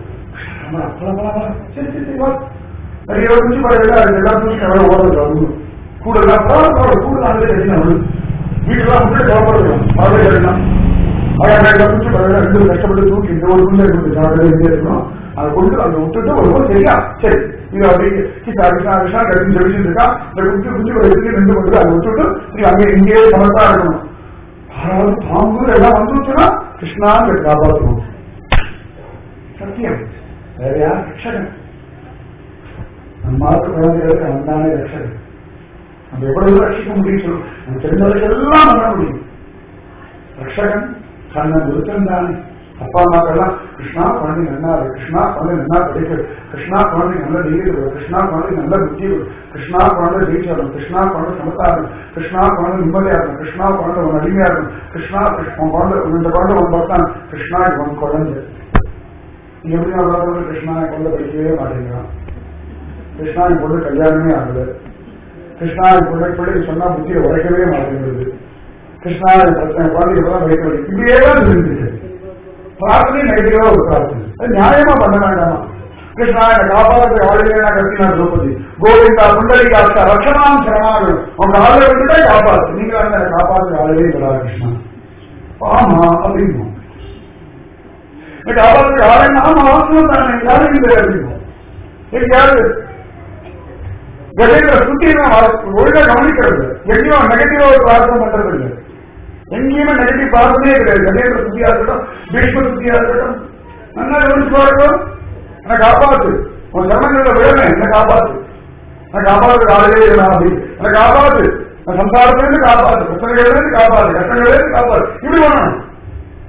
சரி சரி சரி வா நிறைய குஞ்சு பறவை அது எல்லாம் தூக்கி கடவுள் ஓடுறது அவங்க கூட எல்லாம் கூட கூட நாங்களே கட்டினா வீட்டுலாம் முன்னாடி கவலைப்படுறோம் பறவை கட்டலாம் ஆயிரம் குஞ்சு பறவை ரெண்டு கஷ்டப்பட்டு தூக்கி இந்த ஒரு குஞ்சு இருக்கு நாங்களே எங்கே இருக்கணும் அதை கொண்டு அதை விட்டுட்டு ஒரு போது சரியா சரி இது அப்படி கிட்டா கிருஷ்ணா கிருஷ்ணா கட்டி ஜெயிச்சுட்டு இருக்கா இந்த குஞ்சு குஞ்சு பறவை ரெண்டு கொண்டு அதை விட்டுட்டு இது அங்கே இங்கேயே சமத்தா இருக்கணும் யாராவது பாம்பு எல்லாம் வந்துச்சுன்னா கிருஷ்ணான்னு காப்பாற்றணும் சத்தியம் வேற யார் ரட்சகன் நம்மளுக்கு குழந்தைகளுக்கு அவன் தானே ரட்சகன் நம்ம எவ்வளவு ரட்சிக்க முடியும் சொல்லும் நம்ம தெரிஞ்சவர்களுக்கு எல்லாம் பண்ண முடியும் ரட்சகன் கண்ணன் ஒருத்தன் தானே அப்பா அம்மாக்கெல்லாம் கிருஷ்ணா குழந்தை நல்லா இருக்கு கிருஷ்ணா குழந்தை நல்லா படிக்கிறது கிருஷ்ணா குழந்தை நல்ல டிகிரி கிருஷ்ணா குழந்தை நல்ல புத்தி வரும். கிருஷ்ணா குழந்தை ஜெயிச்சாலும் கிருஷ்ணா குழந்தை சமத்தா இருக்கும் கிருஷ்ணா குழந்தை நிம்மதியா இருக்கும் கிருஷ்ணா குழந்தை உன் அடிமையா இருக்கும் கிருஷ்ணா உன் குழந்தை இந்த குழந்தை உன் பார்த்தான் கிருஷ்ணா இது உன் குழந்தை நீங்க எப்படி நான் பார்க்கறது கிருஷ்ணா என் குழந்தை படிக்கவே மாட்டேங்கிறான் கிருஷ்ணா என் பொண்ணு கல்யாணமே ஆகுது கிருஷ்ணா என் பொண்ணை பிள்ளை சொன்னா புத்தியை உடைக்கவே மாட்டேங்கிறது கிருஷ்ணா என் பிரச்சனை குழந்தைக்கு தான் வைக்க முடியும் இப்படியே தான் இருந்துச்சு பிரார்த்தனை நெகட்டிவா ஒரு பிரார்த்தனை அது நியாயமா பண்ண வேண்டாமா கிருஷ்ணா என்னை காப்பாற்ற ஆளுநர் கத்தினா திரௌபதி கோவிந்தா குண்டலி காத்தா ரட்சணாம் சரணாகும் உங்க ஆளுநர் வந்துட்டா காப்பாத்து நீங்க வந்து என்னை காப்பாற்ற ஆளவே இல்லடா கிருஷ்ணா ஆமா அப்படின்னு எனக்கு காப்பாற்ற ஆளுநர் ஆமா அவசியம் தானே யாரும் இல்லை அப்படின்னு எனக்கு யாரு கஜேந்திர சுத்தி ஒழுங்கா கவனிக்கிறது எங்கேயோ நெகட்டிவா ஒரு பிரார்த்தனை பண்றது இல்லை எங்கேயுமே நெகட்டிவ் பிரார்த்தனையே கிடையாது கஜேந்திர சுத்தியா இருக்கட்டும் பீஷ்ம சுத்தியா இருக்கட்டும் நல்லா கவனிச்சு பாருங்க என்னை காப்பாத்து உன் சரணங்களை விடணும் என்னை காப்பாத்து என்னை காப்பாத்து ஆளவே இல்லை அப்படி என்னை காப்பாத்து நான் சம்சாரத்திலிருந்து காப்பாத்து பிரச்சனைகளிலிருந்து காப்பாத்து கஷ்டங்களிலிருந்து காப்பாத்து இப்படி பண்ணணும்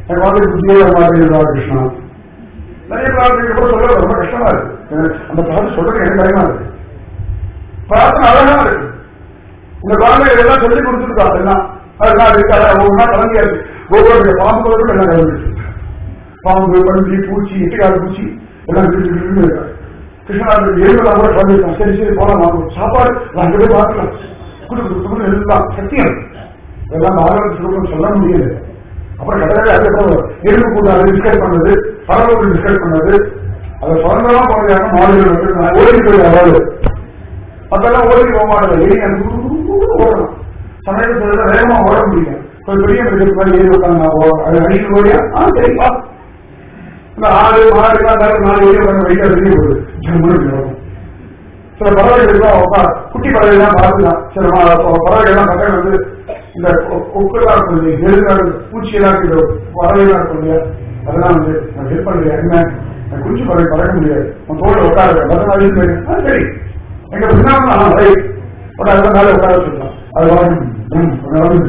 எனக்கு வந்து புத்தியே வர மாட்டேங்குதா கிருஷ்ணா நிறைய பிரார்த்தனை கூட சொல்றது ரொம்ப கஷ்டமா இருக்கு எனக்கு அந்த பிரார்த்தனை சொல்றது எனக்கு பயமா இருக்கு பிரார்த்தனை அழகா இருக்கு இந்த குழந்தை இதெல்லாம் சொல்லி கொடுத்துருக்கா எல்லாம் அதெல்லாம் இருக்கு அதை ஒவ்வொன்றா கலந்தியாச்சு ஒவ்வொரு பாம்பு கூட எல்லாம் கலந்துச்சு பாம்பு பன்றி பூச்சி எட்டுக்கால பூச்சி எல்லாம் இருக்கு இருக்காரு கிருஷ்ணாவுக்கு எழுதலாம் கூட கலந்துருக்கான் சரி சரி போலாம் வாங்க சாப்பாடு நான் கிட்ட பார்க்கலாம் குடு குடு குடு எல்லாம் சத்தியம் இதெல்லாம் பாரத சுருக்கம் சொல்ல முடியல அப்புறம் கடையில் அதுக்கப்புறம் எறும்பு கூட்டாது டிஸ்கஸ் பண்ணது பரவல் டிஸ்கஸ் பண்ணது அதை சுதந்திரமா போனதாக மாடுகள் வந்து ஓடி போய் அதாவது அதெல்லாம் ஓடி போக மாட்டது எலி அந்த குடு குடு குடு ஓடணும் சமயத்தில் வேகமா ஓட முடியும் கொஞ்சம் பெரிய மிருகத்துக்கு மாதிரி ஏறி உட்காந்து அது அடிக்க ஓடியா ஆ சரிப்பா இந்த ஆடு மாடு எல்லாம் தர நாலு ஏறி உட்காந்து வைக்க வெளியே போகுது ஜம்முன்னு வரும் சில பறவைகள் உட்கார் குட்டி பறவை எல்லாம் பார்த்துக்கலாம் சில பறவைகள் எல்லாம் பக்கம் வந்து இந்த கொக்குலாம் இருக்கும் இல்லையா நெருங்காடு பூச்சி எல்லாம் இருக்கு பறவைலாம் இருக்கும் இல்லையா அதெல்லாம் வந்து நான் ஹெல்ப் பண்றேன் என்ன நான் குஞ்சு பறவை பறக்க முடியாது நான் தோல்ல உட்காருவேன் பதினாலு சரி எங்க பின்னாடி ரைட் பட் அதெல்லாம் மேலே உட்கார வச்சுக்கலாம் அது வந்து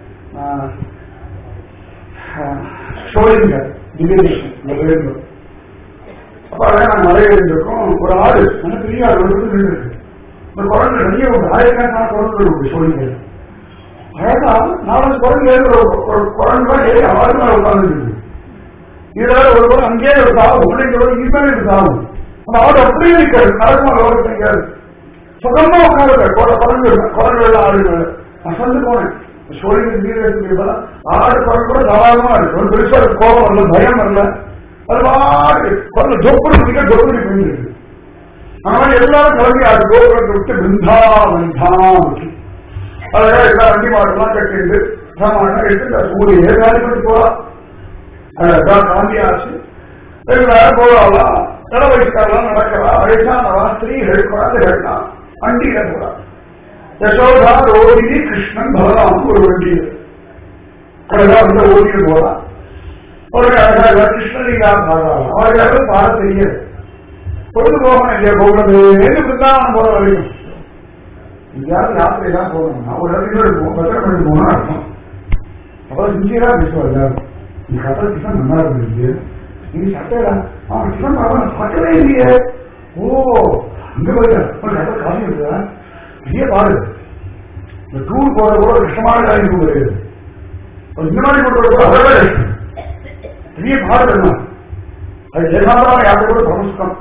ஷோலிங்க திவ்யதேஷன் இந்த பேருந்து அப்ப அதான் நாங்க மலையேறிருக்கோம் ஒரு ஆடு நல்ல பெரிய ஆடு ஒரு நின்று இருக்கு இந்த குரங்கு நிறைய ஒரு ஆயிரக்கணக்கான குரங்குகள் உண்டு ஷோலிங்க அழகா நாலஞ்சு குரங்கு ஏறி ஒரு குரங்கு தான் ஏறி ஆறு மேல உட்கார்ந்து இதுல ஒரு குரங்கு அங்கேயே ஒரு தாவும் பிள்ளைங்களோட இதுமே ஒரு தாவும் அந்த ஆடு அப்படியே இருக்காது நடக்குமா லோகத்தில் இருக்காது சுகமா உட்காருங்க குரங்கு குரங்கு எல்லாம் ஆடுகள் அசந்து போனேன் சோழிங்க வீரத்துக்கு ஆடு குரங்கு கூட தாராளமா இருக்கு ஒரு பெருசா கோபம் வரல பயம் வரல அது பாட்டு கொஞ்சம் ஜொப்படி மிக ஜொப்படி போயிருக்கு ஆனா எல்லாரும் கிளம்பி அது கோபுரத்தை விட்டு பிருந்தா வந்தாம் அழகா எல்லா வண்டி மாட்டெல்லாம் கட்டிட்டு சாமான எடுத்து சூரிய காலி போறா அழகா காந்தி ஆச்சு எல்லாரும் போறாலாம் இட வயசுக்காரெல்லாம் நடக்கிறா வயசானவா ஸ்திரீகள் குழந்தைகள்லாம் வண்டியில போறா யசோதா ரோஹிணி கிருஷ்ணன் பலராம் ஒரு வண்டியில் அழகா வந்து ஓடிட்டு போறான் ஒரு அழகா கிருஷ்ணலீலா பாடுறாங்க அவர்களும் பாட தெரியாது பொழுது போகணும் இல்லையா போகிறது எது பிருந்தாவனம் போற வரைக்கும் எங்கேயாவது யாத்திரை தான் போகணும்னா ஒரு இடத்துல இருக்கும் பத்திரம் பண்ணிட்டு போனா அர்த்தம் அப்புறம் சின்சியரா பேசுவார் எல்லாரும் நீ கதை டிஃபன் நல்லா இருந்துச்சு நீ சட்டையா அவன் டிஃபன் பரவாயில்ல சட்டவே இல்லையே ஓ அங்க போயிட்ட ஒரு கதை காசு இருக்குதா பெரிய பாடு இந்த டூர் போற கூட ஒரு கஷ்டமான காரியம் கிடையாது இந்த மாதிரி போடுறது கூட அதை விட கஷ்டம் பெரிய பாடு என்ன அது ஏகாந்தமான யாத்திரை கூட சமஸ்கம்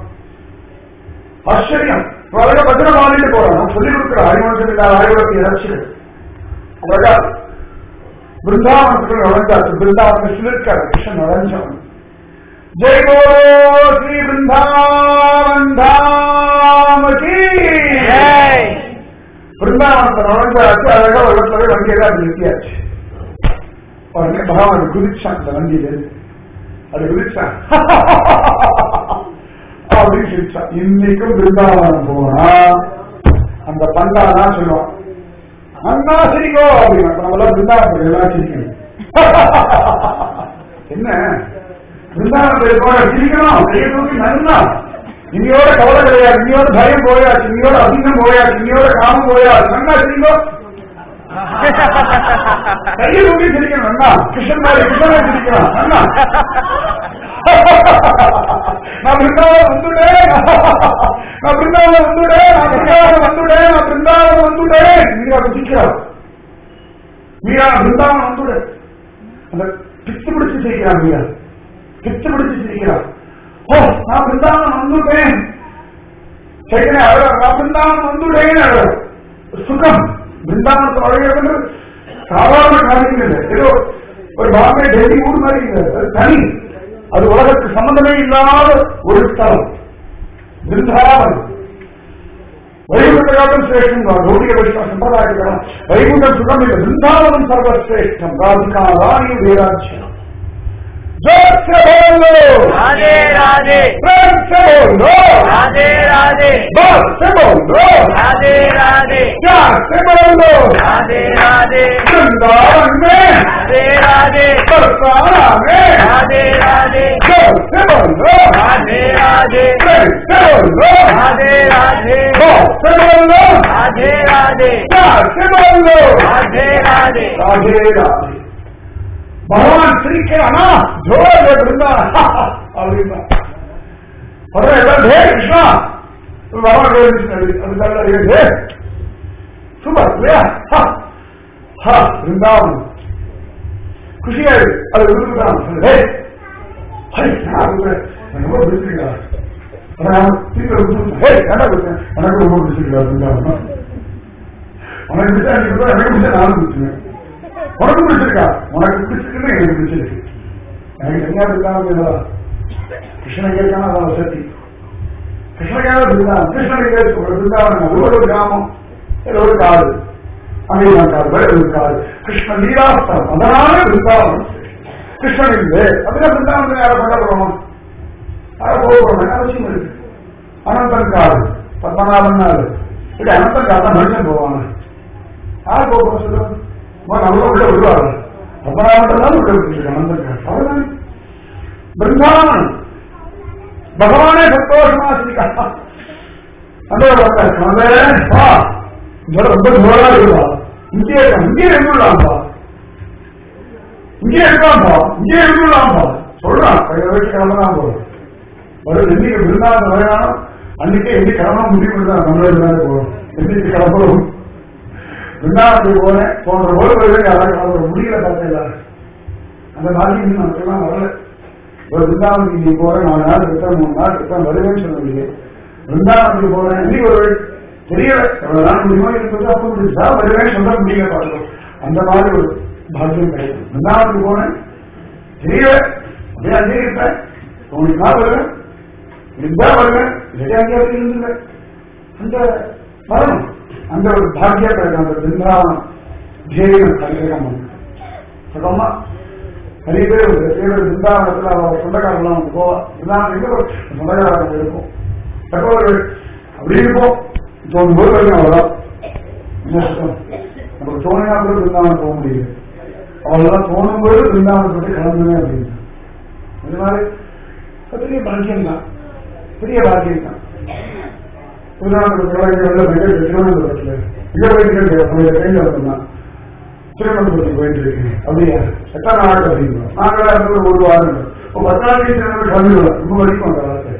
ஆச்சரியம் அழகா பத்திரம் வாங்கிட்டு போறான் நான் சொல்லிக் கொடுக்குற அறிமுகம் இல்லாத ஆய்வகத்தை இறச்சிடு அழகா பிருந்தாவனத்துக்கு நுழைஞ்சாச்சு பிருந்தாவனத்தில் சொல்லிருக்காரு கிருஷ்ணன் நுழைஞ்சவன் ஜெய் போலோ ஸ்ரீ பிருந்தாவன் தாம கீ பிருந்தாவனத்தை நுழைஞ்சாச்சு அழகா வெள்ளத்துல வண்டியெல்லாம் நிறுத்தியாச்சு உடனே பகவான் குதிச்சான் அந்த வண்டியில அது குதிச்சான் அப்படின்னு சிரிச்சான் இன்னைக்கும் பிருந்தாவனம் போனா அந்த பண்டானா சொல்லுவான் அண்ணா சிரிக்கோ அப்படின்னு நம்மளாம் பிருந்தாவனத்துக்கு எல்லாம் சிரிக்கணும் என்ன பிருந்தாவனத்துக்கு போன சிரிக்கணும் கையை தூக்கி நன்னா இனியோட கவலை கிடையாது இனியோட பயம் போயாச்சு இனியோட அசிங்கம் போயாச்சு இனியோட காமம் போயாச்சு நன்னா சிரிக்கோ கையை தூக்கி சிரிக்கணும் அண்ணா கிருஷ்ணன் மாதிரி கிருஷ்ணனை சிரிக்கணும் அண்ணா நான் பிருந்தாவனம் வந்துட்டேன் நான் பிருந்தாவனம் வந்துட்டேன் நான் பிருந்தாவனம் வந்துட்டேன் நான் பிருந்தாவனம் வந்துட்டேன் மீரா குதிக்கிறார் மீரா பிருந்தாவனம் வந்துட்டேன் அந்த பித்து பிடிச்சு சிரிக்கிறான் மீரா பித்து பிடிச்சு சிரிக்கிறான் ஓ நான் பிருந்தாவனம் வந்துட்டேன் சைத்தனே அழகா நான் பிருந்தாவனம் வந்துட்டேன் அழகா சுகம் பிருந்தாவனத்தை அழகிறது சாதாரண காரியம் இல்லை ஏதோ ஒரு பாம்பே டெல்லி ஊர் மாதிரி இல்லை அது தனி அது உலகத்துக்கு சம்பந்தமே இல்லாத ஒரு ஸ்தலம் பிருந்தாவனம் வைகுண்டகாலம் சிரேஷ்டம் கௌடிய வைஷ்ணவ சம்பிரதாயக்காரம் வைகுண்டம் சுகம் இல்லை பிருந்தாவனம் சர்வசிரேஷ்டம் ராதிகா ராணி வீராட்சியம் जोर से बोलो राधे राधे प्रेम से बोलो राधे राधे बस से बोलो राधे राधे प्यार से बोलो राधे राधे वृंदावन में राधे राधे बरसाना में राधे राधे जोर से बोलो राधे राधे प्रेम से बोलो राधे राधे बस से बोलो राधे राधे प्यार से बोलो राधे राधे राधे राधे பகவான் சிரிக்கிறானா ஜோர் இருந்தா அப்படின்னா உடனே எல்லாம் டே கிருஷ்ணா பகவான் அதுக்காக டே சூப்பர் இல்லையா ஹா, ஹா, பிருந்தாவனம் குஷியாரு அது விரும்புதான் ஹே ஹை, நான் விரும்புறேன். எனக்கு ரொம்ப பிடிச்சிருக்கா அதான் திருப்பி விரும்புறேன். ஹே, ஏன்டா விரும்புறேன்? எனக்கு ரொம்ப பிடிச்சிருக்கா பிருந்தாவனம் உனக்கு பிடிச்சா நீ கொடுத்தா எனக்கு பிடிச்சா நானும் பிடிச்சிருக்கேன் உனக்கு பிடிச்சிருக்கா உனக்கு பிடிச்சிருக்குன்னு எனக்கு பிடிச்சிருக்கு எனக்கு எங்க பிருந்தாவனம் கிருஷ்ணன் கேட்கான அதான் சக்தி கிருஷ்ணகால பிருந்தாவனம் கிருஷ்ணனுக்கு ஒரு பிருந்தாவனம் அது ஒரு கிராமம் இது ஒரு காடு அமெரிக்கா காடு வேற ஒரு காடு கிருஷ்ண லீலாஸ்தலம் அதனால பிருந்தாவனம் கிருஷ்ணன் இல்லை அப்படின்னா பிருந்தாவனத்தை யாரை கொண்டாடுறோமா யாரை போகிறோம் அவசியம் இருக்கு அனந்தன் காடு பத்மநாபன் நாடு இப்படி அனந்தன் காடு தான் மனுஷன் போவாங்க யார் போகிறோம் சொல்லுங்க நம்ம உள்ள விடுவாங்க பத்மநாபன் தான் உள்ள விட்டுருக்கு அனந்தன் காடு அவ்வளவுதான் பிருந்தாவனம் பகவானே சந்தோஷமா இருக்கா அந்த வா இங்க ரொம்ப ஜோரா இருக்குவா இங்கே இங்கே இருந்துடலாம்பா இங்கே இருக்கலாம்பா இங்கே இருந்துடலாம்பா சொல்றான் கையில வச்சு கிளம்பலாம் போறோம் வரும் என்னைக்கு விருந்தாந்த வரையானம் அன்னைக்கே எப்படி கிளம்ப முடியும் தான் நம்மளோட தான் போறோம் என்னைக்கு கிளம்புறோம் விருந்தாவத்துக்கு போனேன் போன்ற போது வருவேன் யாராவது கிளம்புற முடியல பார்த்தேன் அந்த மாதிரி இன்னும் நமக்கெல்லாம் வரல ஒரு விருந்தாவனத்துக்கு நீ போறேன் நாலு நாள் இருக்கேன் மூணு நாள் இருக்கேன் வருவேன்னு சொல்ல முடியும் விருந்தாவனத்துக்கு போறேன் இன்னைக்கு ஒரு தெரியல எவ்வளவு நாள் முடியுமோ இருக்கிறது அப்போ முடிஞ்சா வருவேன் சொல்ல முடியல பார்க்கணும் அந்த மாதிரி ஒரு பாக்கியம் கிடைக்கும் விருந்தாவனத்துக்கு போனேன் தெரியல அப்படியே அங்கே இருப்பேன் உங்களுக்கு நாள் வருவேன் இருந்தா வருவேன் இல்லையா அங்கேயாவது இருந்துங்க அந்த வரணும் அந்த ஒரு பாக்கியம் கிடைக்கும் அந்த பிருந்தாவனம் ஜெயம் கலிகம் சுகமா நிறைய பேர் ஒரு பேர் பிருந்தாவனத்தில் அவ சொந்தக்காரங்களாம் வந்து போவா பிருந்தாவனம் எங்க ஒரு சொந்தக்காரங்க இருக்கும் எப்போ ஒரு அப்படி இருக்கும் தோணும் போது வரைக்கும் அவ்வளோதான் என்ன சுத்தம் நமக்கு தோணினா கூட பிருந்தாவனம் போக முடியுது அவ்வளோதான் தோணும் போது பிருந்தாவனம் சொல்லி கிளம்புமே அப்படின்னு இந்த மாதிரி அது பெரிய பாக்கியம் தான் பெரிய பாக்கியம் தான் திருவனந்தபுரத்தில் திருவனந்தபுரத்தில் இங்க போயிட்டு கையில் வந்தோம்னா திருவனந்தபுரத்துக்கு போயிட்டு இருக்கேன் அப்படியா எத்தனை நாள் அப்படிங்களா நாங்களா இருக்கிற ஒரு வாரம் இப்போ பத்தாம் தேதி கிளம்பிடுவோம் ரொம்ப வரைக்கும் அந்த வார்த்தை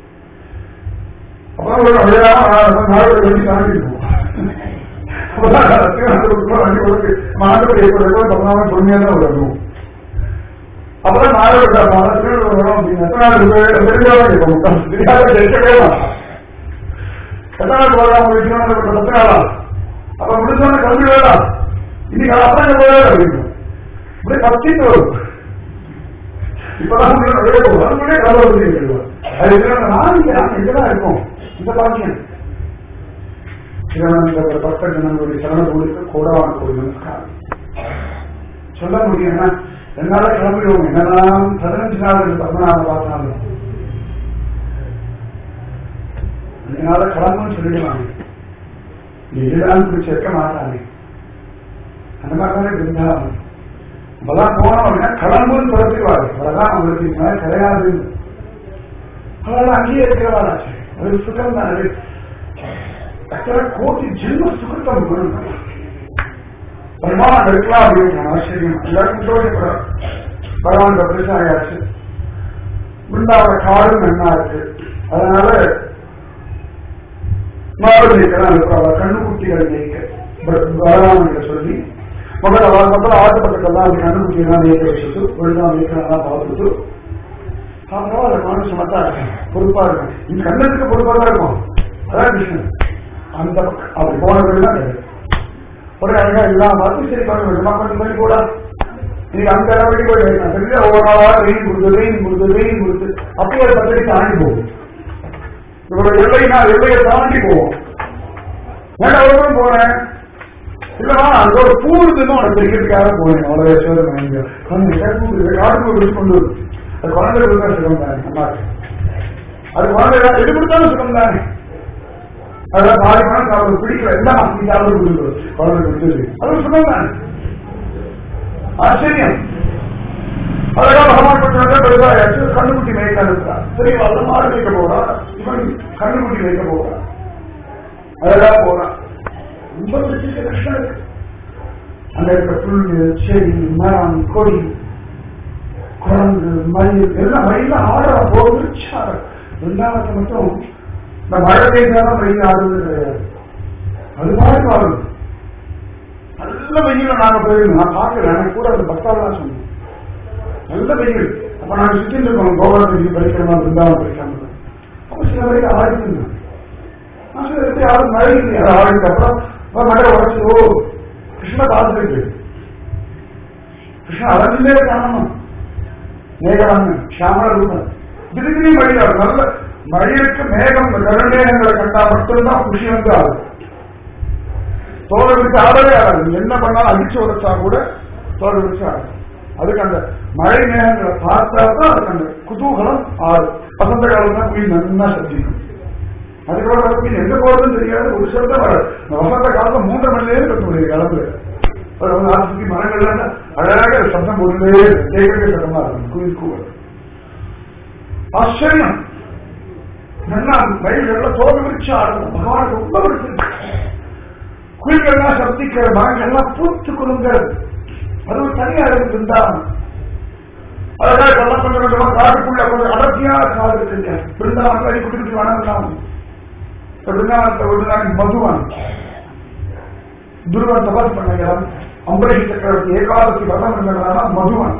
அப்புறம் ஒரு அடையாளம் நாளை வண்டி தாண்டி இருக்கும் அப்பதான் திருவனந்தபுரத்துல வண்டி கொடுக்கு மாண்டபடி ஏற்படுறது பதினாறு சொன்னியா தான் வரணும் அப்பதான் நாளை விட்டா திருவனந்தபுரம் வரும் அப்படின்னு எத்தனை நாள் இருக்கு தெரிஞ்சாலும் கேட்போம் தெரியாத கேட்கவே வேண்டாம் எத்தனை நாள் போகலாம் திருவனந்தபுரம் பத்து நாளா அப்ப முடிஞ்சோன்னு கிளம்பி வேண்டாம் இன்னைக்கு அப்புறம் போவே அப்படின்னு இப்படி பத்திட்டு வரும் இப்பதான் வெளியே போகும் அதுக்குள்ளே கதை வந்து அது இருக்கிற நாளைக்கு நாங்கள் இங்கதான் இருக்கோம் இந்த பாக்கியம் சிவனந்த பக்த ஜனங்களுடைய சரணங்களுக்கு கோடான கோடி நமஸ்காரம் சொல்ல முடியும் என்னால கிளம்பிடுவோம் என்னெல்லாம் பதினஞ்சு நாள் பத்மநாப பார்த்தாலும் என்னால கிளம்புன்னு சொல்லிடுவாங்க இதுதான் பிடிச்சி வைக்க மாட்டாங்க அந்த மாதிரி தானே பிருந்தாவனம் நம்மலாம் போனோம் அப்படின்னா கிளம்புன்னு துரத்திடுவாரு அவ்வளவுதான் அவங்களுக்கு இது மாதிரி கிடையாது அவள் அங்கேயே இருக்கிறவாளாச்சு அது சுகம் தான் அது எத்தனை கோடி ஜென்ம சுகத்தம் வேணும் பகவான் இருக்கலாம் அப்படின்னு ஆச்சரியம் எல்லாருக்கும் சோழிப்படும் பகவான் பிரசாயாச்சு பிருந்தாவன காடும் நன்னா இருக்கு அதனால மாடு நீக்கலாம் இருக்கிறாங்க கண்ணுக்குட்டிகள் நீக்க பகவான் சொல்லி முதல்ல அவர் முதல்ல ஆட்டு பக்கத்தெல்லாம் அப்படி கண்ணுக்குட்டி எல்லாம் நீக்க வச்சுட்டு ஒழுங்கா நீக்கலாம் பார்த்துட்டு அப்புறம் அதை மனசு மட்டும் இருக்கேன் பொறுப்பா இருக்கும் இந்த கண்ணத்துக்கு பொறுப்பா தான் இருக்கும் அதான் விஷயம் அந்த பக்கம் அப்படி போனது தான் கிடையாது ஒரு அழகா எல்லாம் பார்த்து சரி பண்ண விடுமா கொஞ்சம் பண்ணி கூட நீங்க அந்த அளவுக்கு போய் வைக்கலாம் சரியா ஒவ்வொரு நாளா வெயில் கொடுத்து வெயில் கொடுத்து வெயில் கொடுத்து அப்போ ஒரு பத்தடி தாண்டி போகும் இவரோட எல்லைனா எல்லையை தாண்டி போவோம் ஏன்னா ஒரு போனேன் இல்லவா அங்க ஒரு பூ இருந்துன்னு உனக்கு தெரிகிறதுக்காக போனேன் அவ்வளவு யசோதனை காட்டுக்கு பிடிச்சு கொண்டு வரும். அது குழந்தை கொடுத்தா சுகம் தானே அம்மாக்கு அது குழந்தை எது கொடுத்தாலும் சுகம் தானே அதான் பாதி பணம் சாப்பிட பிடிக்கல எல்லாம் அப்படி சாப்பிட கொடுக்குறது குழந்தை கொடுத்தது அது சுகம் தானே ஆச்சரியம் அழகா பகவான் பட்டு பெருசா கண்ணுக்குட்டி மேய்க்க அனுப்புறா சரி வல்ல மாடு மேய்க்க போறா இவன் கண்ணுக்குட்டி மேய்க்க போறான் அழகா போறான் ரொம்ப பிடிச்சிருக்க கிருஷ்ணனுக்கு அங்க இருக்கிற புல் செடி மரம் கொடி குரங்கு மயில் எல்லாம் மயில ஆடுற போது ரெண்டாவது மட்டும் இந்த மழை பெய்தாலும் மயில் ஆடுறது கிடையாது அது மாதிரி ஆடுது நல்ல வெயில நாங்க போயிருந்தோம் நான் பாக்குறேன் எனக்கு கூட அந்த பக்தாவெல்லாம் சொன்னேன் நல்ல வெயில் அப்ப நாங்க சுத்தி இருக்கோம் கோபாலத்துக்கு படிக்கிறோமா பிருந்தாவனம் படிக்காம அப்ப சில வரைக்கும் ஆடிட்டு நான் சரி எப்படி ஆடு மழை இல்லை அது ஆடிட்டு அப்புறம் அப்புறம் மழை உடச்சு ஓ கிருஷ்ண பார்த்துருக்கு கிருஷ்ண அலைஞ்சுட்டே காணணும் மேகவாங்க ஷியாமல ரூபம் திடீர்னு மழை ஆடும் நல்ல மழைக்கு மேகம் கருணேகங்களை கண்டா மட்டும்தான் குஷி வந்து ஆகும் தோலை விரிச்சு ஆடவே ஆடாது நீ என்ன பண்ணாலும் அடிச்சு உடைச்சா கூட தோலை விரிச்சு ஆடும் அதுக்கு அந்த மழை மேகங்களை பார்த்தா தான் அதுக்கு அந்த குதூகலம் ஆடும் வசந்த காலம் தான் குயில் நன்னா சந்திக்கும் அதுக்கப்புறம் அந்த குயில் எங்க போறதுன்னு தெரியாது ஒரு சில தான் வராது இந்த வசந்த காலத்துல மூன்றரை மணி நேரம் இருக்க முடியாது கிளம்புல அது வந்து ஆறு சுத்தி மரங்கள்ல அழகாக சத்தம் போட்டுட்டே கேட்கவே சத்தமா இருக்கும் குயில் கூவல் ஆச்சரியம் நல்லா மயில்கள்ல தோல் விரிச்சு ஆடணும் பகவான் ரொம்ப பிடிச்சிருக்கு குயில்கள்லாம் சப்திக்கிற மரங்கள்லாம் பூத்து குலுங்கிறது அது ஒரு தனியா இருக்கு பிருந்தாவனம் அழகா கொல்ல கொஞ்சம் கொஞ்சமா காட்டுக்குள்ள கொஞ்சம் அடர்த்தியான காடு இருக்குங்க பிருந்தாவனத்துல அடி குட்டி குட்டி வனங்களாம் பிருந்தாவனத்தை ஒரு நாள் மதுவான் துருவன் தபஸ் பண்ண அம்பரீஷ் சக்கரவர்த்தி ஏகாதசி விரதம் இருந்தவனா மதுவன்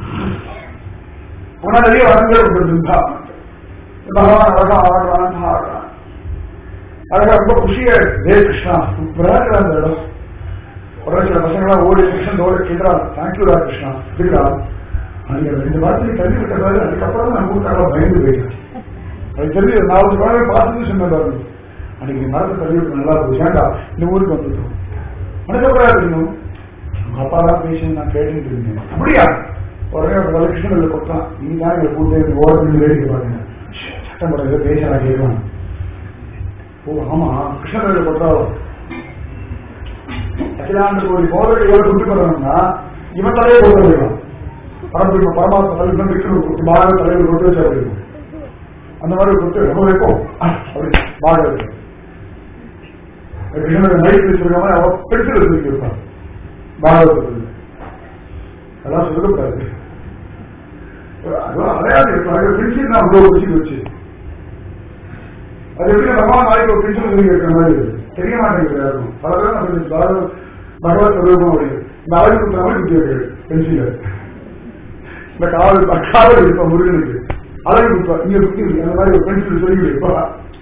உணர்வே வனங்கள் உண்டு பிருந்தாவனம் பகவான் அழகா ஆடுறான் ஆடுறான் அழகா ரொம்ப குஷியா இருக்கு ஹே கிருஷ்ணா சூப்பரா இருக்கிற அந்த இடம் உடனே சில பசங்களாம் ஓடி கிருஷ்ணன் ஓடி கிண்டான் தேங்க்யூடா கிருஷ்ணா இதுடா அங்க ரெண்டு வாரத்துக்கு தள்ளி விட்டதாரு அதுக்கப்புறம் நான் கூட்டாக பயந்து போயிட்டேன் அது தெரிஞ்சு நாலு குழந்தை பார்த்துட்டு சொன்னாரு அன்னைக்கு மரத்தை தள்ளி விட்டு நல்லா போய் ஏண்டா இந்த ஊருக்கு வந்துட்டோம் மனசப்படாது இருக்கணும் உங்க அப்பா தான் பேசி நான் கேட்டுட்டு இருந்தேன் அப்படியா உடனே ஒரு கிருஷ்ணன் கொடுத்தான் நீ தான் எங்களை கூட்டு ஓரத்தில் வேடிக்கை பாருங்க சட்டம் போட பேச நான் கேட்கலாம் ஓ ஆமா கிருஷ்ணகிரி கொண்டாடும் அகிலாண்டு கோடி போதை எவ்வளவு குட்டி பண்ணணும்னா இவன் தலையை கொண்டு வைக்கலாம் பரம்பரை பரமாத்மா தலைவர் விஷ்ணு பாரத தலைவர் கொண்டு வச்சு அப்படி இருக்கும் அந்த மாதிரி கொடுத்து ரொம்ப வைப்போம் அப்படி பாரத கிருஷ்ணனுக்கு மைக் வச்சிருக்க மாதிரி அவன் பெருசு வச்சிருக்க இருப்பான் பாரதத்துக்கு அதெல்லாம் சொல்லக்கூடாது அதுவும் அடையாது இருப்பாங்க பென்சில் தான் அவ்வளோ வச்சு வச்சு அது எப்படி பகவான் நாளைக்கு ஒரு பென்சில் சொல்லி இருக்கிற மாதிரி இருக்கு. தெரிய மாட்டேங்குது யாருக்கும் பல பேர் நம்ம பாரத பகவத் ரூபம் அப்படி இந்த அழகு கொடுத்த மாதிரி குத்தி பென்சில் இந்த காவல் காவல் இருப்பா முருகனுக்கு அழகு கொடுப்பா இங்க குத்தி இருக்கு. அந்த மாதிரி ஒரு பென்சில் சொல்லி இருப்பா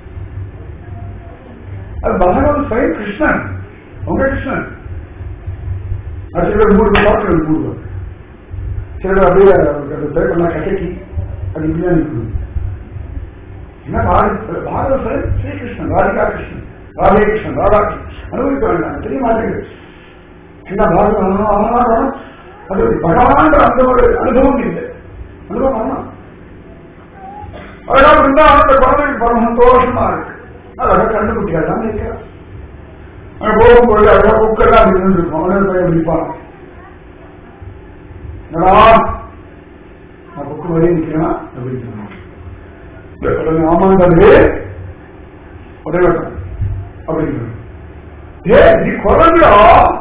அது பகவான் ஸ்வயம் கிருஷ்ணன் உங்க கிருஷ்ணன் அது சில பேர் மூணு பாட்டுகள் கூடுவார் சில பேர் அப்படியே அந்த பேப்பர்லாம் கசக்கி அது இப்படிதான் நிற்கும் என்ன பாரத பாரத ஸ்வயம் ஸ்ரீகிருஷ்ணன் ராதிகா கிருஷ்ணன் ராதே கிருஷ்ணன் ராதா கிருஷ்ணன் அனுபவிக்க வேண்டாம் தெரிய மாட்டேங்குது என்ன பாரதம் அவனாலும் அது பகவான்ற அந்த ஒரு அனுபவம் இல்லை அனுபவம் பண்ணலாம் அழகா இருந்தா அந்த குழந்தைக்கு பரம சந்தோஷமா இருக்கு அழகா கண்டுபிடிக்காது தான் இருக்கிறான் அங்க போகும்போது அழகா புக்கெல்லாம் அப்படி நின்றுருக்கும் அவனே பையன் பிடிப்பான் என்னடா நான் புக்கு வரையும் நிற்கிறேன் அப்படின்னு சொன்னான் ஆமாண்டாலே ஒரே வட்டம் அப்படிங்கிறான் ஏ நீ குறைஞ்சா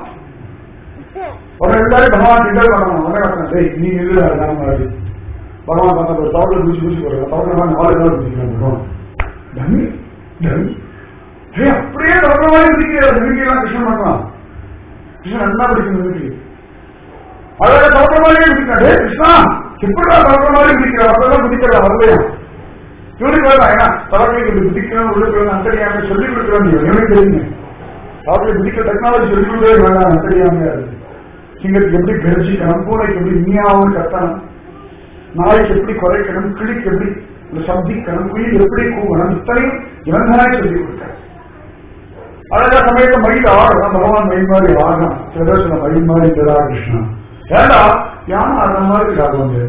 உடனே எல்லாரும் பகவான் கிண்டல் பண்ணணும் உடனே வட்டம் டேய் நீ இல்லை நான் மாதிரி பகவான் பார்த்தா ஒரு தவறு பூச்சி பூச்சி போடுறேன் தவறு நாலு நாள் பூச்சிக்கலாம் பகவான் தனி தனி ஏ அப்படியே தவறு மாதிரி இருக்கிற நம்பிக்கையெல்லாம் கிருஷ்ணன் பண்ணலாம் கிருஷ்ணன் நல்லா பிடிக்கும் நம்பிக்கை அழகா தவறு மாதிரியே பிடிக்கிறேன் டே கிருஷ்ணா எப்படிடா தவறு மாதிரி பிடிக்கிற அதெல்லாம் பிடிக்கிறா வரலையா இவனுக்கு வேண்டாம் ஏன்னா தலைமைக்கு இப்படி பிடிக்கணும் உள்ளுக்கு அந்தரியாம சொல்லிக் கொடுக்குறோம் எனக்கு தெரியுங்க அவர்களை பிடிக்க டெக்னாலஜி சொல்லிக் கொடுக்கவே வேண்டாம் அந்தரியாமையா இருக்கு சிங்கத்துக்கு எப்படி கர்ஜிக்கணும் பூனைக்கு எப்படி இனியாவும் கத்தணும் நாய்க்கு எப்படி குறைக்கணும் கிளிக்கு எப்படி சப்திக்கணும் குயில் எப்படி கூவணும் இத்தனையும் இவன் தானே சொல்லிக் கொடுத்தார் அழகா சமயத்தை மயில் ஆடணும் பகவான் மயில் மாதிரி ஆகணும் சில பேர் சொன்ன மயில் மாதிரி இல்லடா கிருஷ்ணா ஏண்டா யானை ஆடுற மாதிரி இருக்காது வந்து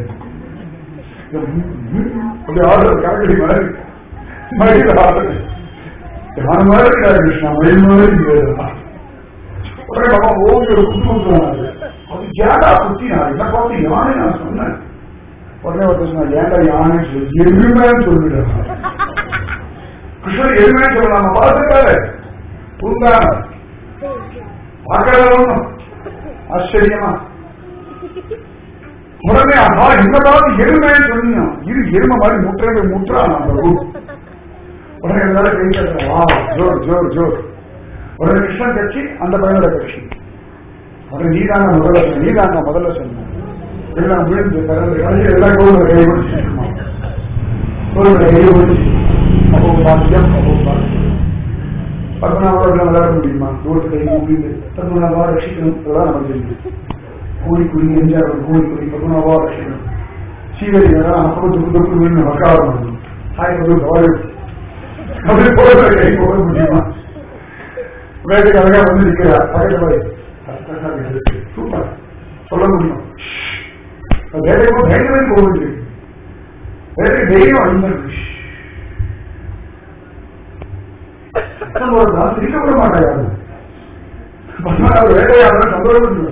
அப்படி ஆடுறது கரக்கடி மாதிரி மயில் ஆடுறது யானை மாதிரி இருக்காது கிருஷ்ணா மயில் மாதிரி இல்லையா உடனே பாப்பா ஓங்கி ஒரு குத்து குத்துவாங்க அது ஏடா குத்தி நான் என்ன பார்த்து யானை நான் சொன்னேன் உடனே ஒருத்தர் சொன்னா ஏண்டா யானை சொல்லி எருமைன்னு சொல்லிடுறேன் கிருஷ்ணர் எருமைன்னு சொல்லலாம் பார்த்துட்டாரு உண்டான பார்க்கறது ஒண்ணும் ஆச்சரியமா உடனே ஆஹா என்னதாவது எருமைன்னு சொன்னீங்க இது எருமை மாதிரி முற்றே முற்றான் பிரபு உடனே எல்லாரும் கை தட்டுறா. வா ஜோர் ஜோர் ஜோர் உடனே கிருஷ்ணன் கட்சி அந்த பையனோட கட்சி உடனே நீதாங்க முதல்ல சொன்ன நீதாங்க முதல்ல சொன்ன எல்லாம் விழுந்து பிறந்து கடைசி எல்லாம் கோவில் கை பிடிச்சு கோவில் கை பிடிச்சு அப்போ பாக்கியம் அப்போ பாக்கியம் பத்மநாபோட விளையாட முடியுமா தூரத்து கை முடிந்து பத்மநாபா ரட்சிக்கணும் இதெல்லாம் நமக்கு தெரியுது கூலி குடி எம்ஜிஆர் கூலி குடி பத்மநாபா ரட்சிக்கணும் சீவரி அப்போ துப்பு துப்பு வீடு வக்காரம் பண்ணணும் ஹாய் ஒரு கவலை அப்படி போகிற கை போக முடியுமா வேலைக்கு அழகா வந்து நிற்கிறார் பக்கத்துல போய் சூப்பர் சொல்ல முடியும் வேலைக்கு போய் தைரியமே போக முடியும் வேலைக்கு தைரியம் அழிஞ்சிருக்கு சத்தம் போடுறதா சிரிக்க கூட மாட்டாங்க பத்மநாபர் வேலையாளர் சந்தோஷம்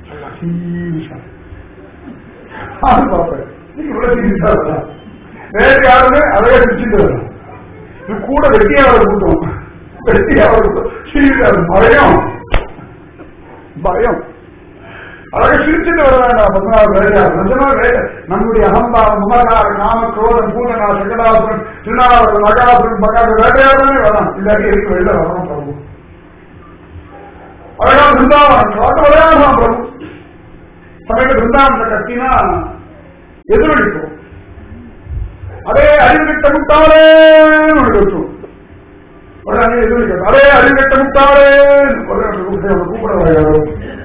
பார்ப்பேன் நீங்க இவ்வளவு சீரியஸா இருக்கா வேலையாளர் அழகா சிரிச்சுட்டு வரலாம் இது கூட வெட்டியாளர் கூட்டம் வெட்டியாளர் கூட்டம் சீரியஸா பயம் பயம் அழகா சிரிச்சுட்டு வர வேண்டாம் பத்மநாபர் வேலையாளர் நிஜமா வேலை நம்முடைய அகம்பாவம் மமகாரம் காம குரோதம் பூதனா சகடாசுரன் திருநாளர் மகாசுரன் மகாசுரன் வேலையாளரே வரலாம் இல்லாட்டி எதுக்கு வெளில வரணும் பிரபு அழகா பிருந்தாவனம் காட்டு விளையாடலாம் பிரபு சமயத்து பிருந்தாவனத்தை கட்டினா எதிரொலிக்கும் அதே அறிவுகிட்ட முட்டாளே கட்டும் உடனே எதிரொலிக்கும் அதே அறிவுகிட்ட முட்டாளே கூப்பிட வரையாடும்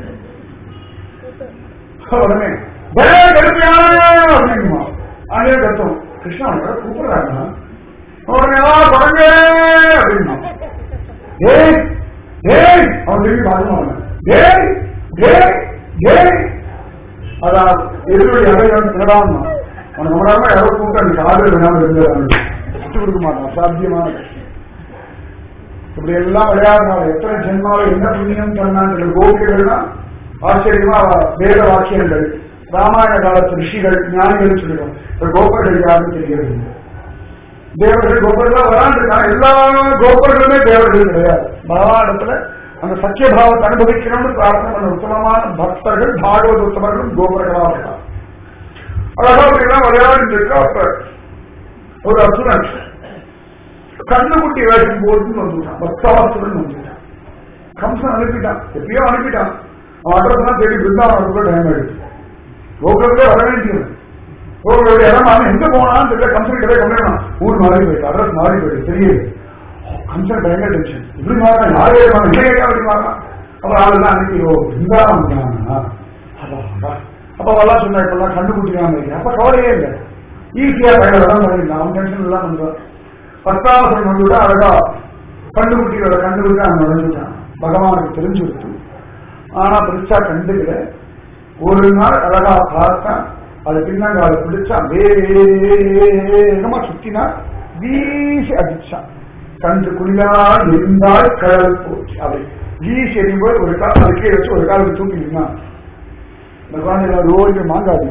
உடனே பலே கருமையான அப்படிங்குமா அங்கே கத்தும் கிருஷ்ணா அவங்கள கூப்பிடுறாங்க உடனே தொடங்க அப்படின்னா ஏய் ஏய் அவன் திரும்பி பார்க்கணும் ஏய் ஏய் ஏய் அதான் எதிர்வழி அடையாளம் திரடாம அவன் நம்மளாம யாரோ கூப்பிட்டு அந்த காதல் வேணாம இருந்தாங்க விட்டு கொடுக்க மாட்டான் சாத்தியமான இப்படி எல்லாம் விளையாடுறாங்க எத்தனை ஜென்மாவில் என்ன புண்ணியம் சொன்னாங்க கோபிகள்னா ஆச்சரியமா வேத வாக்கியங்கள் ராமாயண காலத்து ரிஷிகள் ஞானிகள் சொல்லிடும் இப்ப கோபர்கள் யாருன்னு தெரிகிறது தேவர்கள் கோபர்கள் வராண்டிருக்காங்க எல்லா கோபர்களுமே தேவர்கள் கிடையாது பகவானிடத்துல அந்த சத்தியபாவத்தை அனுபவிக்கணும்னு பிரார்த்தனை பண்ண உத்தமமான பக்தர்கள் பாகவத உத்தமர்களும் கோபர்களா இருக்காங்க அழகா அப்படிலாம் விளையாடிட்டு இருக்கா அப்ப ஒரு அசுரன் கண்ணுக்குட்டி வேஷம் போட்டுன்னு வந்துட்டான் பக்தாசுரன் வந்துட்டான் கம்சன் அனுப்பிட்டான் எப்பயோ அனுப்பிட்டான் அவன் அட்ரஸ் தேடி பிருந்தாவனத்துக்கு டைம் ஆயிடுச்சு கோகுலத்திலே வர வேண்டியது கோகுலுடைய இடம் அவன் எங்க போனான்னு தெரியல கம்சன் கிட்ட கொண்டாடணும் ஊர் மாறி போயிட்டு அட்ரஸ் மாறி போயிட்டு தெரியுது கம்சன் பயங்கர டென்ஷன் இப்படி மாறா யாரே மாறா இல்லை அப்படி மாறா அப்ப ஆளுதான் அனுப்பி ஓ பிருந்தாவன் தானா அப்ப அவெல்லாம் சொன்னா இப்பெல்லாம் கண்டுபிடிக்கிறாங்க அப்ப கவலையே இல்லை ஈஸியா கையில இடம் பண்ணிடலாம் அவன் டென்ஷன் எல்லாம் பண்றான் பத்தாவசம் வந்துவிட்டா அழகா கண்டுபிடிக்கிறத கண்டுபிடிக்க அவன் நடந்துட்டான் பகவானுக்கு தெரிஞ்சு விட்டு ஆனா பிடிச்சா கண்டுக்கல ஒரு நாள் அழகா பார்த்தா அது பின்னங்கால பிடிச்சா வேகமா சுத்தினா வீசி அடிச்சான் கன்று குளியால் இருந்தால் கடல் போச்சு அப்படி வீசி எறியும்போது ஒரு கால் அதுக்கே வச்சு ஒரு காலுக்கு தூக்கினா பகவான் ரோஜு மாங்காது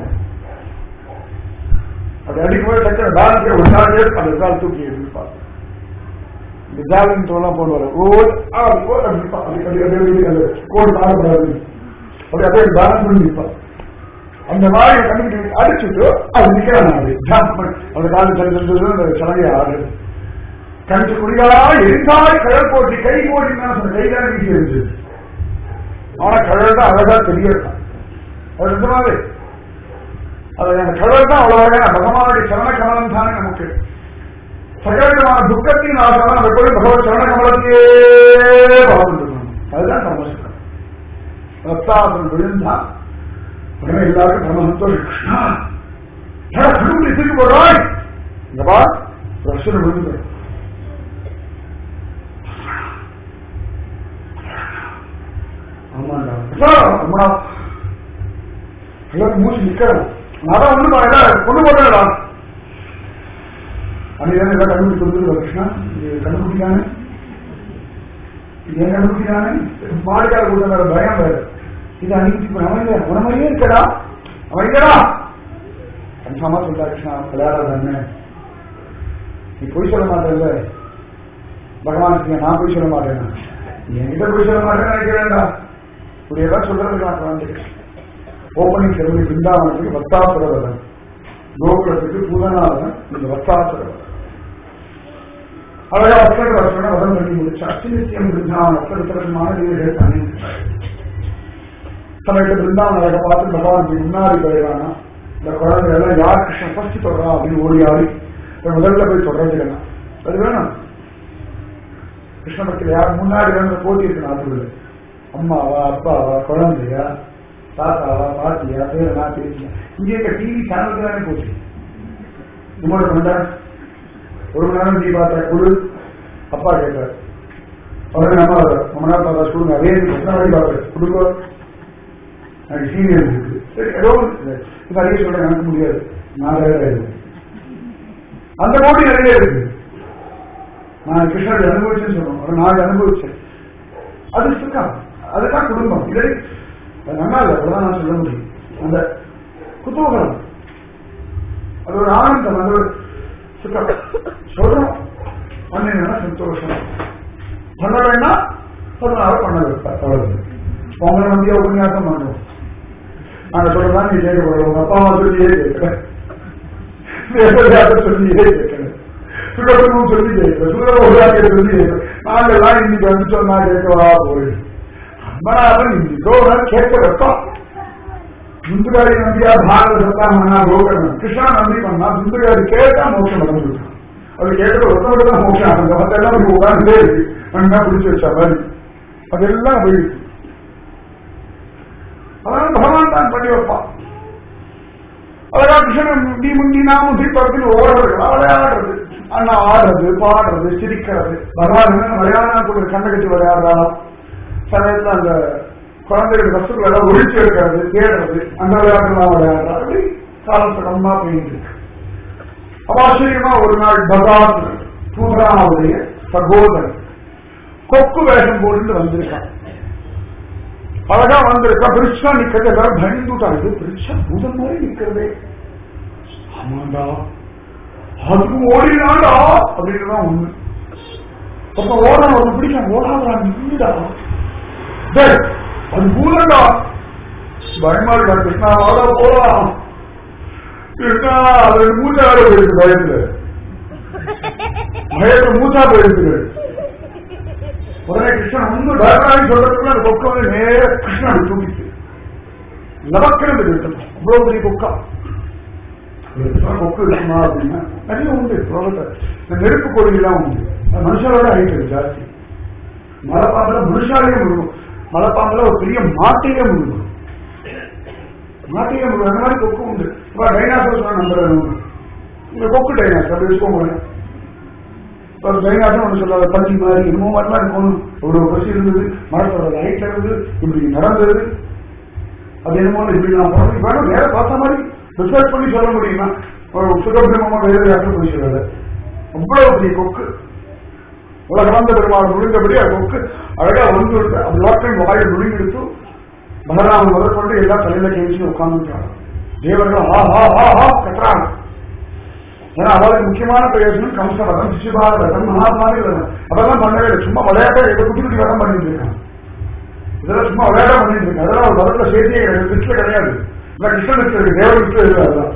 அப்படி அடிக்கும்போது டக்குனு பேலன்ஸ் ஒரு கால் எடுத்து அந்த கால் தூக்கி எடுப்பார் இந்த ஜாலின் தோலாம் போடுவார் ரோடு கோடு தாழப்படாது அப்படி அப்படியே பேலன்ஸ் பண்ணி நிற்பார் அந்த மாதிரி கண்டுபிடிச்சு அடிச்சுட்டு அது நிக்கிறான் அப்படி ஜம்ப் பண்ணி அந்த காலம் தெரிஞ்சது அந்த சலங்கை ஆடு கண்டு குடிகளா எரிந்தால் கடல் போட்டி கை போட்டின்னு சொன்ன கைதான் வீசி இருந்துச்சு ஆனா கடல் தான் அழகா தெரியலாம் அது நிஜமாவே அது அந்த கடல் தான் அவ்வளவு அழகா பகவானுடைய சரண கமலம் தானே நமக்கு சகலவிதமான துக்கத்தின் ஆசனம் நம்ம போய் பகவத் சரண கமலத்தையே வாழ்ந்துருக்கணும் அதுதான் சந்தோஷம் ரத்தாசனம் விழுந்தா உடனே எல்லாருக்கும் பரம சந்தோஷம் கிருஷ்ணா குடும்பம் இசைக்கு போடுறாய் இங்கப்பா ரசன விழுந்து ஆமாண்டா அம்மா எல்லாரும் மூச்சு நிக்கிறோம் நான் ஒண்ணு பாருங்க கொண்டு போட்டா அன்னைக்கு எல்லாம் கண்டுபிடிச்சு கொடுத்துருக்கோம் கிருஷ்ணா இது கண்டுபிடிக்கானே இது ஏன் கண்டுபிடிக்கானே மாடுக்கார கொடுத்த மேல பயம் வேறு இது அன்னைக்கு அவன் இல்லை அவன மாதிரியே இருக்கடா அவன் இல்லடா கன்ஃபார்மா சொல்றா கிருஷ்ணா விளையாடாதானே நீ பொய் சொல்ல மாட்டேன்ல பகவானுக்கு நான் பொய் சொல்ல மாட்டேன் நீ என்கிட்ட பொய் சொல்ல மாட்டேன்னு நினைக்க வேண்டாம் இப்படி எல்லாம் சொல்றதுக்கு நான் குழந்தை ஓப்பனிங் செரமனி பிருந்தாவனத்துக்கு வத்தாசுரவதன் கோகுலத்துக்கு பூதநாதன் இந்த வத்தாசுரவதன் அழகா அக்ஷர வர்ஷன வதம் பண்ணி முடிச்சு அச்சிநித்தியம் பிருந்தாவன் அக்ஷரமான வீரர்கள் தனி சமயத்தை பிருந்தாவன் அழகை பார்த்து பகவான் முன்னாடி போயிடறானா இந்த குழந்தை எல்லாம் யார் கிருஷ்ணன் ஃபர்ஸ்ட் தொடரா அப்படின்னு ஓடி ஆடி இப்ப முதல்ல போய் தொடர்ந்துக்கலாம் அது வேணும் கிருஷ்ண பக்தியில் யார் முன்னாடி வந்து போட்டி இருக்கு நாட்டுல அம்மாவா அப்பாவா குழந்தையா தாத்தாவா பாட்டியா பேரனா பேசியா இங்க இருக்க டிவி சேனலுக்கு தானே போச்சு உங்களோட பண்ண ஒரு மணி நேரம் டிவி பார்த்தா குழு அப்பா கேட்கிறார் உடனே அம்மா ரொம்ப நேரம் பார்த்தா கொடுங்க அதே எத்தனை வழி பார்க்குறேன் கொடுங்க எனக்கு சீனியர் இருக்கு சரி ஏதோ ஒண்ணு. இது நிறைய சொல்றேன் எனக்கு முடியாது நான் வேற இருக்கு அந்த போட்டி நிறைய இருக்கு நான் கிருஷ்ணரை அனுபவிச்சேன்னு சொல்றோம் அதை நான் அனுபவிச்சேன் அது சுத்தம் அதுதான் குடும்பம் இதை அது நல்லா இல்லை அவ்வளவுதான் நான் சொல்ல முடியும் அந்த குதூகலம் அது ஒரு ஆனந்தம் அது ஒரு சுத்தம் சொல்றோம் பண்ணினா சந்தோஷம் பண்ண வேணா பதினாறு பண்ண வைப்பார் அவ்வளவு உங்களை நம்பிய உபன்யாசம் பண்றோம் நாங்க சொல்றதா நீ கேட்க போறோம் உங்க அப்பா அம்மா சொல்லியே கேட்கிறேன் சொல்லியே கேட்கிறேன் சுடணும் சொல்லி கேட்கிறேன் சுடரோடாக்க சொல்லி கேட்கிறேன் நாங்கெல்லாம் இன்னைக்கு வந்து சொன்னா கேட்கவா போய் பராபர் இன்னைக்கோ கேட்க வைப்போம் சுந்தராரி நம்பியா பாரத சத்தா மன்னா கோகர்ணன் கிருஷ்ணா நம்பி பண்ணா சுந்தராரி கேட்டா மோட்சம் நடந்துருக்கான் அது கேட்கிற ஒருத்தோட தான் மோட்சம் ஆனது மத்தெல்லாம் போய் உட்கார்ந்தே இருக்கு மண்ணா பிடிச்சி வச்ச மாதிரி அதெல்லாம் போயிருக்கு அதனால பகவான் தான் பண்ணி வைப்பான் அழகா கிருஷ்ணன் நீ முந்தி நாம தீபத்தில் ஓடுறது விளையாடுறது அண்ணா ஆடுறது பாடுறது சிரிக்கிறது பகவான் என்ன விளையாடுனா கூட கண்ணை கட்டி விளையாடுறாராம் சமயத்துல அந்த குழந்தைகள் வசூல் எல்லாம் ஒழிச்சு எடுக்கிறது தேடுறது அந்த விளையாட்டுலாம் விளையாடுறா அப்படி காலசகமா போயிட்டு இருக்கு அபாசிரியமா ஒரு நாள் பகவான் பூதராவுடைய சகோதரன் கொக்கு வேஷம் போட்டு வந்திருக்கான் அழகா வந்திருக்கா பிரிச்சா நிக்கிறது எல்லாரும் பயந்துட்டாங்க இது பிரிச்சா பூதம் மாதிரி நிக்கிறதே ஆமாண்டா அதுக்கு ஓடினாடா அப்படின்றதான் ஒண்ணு அப்ப ஓட ஒரு பிடிக்கும் ஓடாதா நின்றுடா டேய், அது பூதண்டா பயமா இருக்கா கிருஷ்ணா வாடா போலாம் கிருஷ்ணா அது மூச்சா வேற போயிருக்கு பயத்துல பயத்துல மூச்சா போயிருக்கு உடனே கிருஷ்ணன் ஒன்னும் பயப்படாது சொல்றதுக்குள்ள அந்த கொக்கு வந்து நேர கிருஷ்ணன் தூக்கிட்டு லவக்கிறது இருக்கணும் அவ்வளவு பெரிய கொக்கா ஒரு இடத்துல கொக்கு இருக்குமா அப்படின்னா நிறைய உண்டு உலகத்தை இந்த நெருப்பு கோழிலாம் உண்டு அது மனுஷனோட ஹைட் ஜாஸ்தி மலைப்பாம்புல மனுஷாலேயே முழுகும் மலைப்பாம்புல ஒரு பெரிய மாட்டையே முழுகும் மாட்டையே முழுகும் அந்த மாதிரி கொக்கு உண்டு இப்ப டைனாசர் சொன்னா நம்புறது உண்டு. இந்த கொக்கு டைனாசர் அப்படி வச்சுக்கோங்க ஒரு டைனாசர் ஒன்று சொல்லாத பஞ்சு மாதிரி என்னமோ மாதிரிலாம் இருக்கணும் ஒரு பசி இருந்தது மரத்தோட ஹைட்ல இருந்து இப்படி நடந்தது அது என்னமோ இப்படி நான் போனது வேணும் வேற பார்த்த மாதிரி ரிசர்ச் பண்ணி சொல்ல முடியுமா ஒரு சுகபிரமமா வேறு யாரும் போய் சொல்லாத அவ்வளவு பெரிய கொக்கு உலகந்த பெருமாள் நுழைந்தபடி அது கொக்கு அழகா வந்து லாக்டன் வாயை நுழைந்தெடுத்து பலராமன் முதற்கொண்டு எல்லாம் தலையில கேச்சு உட்கார்ந்துட்டாங்க தேவர்கள் ஆ ஆ ஆ ஆ கட்டுறாங்க ஏன்னா அவளுக்கு முக்கியமான பிரயோஜனம் கம்சவதம் சிசுபாரதம் மகாத்மாரி விரதம் அதெல்லாம் பண்ணவே இல்லை சும்மா விளையாட்ட எங்க குட்டி குட்டி விரதம் பண்ணிட்டு இருக்காங்க இதெல்லாம் சும்மா விளையாட பண்ணிட்டு இருக்காங்க அதெல்லாம் ஒரு வரல சேர்த்தியே கிடையாது லிஸ்ட்ல கிடையாது இல்ல கிருஷ்ண லிஸ்ட்ல இருக்கு தேவ லிஸ்ட்ல இருக்கு அதெல்லாம்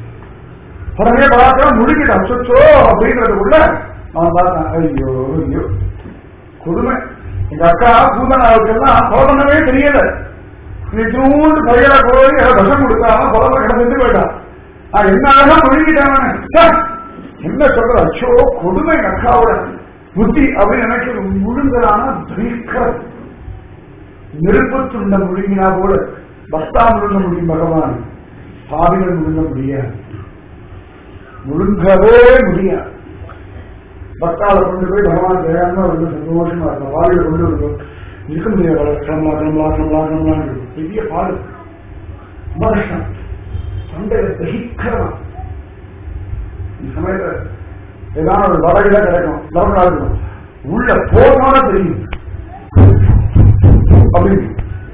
உடனே பார்க்கலாம் முழுகிட்டு அச்சோ அப்படின்றதுக்குள்ள நான் பார்த்தேன் ஐயோ ஐயோ கொடுமை எங்க அக்கா பூதனாவுக்கெல்லாம் கொலை பண்ணவே தெரியல நீ தூண்டு கையில போய் ஏதோ விஷம் கொடுக்காம கொலை கிடந்து போயிட்டான் நான் என்ன அழகா முழுகிட்டேன் ச்சே, என்ன சொல்ற அச்சோ கொடுமை எங்க அக்காவோட புத்தி அப்படின்னு நினைக்கிறது முழுங்கலான பயங்கரம் நெருப்பு துண்ட முழுங்கினா கூட பக்தா முழுங்க முடியும் பகவான் பாவிகள் முழுங்க முடியாது முழுங்கவே முடியாது பக்தாவை கொண்டு போய் பகவான் தேவையான ரொம்ப சந்தோஷமா இருக்கும் வாயில கொண்டு இருக்கும் இருக்க முடியாது கிளம்பலாம் கிளம்பலாம் கிளம்பலாம் கிளம்பலாம் பெரிய பாடு ரொம்ப கஷ்டம் தொண்டையில தகிக்கிறதான் இந்த சமயத்துல ஏதாவது ஒரு வடகில கிடைக்கும் லவங்களா இருக்கும் உள்ள போனோட தெரியும் அப்படின்னு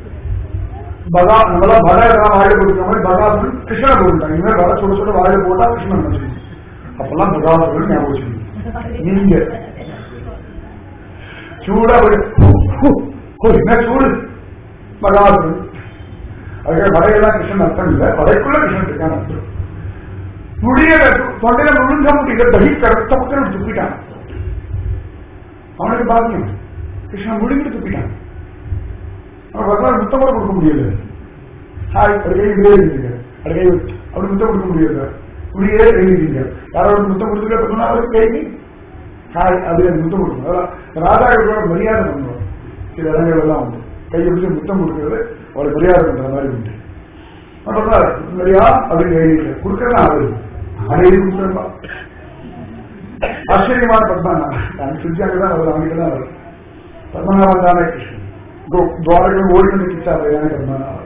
பகா நம்மளாம் வடை எல்லாம் வாயில கொடுக்குற மாதிரி பகாசுரன் கிருஷ்ணனை போட்டுட்டாங்க இனிமேல் வடை சுட சுட வாயில போட்டா கிருஷ்ணன் நினைச்சு அப்பெல்லாம் பகாசுரன் ஞாபகம் வச்சுக்கணும். நீங்க சூடா போய் ஹு, ஹு, ஹு, என்ன சூடு பகாசுரன் அதுக்காக வடையெல்லாம் கிருஷ்ணன் அர்த்தம் இல்லை வடைக்குள்ள கிருஷ்ணன் இருக்கான் அர்த்தம் முடிய தொண்டையில முழுங்க முடியல தகி கருத்த மக்கள் துப்பிட்டான் அவனுக்கு பாக்கியம் கிருஷ்ணன் முடிங்கிட்டு துப்பிட்டான் அவன் வரலாறு முத்தம் கூட கொடுக்க முடியல ஹாய் அடுக்கை இப்படியே இருந்தீங்க அடுக்கை அப்படி முத்தம் கொடுக்க முடியல இப்படியே எழுதிங்க யாராவது முத்தம் கொடுத்துருக்க அவருக்கு கேள்வி ஹாய் அது எனக்கு முத்தம் கொடுக்கணும் அதான் ராஜாக்களோட மரியாதை பண்ணுவோம் சில இடங்கள் எல்லாம் உண்டு கையை பிடிச்சி முத்தம் கொடுக்கறது அவரை மரியாதை பண்ற மாதிரி உண்டு சொல்றாரு மரியா அப்படின்னு எழுதிக்க கொடுக்கறதா ஆகுது அதை எழுதி கொடுத்துருப்பா ஆச்சரியமான பத்மநாபன் நான் சுற்றி அங்கதான் வரும் அவங்கிட்ட தான் வரும் பத்மநாபன் தானே கிருஷ்ணன் துவாரகம் ஓடி வந்து கிச்சாரு தானே பத்மநாபன்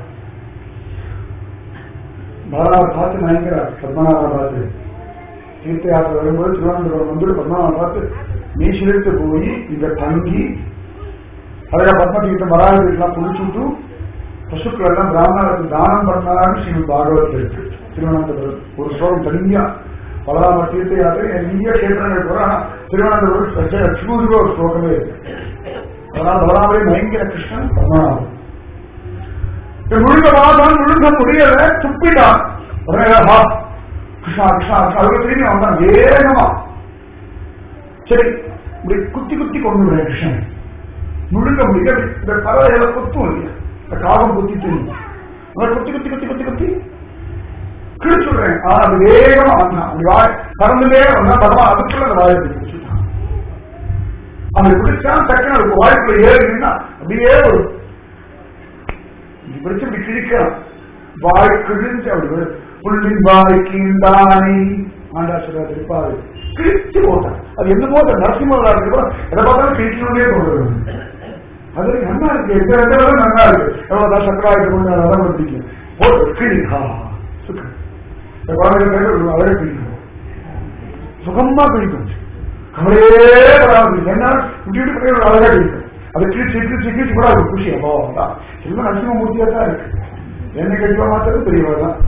பாலாவை பார்த்து நினைக்கிறார் பத்மநாபன் பார்த்து தீர்த்த யாத்திரை வரும்போது திருவனந்தபுரம் வந்து பத்மநாபன் பார்த்து நீ சிலிர்த்து போய் இங்க தங்கி அதுல பத்ம தீர்த்தம் வராதெல்லாம் குளிச்சுட்டு பசுக்கள் எல்லாம் பிராமணருக்கு தானம் பண்ணாருன்னு ஸ்ரீ பாகவத் இருக்கு திருவனந்தபுரம் ஒரு ஸ்லோகம் தனியா பலராம தீர்த்த யாத்திரை நிறைய கேத்திரங்கள் கூட ஆனா திருவனந்தபுரம் எக்ஸ்க்ளூசிவா ஒரு ஸ்லோகமே இருக்கு அதனால பலராமரே பயங்கர கிருஷ்ணன் பத்மநாபன் முழுங்க மாதான் முழுங்க முடியல துப்பிட்டான் உடனே ஹா கிருஷ்ணா கிருஷ்ணா கிருஷ்ணா அதுக்கு திரும்பி வந்தான் வேகமா சரி இப்படி குத்தி குத்தி கொண்டு விடுறேன் கிருஷ்ணன் முழுங்க முடியல இந்த பறவைகளை குத்தும் இல்லையா இந்த காகம் குத்தி தெரியும் அதை குத்தி குத்தி குத்தி குத்தி குத்தி கிழிச்சுடுறேன் ஆனா அது வேகமா வந்தான் அப்படி வாய் பறந்துலே வந்தா பகவான் அதுக்குள்ள அந்த வாயை பிடிச்சுட்டான் அவனை பிடிச்சான் டக்குன்னு அதுக்கு வாய்க்குள்ள ஏறினா அப்படியே ஒரு பிடிச்சு இப்படி கிழிக்கிறான் வாய் கிழிஞ்சு அப்படி வரும். புள்ளின் வாய் கீண்டானி ஆண்டா சொல்ற திருப்பாரு கிழிச்சு போட்டான் அது என்னமோ அந்த நரசிம்மலா இருக்கு எதை பார்த்தாலும் கிழிக்கணும்னே கொண்டு அது நல்லா இருக்கு எந்த இடத்துல நல்லா இருக்கு எவ்வளவுதான் சக்கராயிட்டு கொண்டு அதான் பிடிக்கும் போட்டு கிளி ஹா சுகம் இந்த குழந்தைகள் அழகா கிழிக்கும் சுகமா கிழிக்கும் கவலையே வராது என்ன இப்படி இப்படி பண்ணி ஒரு அழகா கிழிக்கும் அது கிழிச்சு கிழிச்சு கிழிச்சு கூட ஒரு குஷி அப்போ தான் எல்லாம் நரசிம்மூர்த்தியா தான் இருக்கு என்ன கட்டிவா மாத்திரம் பெரியவா தான்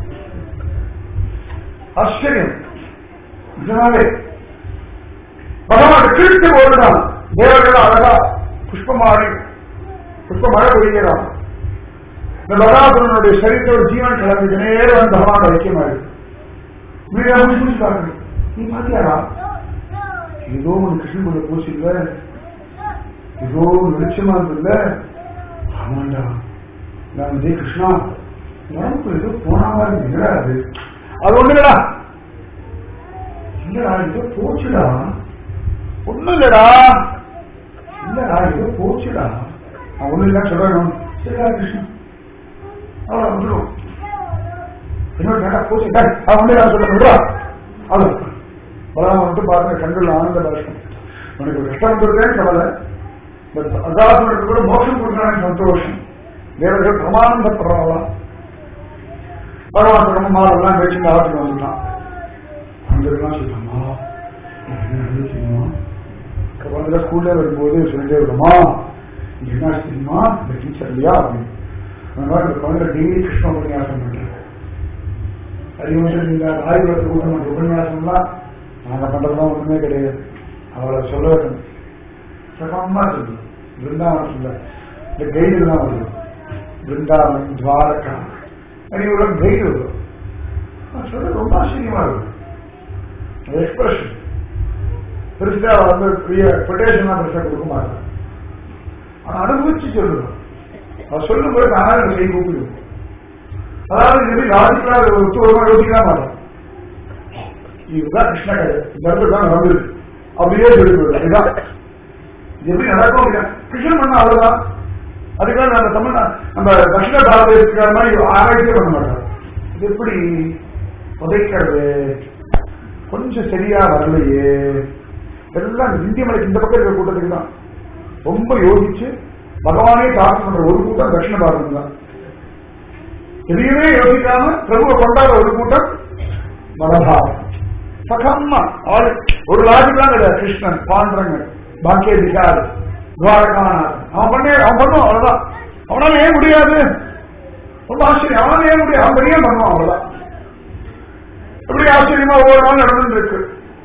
ஆச்சரியம் இதனாலே பகவான் கிழித்து ஓடுதான் தேவர்கள் அழகா புஷ்பமாடி புஷ்ப மழை பொழிகிறான் இந்த பகவானுடைய சரீரத்தோட ஜீவன் கிளம்பி நேரம் வந்து பகவான் ஐக்கியமாயிருக்கு வீடா முடிச்சு முடிச்சு பாருங்க நீ பாத்தியாரா ஏதோ ஒரு கிருஷ்ணன் பூச்சி இல்ல ஏதோ ஒரு வெளிச்சமா இருந்ததுல ஆமாண்டா நான் இதே கிருஷ்ணா உடம்பு ஏதோ போன மாதிரி என்னடா அது அது ஒண்ணுடா இல்லடா ஏதோ போச்சுடா ஒண்ணும் இல்லடா இல்லடா ஏதோ போச்சுடா நான் ஒண்ணு இல்ல சொல்றேன் சரிடா கிருஷ்ணன் அவ்வளவு விட்டுருவோம் என்னோட கேட்டா போச்சு டேய், அவன் ஒண்ணு நான் சொல்ல விடுறா அது பலராம மட்டும் பாருங்க கண்கள் ஆனந்த பாஷம் உனக்கு கஷ்டம் கொடுக்குறேன் கவலை பட் அதாசனுக்கு கூட மோட்சம் கொடுக்குறாங்க சந்தோஷம் தேவர்கள் பிரமானந்தப்படுறாங்களா பகவான் பிரம்மமாரெல்லாம் பேச்சு ஆற்றுக்கு வந்துட்டான் அங்கெல்லாம் சொல்லுமா என்ன நடந்து தெரியுமா குழந்தை ஸ்கூல்ல வரும்போது சொல்லிட்டே விடுமா இங்க என்ன ஆச்சு தெரியுமா இந்த டீச்சர் இல்லையா அப்படின்னு அந்த மாதிரி இந்த குழந்தை டெய்லி கிருஷ்ண உபன்யாசம் பண்றேன் அது மட்டும் இந்த ஆய்வகத்துக்கு கூட நம்ம உபன்யாசம்லாம் நாங்க பண்றதுலாம் ஒண்ணுமே கிடையாது அவளை சொல்ல வேண்டும் சுகமா சொல்லு பிருந்தாவனம் சொல்ல இந்த கைடு தான் வருது பிருந்தாவன் துவாரகா அது ஒரு கைடு வரும் நான் சொல்ல ரொம்ப ஆச்சரியமா இருக்கும் எக்ஸ்பிரஷன் பெருசா வந்து பெரிய கொட்டேஷன் பெருசா கொடுக்க மாட்டேன் ஆனா அனுபவிச்சு சொல்லுவேன் அவன் சொல்லும் போது நானே கை கூப்பிடுவேன் அதாவது இது லாஜிக்கலா ஒத்து ஒரு யோசிக்கலாம் மாட்டேன் இதுதான் கிருஷ்ண கதை இந்த இடத்துல தான் நடந்தது அப்படியே சொல்லிவிடுவேன் இதுதான் இது எப்படி நடக்கும் அப்படின்னா கிருஷ்ணன் பண்ண அவ்வளவுதான் அதுக்காக நம்ம தமிழ் நம்ம தட்சிண பாரதத்துக்கார மாதிரி ஆராய்ச்சியே பண்ண மாட்டோம் இது எப்படி உதைக்கிறது கொஞ்சம் சரியா வரலையே எல்லாம் இந்திய மலைக்கு இந்த பக்கம் இருக்கிற கூட்டத்துக்கு தான் ரொம்ப யோசிச்சு பகவானே தாக்கம் பண்ற ஒரு கூட்டம் தட்சிண பாரதம் தான் எதையுமே யோசிக்காம பிரபுவை கொண்டாட ஒரு கூட்டம் மதபாரதம் சகம்மா ஆளு ஒரு லாஜிக்கலாம் கிடையாது கிருஷ்ணன் பாண்டரங்க பாக்கிய விகார் துவாரகாநாத் அவன் பண்ணே அவன் பண்ணுவான் அவ்வளவுதான் அவனால ஏன் முடியாது ரொம்ப ஆச்சரியம் அவனால ஏன் முடியாது அவன் பெரிய பண்ணுவான் அவ்வளவுதான் எப்படி ஆச்சரியமா ஒவ்வொரு நாள் நடந்துட்டு இருக்கு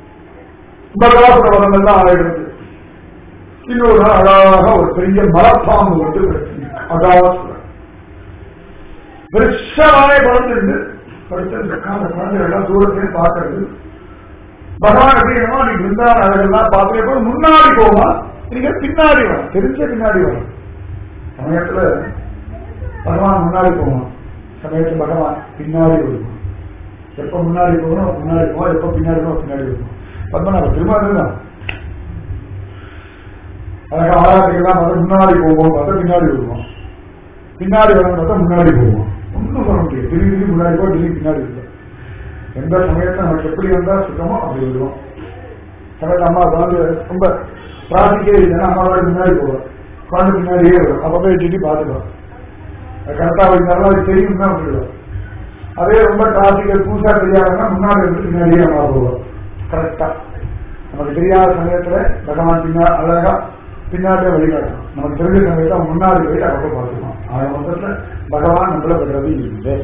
பகவாசுர வரம் எல்லாம் ஆயிடுது இன்னொரு நாள் அழகாக ஒரு பெரிய மரப்பாம்பு வந்து அகாசுரன் பெருசாவாய பறந்துட்டு படுத்து அந்த குழந்தைகள் எல்லாம் தூரத்திலே பார்க்கறது பகவான் எப்படி என்னமோ நீ பிருந்தாவன் அழகெல்லாம் பார்த்துட்டு முன்னாடி போவான் நீங்க பின்னாடி வரும் தெரிஞ்ச பின்னாடி வரும் சமயத்துல பகவான் முன்னாடி போவான் சமயத்துல பகவான் பின்னாடி வருவான் எப்ப முன்னாடி போகணும் முன்னாடி போவோம் எப்ப பின்னாடி போகணும் பின்னாடி வருவோம் பத்மநாப திருமாவளவன் தான் அழகா ஆராய்ச்சிகள்லாம் வந்து முன்னாடி போவோம் பார்த்தா பின்னாடி வருவோம் பின்னாடி வரணும் பார்த்தா முன்னாடி போவோம் ஒன்றும் சொல்ல முடியாது திரும்பி திரும்பி முன்னாடி போ திரும்பி பின்னாடி இல்லை எந்த சமயத்துல நமக்கு எப்படி வந்தா சுத்தமோ அப்படி வருவோம் சமயத்துல அம்மா குழந்தை ரொம்ப டிராபிக்கே இல்லைன்னா அம்மாவோட முன்னாடி போவோம் குழந்தை பின்னாடியே வரும் அப்ப போய் எட்டி பார்த்துக்கலாம் கரெக்டா இருந்தாலும் அது தெரியும் தான் விட்டுடுவோம் அதே ரொம்ப டிராபிக் புதுசா தெரியாதுன்னா முன்னாடி இருந்து பின்னாடியே அம்மா போவோம் கரெக்டா நமக்கு தெரியாத சமயத்துல பகவான் பின்னா அழகா பின்னாடியே வழிகாட்டும் நமக்கு தெரிஞ்ச சமயத்தை அவன் முன்னாடி போய் அப்ப பார்த்துக்கலாம் ஆக மொத்தத்துல பகவான் நம்மள பண்றது இல்லை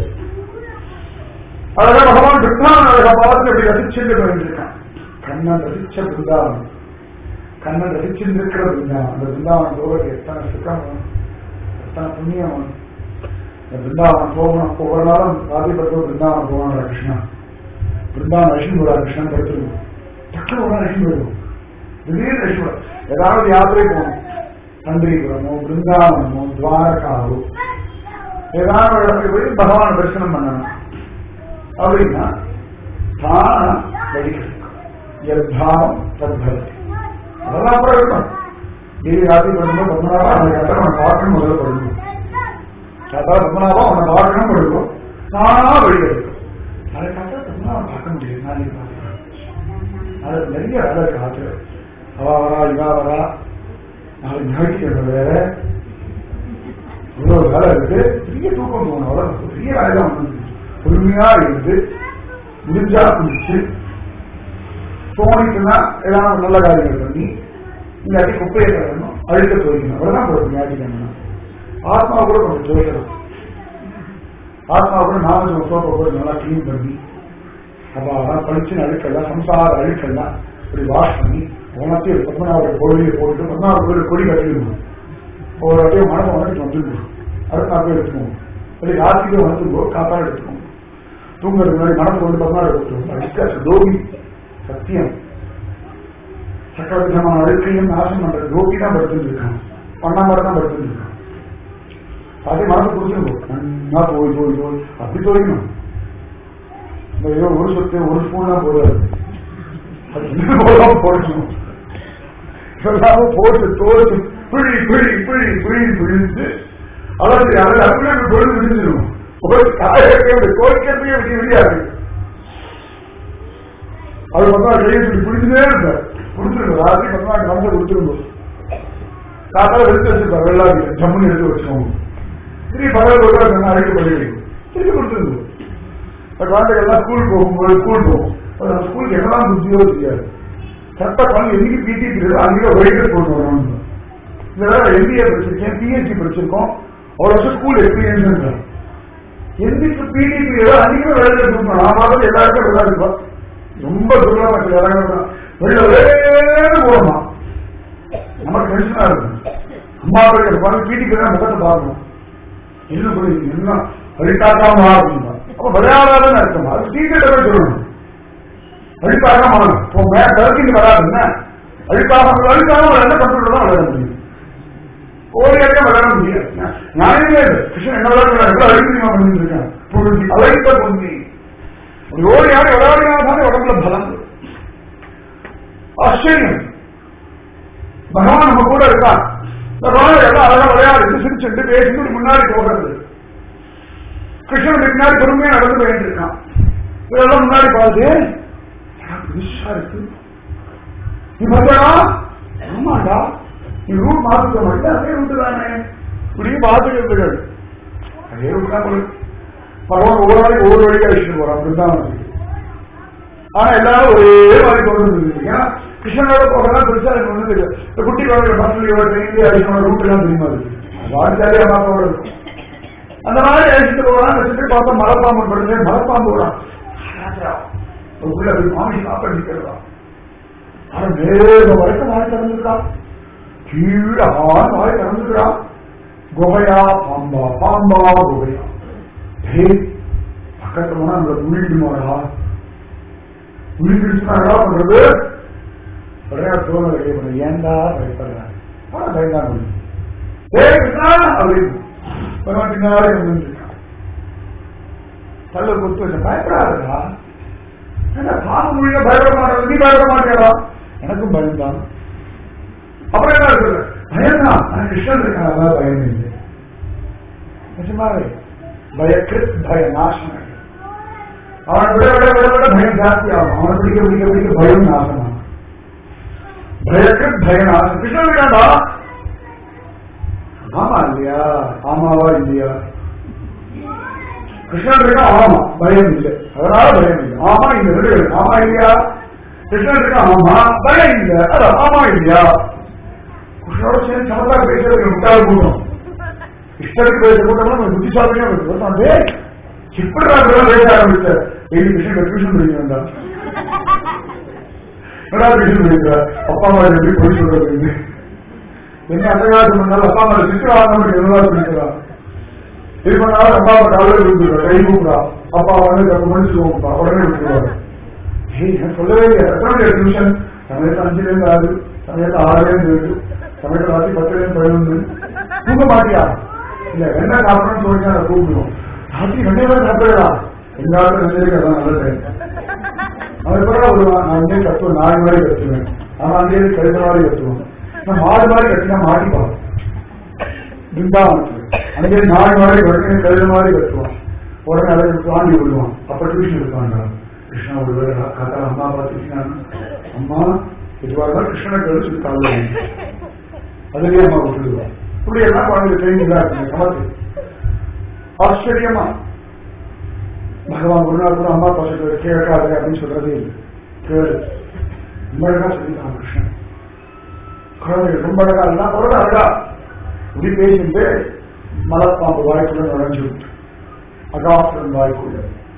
அழகா பகவான் கிருஷ்ணான் அழகா பார்த்து அப்படி ரசிச்சுட்டு போயிருக்கான் கண்ணன் ரசிச்ச பிருந்தாவன் கண்ணன் ரசிச்சிருந்திருக்கிற பிருந்தாவன் அந்த பிருந்தாவன் போவது எத்தனை சுகம் எத்தனை புண்ணியம் இந்த பிருந்தாவன் போகணும் ஒவ்வொரு நாளும் ராதிபத்து பிருந்தாவன் போகணும் கிருஷ்ணா பிருந்தாவன் அழிச்சு போடா கிருஷ்ணன் படுத்துருவோம் டக்குனு ஒரு அழிச்சு போயிடும் திடீர்னு அழிச்சு போடும் ஏதாவது யாத்திரை போகணும் தந்திரிபுரமோ பிருந்தாவனமோ துவாரகாவோ ஏதாவது ஒரு இடத்துக்கு போய் பகவான் தரிசனம் பண்ணணும் அப்படின்னா தான வழிகள் யத்தாம் தத்பவதி அதெல்லாம் அப்புறம் இருக்கணும் தேவி ராத்திரி பண்ணும்போது பத்மநாபா அந்த கதை அவனை பார்க்கணும் முதல்ல படுக்கணும் கதா பத்மநாபா அவனை பார்க்கணும் படுக்கும் தானா வழி எடுக்கும் அதை கதை பத்மநாபா பார்க்க முடியாது நான் இது பார்க்கிறேன் அது நிறைய வேலை இருக்கு ஆத்து அவா வரா இவா வரா நாளைக்கு ஞாயிற்றுக்கிழமை வேற இவ்வளவு வேலை இருக்கு பெரிய தூக்கம் தோணும் அவ்வளோ பெரிய வேலை தான் வந்து பொறுமையா இருந்து முடிஞ்சா குடிச்சு தோணிட்டுனா ஏதாவது நல்ல காரியங்கள் பண்ணி இல்லாட்டி குப்பையை கலக்கணும் அழுக்க துவைக்கணும் அவ்வளவுதான் போடுறது ஞாயிற்றுக்கிழமை ஆத்மா கூட கொஞ்சம் துவைக்கணும் ஆத்மா கூட நாம சோப்பை கூட நல்லா கிளீன் பண்ணி அப்ப அதான் பளிச்சுன்னு அழுக்கெல்லாம் சம்சார அழுக்கெல்லாம் இப்படி வாஷ் பண்ணி உனத்தையும் பத்மநாபோட கோவிலையை போட்டு பத்மநாப கோவில் கொடி கட்டிடணும் ஒரு வாட்டியும் மனதை வந்துட்டு வந்துருக்கணும் அடுத்த நாள் போய் எடுத்துக்கோங்க இல்லை ராத்திரிக்கு வந்துருக்கோ காத்தால எடுத்துக்கோங்க தூங்குறதுக்கு முன்னாடி மனசு வந்து பத்மநாப எடுத்துக்கோங்க அழுக்க தோபி சத்தியம் சக்கரவிதமான அழுக்கையும் நாசம் பண்றது தோபி தான் படுத்துட்டு இருக்கான் பண்ணாமரை தான் படுத்துட்டு இருக்கான் அதே மனசு புரிஞ்சுருக்கும் நல்லா போய் போய் போய் அப்படி தோய்க்கணும் இந்த ஏதோ ஒரு சொத்து ஒரு ஸ்பூன் தான் போடுவாரு அது இன்னும் போடாம போடணும் எல்லாமே போட்டு தோச்சு பிழி பிழி பிழி பிழி பிழிந்து அதாவது அதை அப்படியே அப்படி பொழுது விழிஞ்சிடும் ஒரு காயத்தை கோரிக்கிறதுக்கே விடிய விடியாது அது பார்த்தா கையை இப்படி பிடிச்சுட்டே இருந்தார் பிடிச்சிருந்தோம் ராத்திரி பார்த்தா கலந்து கொடுத்துருந்தோம் காத்தால எடுத்து வச்சிருப்பார் வெள்ளாதி ஜம்முன்னு எடுத்து வச்சுக்கோங்க திரும்பி பகல் ஒரு அழைக்க பண்ணி திரும்பி கொடுத்துருந்தோம் குழந்தைகள் எல்லாம் ஸ்கூல் போகும்போது ஸ்கூல் போகும் அது நம்ம ஸ்கூலுக்கு என்னதான் புத்தியோ தெரியாது கரெக்டா குழந்தை என்னைக்கு பிடி பீரியட் அங்கே ஒரே போட்டு வரணும் இந்த தடவை எம்பிஏ படிச்சிருக்கேன் பிஹெச்டி படிச்சிருக்கோம் ஒரு வருஷம் ஸ்கூல் எக்ஸ்பீரியன்ஸ் எந்திக்கு பிடி பீரியட் அன்னைக்குமே விளையாட்டு இருக்கணும் நான் பார்த்து எல்லாருக்கும் விளையாடுப்போம் ரொம்ப துர்லபம் இருக்கு விளையாடுறோம் வெளில வேறு போகணுமா நமக்கு டென்ஷனா இருக்கும் அம்மா படிக்கிற பாருங்க பிடி பீரியட் முகத்தை பார்க்கணும் என்ன புரியுது என்ன வழிகாட்டாம அப்படின்னா அப்ப விளையாடாதுன்னு அர்த்தம் அது சீக்கிரத்தை போய் சொல்லணும் அழுக்காக மாறணும் இப்போ மே தரக்கிட்டு வராது என்ன அழுக்காக அழுக்காக ஒரு என்ன கம்ப்யூட்டர் தான் விளையாட முடியும் ஓடியாக்க விளையாட முடியாது நானே கிருஷ்ணன் என்ன விளையாட அழுக்கு பண்ணிட்டு இருக்கேன் புழுதி அழைத்த பொந்தி ஒரு ஓடியாடி விளையாடினாலே உடம்புல பலம் ஆச்சரியம் பகவான் நம்ம கூட இருக்கான் இந்த குழந்தை எல்லாம் அழகா விளையாடிட்டு சிரிச்சுட்டு பேசிட்டு முன்னாடி போகிறது கிருஷ்ணன் பின்னாடி பொறுமையா நடந்து போயிட்டு இருக்கான் இதெல்லாம் முன்னாடி பார்த்து புதுசா இருக்கு நீ பார்த்தாடா ஆமாடா நீ ரூட் மாத்திக்க மாட்டேன் அதே ரூட்டு தானே இப்படியும் பார்த்துக்கிறது அதே ரூட் தான் பகவான் ஒவ்வொரு நாளைக்கு ஒவ்வொரு வழியா வச்சுட்டு போறான் பிருந்தாவனத்துக்கு ஆனா எல்லாரும் ஒரே மாதிரி கொண்டு வந்துருக்கு ஏன்னா கிருஷ்ணனோட போகலாம் பெருசா எனக்கு ஒண்ணு தெரியும் இந்த குட்டி குழந்தை பஸ்ல ட்ரெயின்ல அடிக்கணும் ரூட் எல்லாம் தெரியுமா இருக்கு வாழ்க்கையாலே அம்மாவோட இருக்கும் அந்த மாதிரி அழைச்சிட்டு போகலாம் வச்சுட்டு பார்த்தா மலைப்பாம்பு படுத்து மலைப்பாம்பு வரும் உள்ள போய் மாமி காப்படிக்கிறதா ஆனா வேக வரைக்கும் வாய் திறந்துருக்கான் கீழே ஆண் வாய் திறந்துக்கிறான் குகையா பாம்பா பாம்பா குகையா டேய் பக்கத்துல போனா நம்மள முழுக்கிடுமாடா முழுக்கிடுச்சுன்னா என்ன பண்றது உடனே தோண வெளியே பண்ண ஏன்டா பயப்படுறேன் ஆனா பயந்தான் முடியும் டேய் கிருஷ்ணா அப்படின்னு பகவான் பின்னாலே வந்துருக்கான் தள்ள கொடுத்து வச்ச பயப்படாதடா என்ன பாம்பு மொழியில பயப்பட மாட்டேன் நீ பயப்பட மாட்டேடா எனக்கும் பயம்தான் அப்புறம் என்ன இருக்குது பயம்தான் ஆனா கிருஷ்ணன் இருக்கான் அதான் பயம் இல்லை நிஜமாவே பயக்கிருத் பய நாசம் அவனை விட விட விட விட பயம் ஜாஸ்தி ஆகும் அவனை பிடிக்க பிடிக்க பிடிக்க பயம் நாசமாகும் பயக்கிருத் பய நாசம் கிருஷ்ணன் இருக்காண்டா ஆமா இல்லையா ஆமாவா இல்லையா கிருஷ்ணன் இருக்கா ஆமா பயம் இல்லை அதனால பயம் இல்லை ஆமா இந்த ரெண்டு பேரும் ஆமா இல்லையா கிருஷ்ணன் இருக்கா ஆமா பயம் இல்லை அதான் ஆமா இல்லையா கிருஷ்ணனோட சேர்ந்து சமத்தா பேசுறது முட்டாள் கூட்டம் இஷ்டத்துக்கு பேச கூட்டம்னா நம்ம புத்திசாலியா பேசுவோம் டேய் இப்படிடா இதெல்லாம் பேச ஆரம்பிச்ச டெய்லி கிருஷ்ணன் டியூஷன் படிக்க வேண்டாம் என்னடா டியூஷன் படிக்கிற அப்பா அம்மா எப்படி போய் சொல்றது என்ன அந்த காலத்து முன்னால அப்பா அம்மா சிட்டு ஆகாம என்னடா படிக்கிறான் இது பண்ணாலும் அப்பா அம்மா காலையில் விழுந்துருவா கை கூப்பிடா அப்பா வந்து பத்து மணிக்கு கூப்பிடா உடனே விட்டுருவாரு ஏய் நான் சொல்லவே இல்லை எத்தனை டியூஷன் சமயத்து அஞ்சுல இருந்து ஆறு சமயத்து ஆறுல இருந்து ஏழு சமயத்து ராத்திரி பத்துல இருந்து பதினொன்று தூங்க மாட்டியா இல்ல என்ன சாப்பிடணும்னு சொல்லி அதை கூப்பிடுவோம் ராத்திரி ரெண்டே பேரும் சாப்பிடுறா எல்லாரும் ரெண்டு பேருக்கு அதான் நல்ல டைம் அவன் கூட வருவான் நான் இங்கே கத்துவேன் நாய் மாதிரி கத்துவேன் அவன் அங்கே கழுத மாதிரி கத்துவான் நான் மாடு மாதிரி கட்டினா மாட்டிப்பான் பிருந்தாவனத்துல அங்கே நாய் மாதிரி கட்டி கழுத மாதிரி கத்துவான் உடனே அதை வாங்கி விடுவான் அப்ப டியூஷன் எடுப்பாங்க கிருஷ்ணா ஒரு கதை அம்மா பார்த்துக்கிட்டாங்க அம்மா இதுவாக கிருஷ்ணனை கழிச்சு காலையில் அதுலயே அம்மா விட்டுடுவான் இப்படி எல்லாம் குழந்தை ட்ரைனிங் தான் இருக்கு நமக்கு ஆச்சரியமா பகவான் ஒரு நாள் கூட அம்மா அப்பா சொல்றது கேட்காது அப்படின்னு சொல்றதே இல்லை கேளு ரொம்ப அழகா சொல்லிட்டான் கிருஷ்ணன் குழந்தை ரொம்ப அழகா எல்லாம் குழந்தை அழகா இப்படி பேசிட்டு மலப்பாம்பு வாய்க்குள்ள நுழைஞ்சு விட்டு அகாசுரன் வாய்க்குள்ள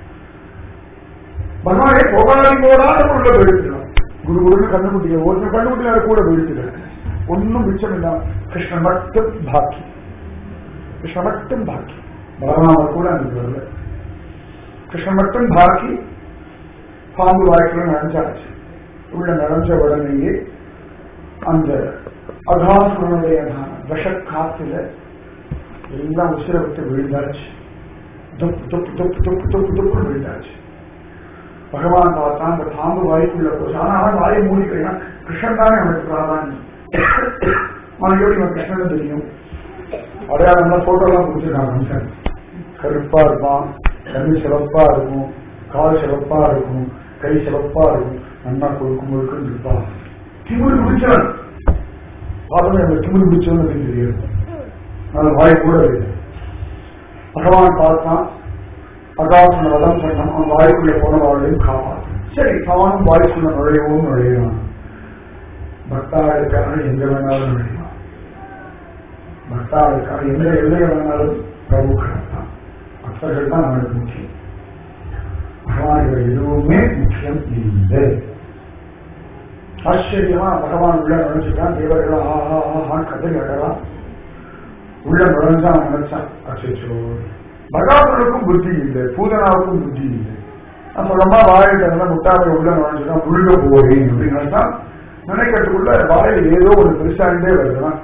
பகவானே கோபாலி போடாத உள்ள போயிடுச்சுக்கலாம் குரு குருன்னு கண்ணுக்குட்டிய ஒருத்தர் கண்ணுக்குட்டியார கூட போயிடுச்சுக்கிறேன் ஒன்னும் மிச்சம் இல்லாம கிருஷ்ணன் மட்டும் பாக்கி கிருஷ்ணன் மட்டும் பாக்கி பலராமர் கூட அந்த வரல கிருஷ்ணன் மட்டும் பாக்கி பாம்பு வாய்க்குள்ள நனைஞ்சாச்சு உள்ள நனைஞ்ச உடனேயே அந்த அகாசுரனுடைய விஷ காத்துல எல்லாம் உசிர விட்டு விழுந்தாச்சு துப்பு துப்பு துப்பு துப்பு துப்பு துப்பு விழுந்தாச்சு பகவான் பார்த்தா அந்த பாம்பு வாய்க்குள்ள போச்சு ஆனா அவன் வாயை மூடிக்கிறான் கிருஷ்ணன் தானே அவனுக்கு பிராதானியம் அவனுக்கு எப்படி இவன் கிருஷ்ணன் தெரியும் அடையாளம் தான் போட்டோ எல்லாம் கொடுத்துருக்காங்க மனுஷன் கருப்பா இருப்பான் கண்ணு சிவப்பா இருக்கும் கால் சிவப்பா இருக்கும் கை சிவப்பா இருக்கும் நன்னா கொழுக்கு முழுக்குன்னு இருப்பான் திமிரு பிடிச்சவன் பார்த்தோம் அந்த திமிரு பிடிச்சவன் அப்படின்னு தெரியும் அது வாய் கூட இல்லை பகவான் பார்த்தான் அகாசன வதம் பண்ணம் அவன் வாய்க்குள்ள போனவாளையும் காப்பாற்றும் சரி அவனும் வாய்க்குள்ள நுழையவும் நுழையலாம் பக்தாளுக்காக எங்க வேணாலும் நுழையலாம் பக்தாளுக்காக எந்த எல்லையை வேணாலும் பிரபுக்கள் தான் பக்தர்கள் தான் அவனுக்கு முக்கியம் பகவான்கள் எதுவுமே முக்கியம் இல்லை ஆச்சரியமா பகவான் உள்ள நுழைஞ்சுட்டான் தேவர்கள் ஆஹா ஆஹான்னு கதை கேட்கலாம் உள்ள நுழைஞ்சான் நினைச்சான் அச்சோ பகாசுரனுக்கும் புத்தி இல்லை பூதனாவுக்கும் புத்தி இல்லை நான் சொல்லமா வாயிட்ட முட்டாவை உள்ள நுழைஞ்சுதான் முழுக போவேன் அப்படின்னு நினைச்சா நினைக்கிறதுக்குள்ள வாயில் ஏதோ ஒரு பெருசாண்டே வருதுன்னா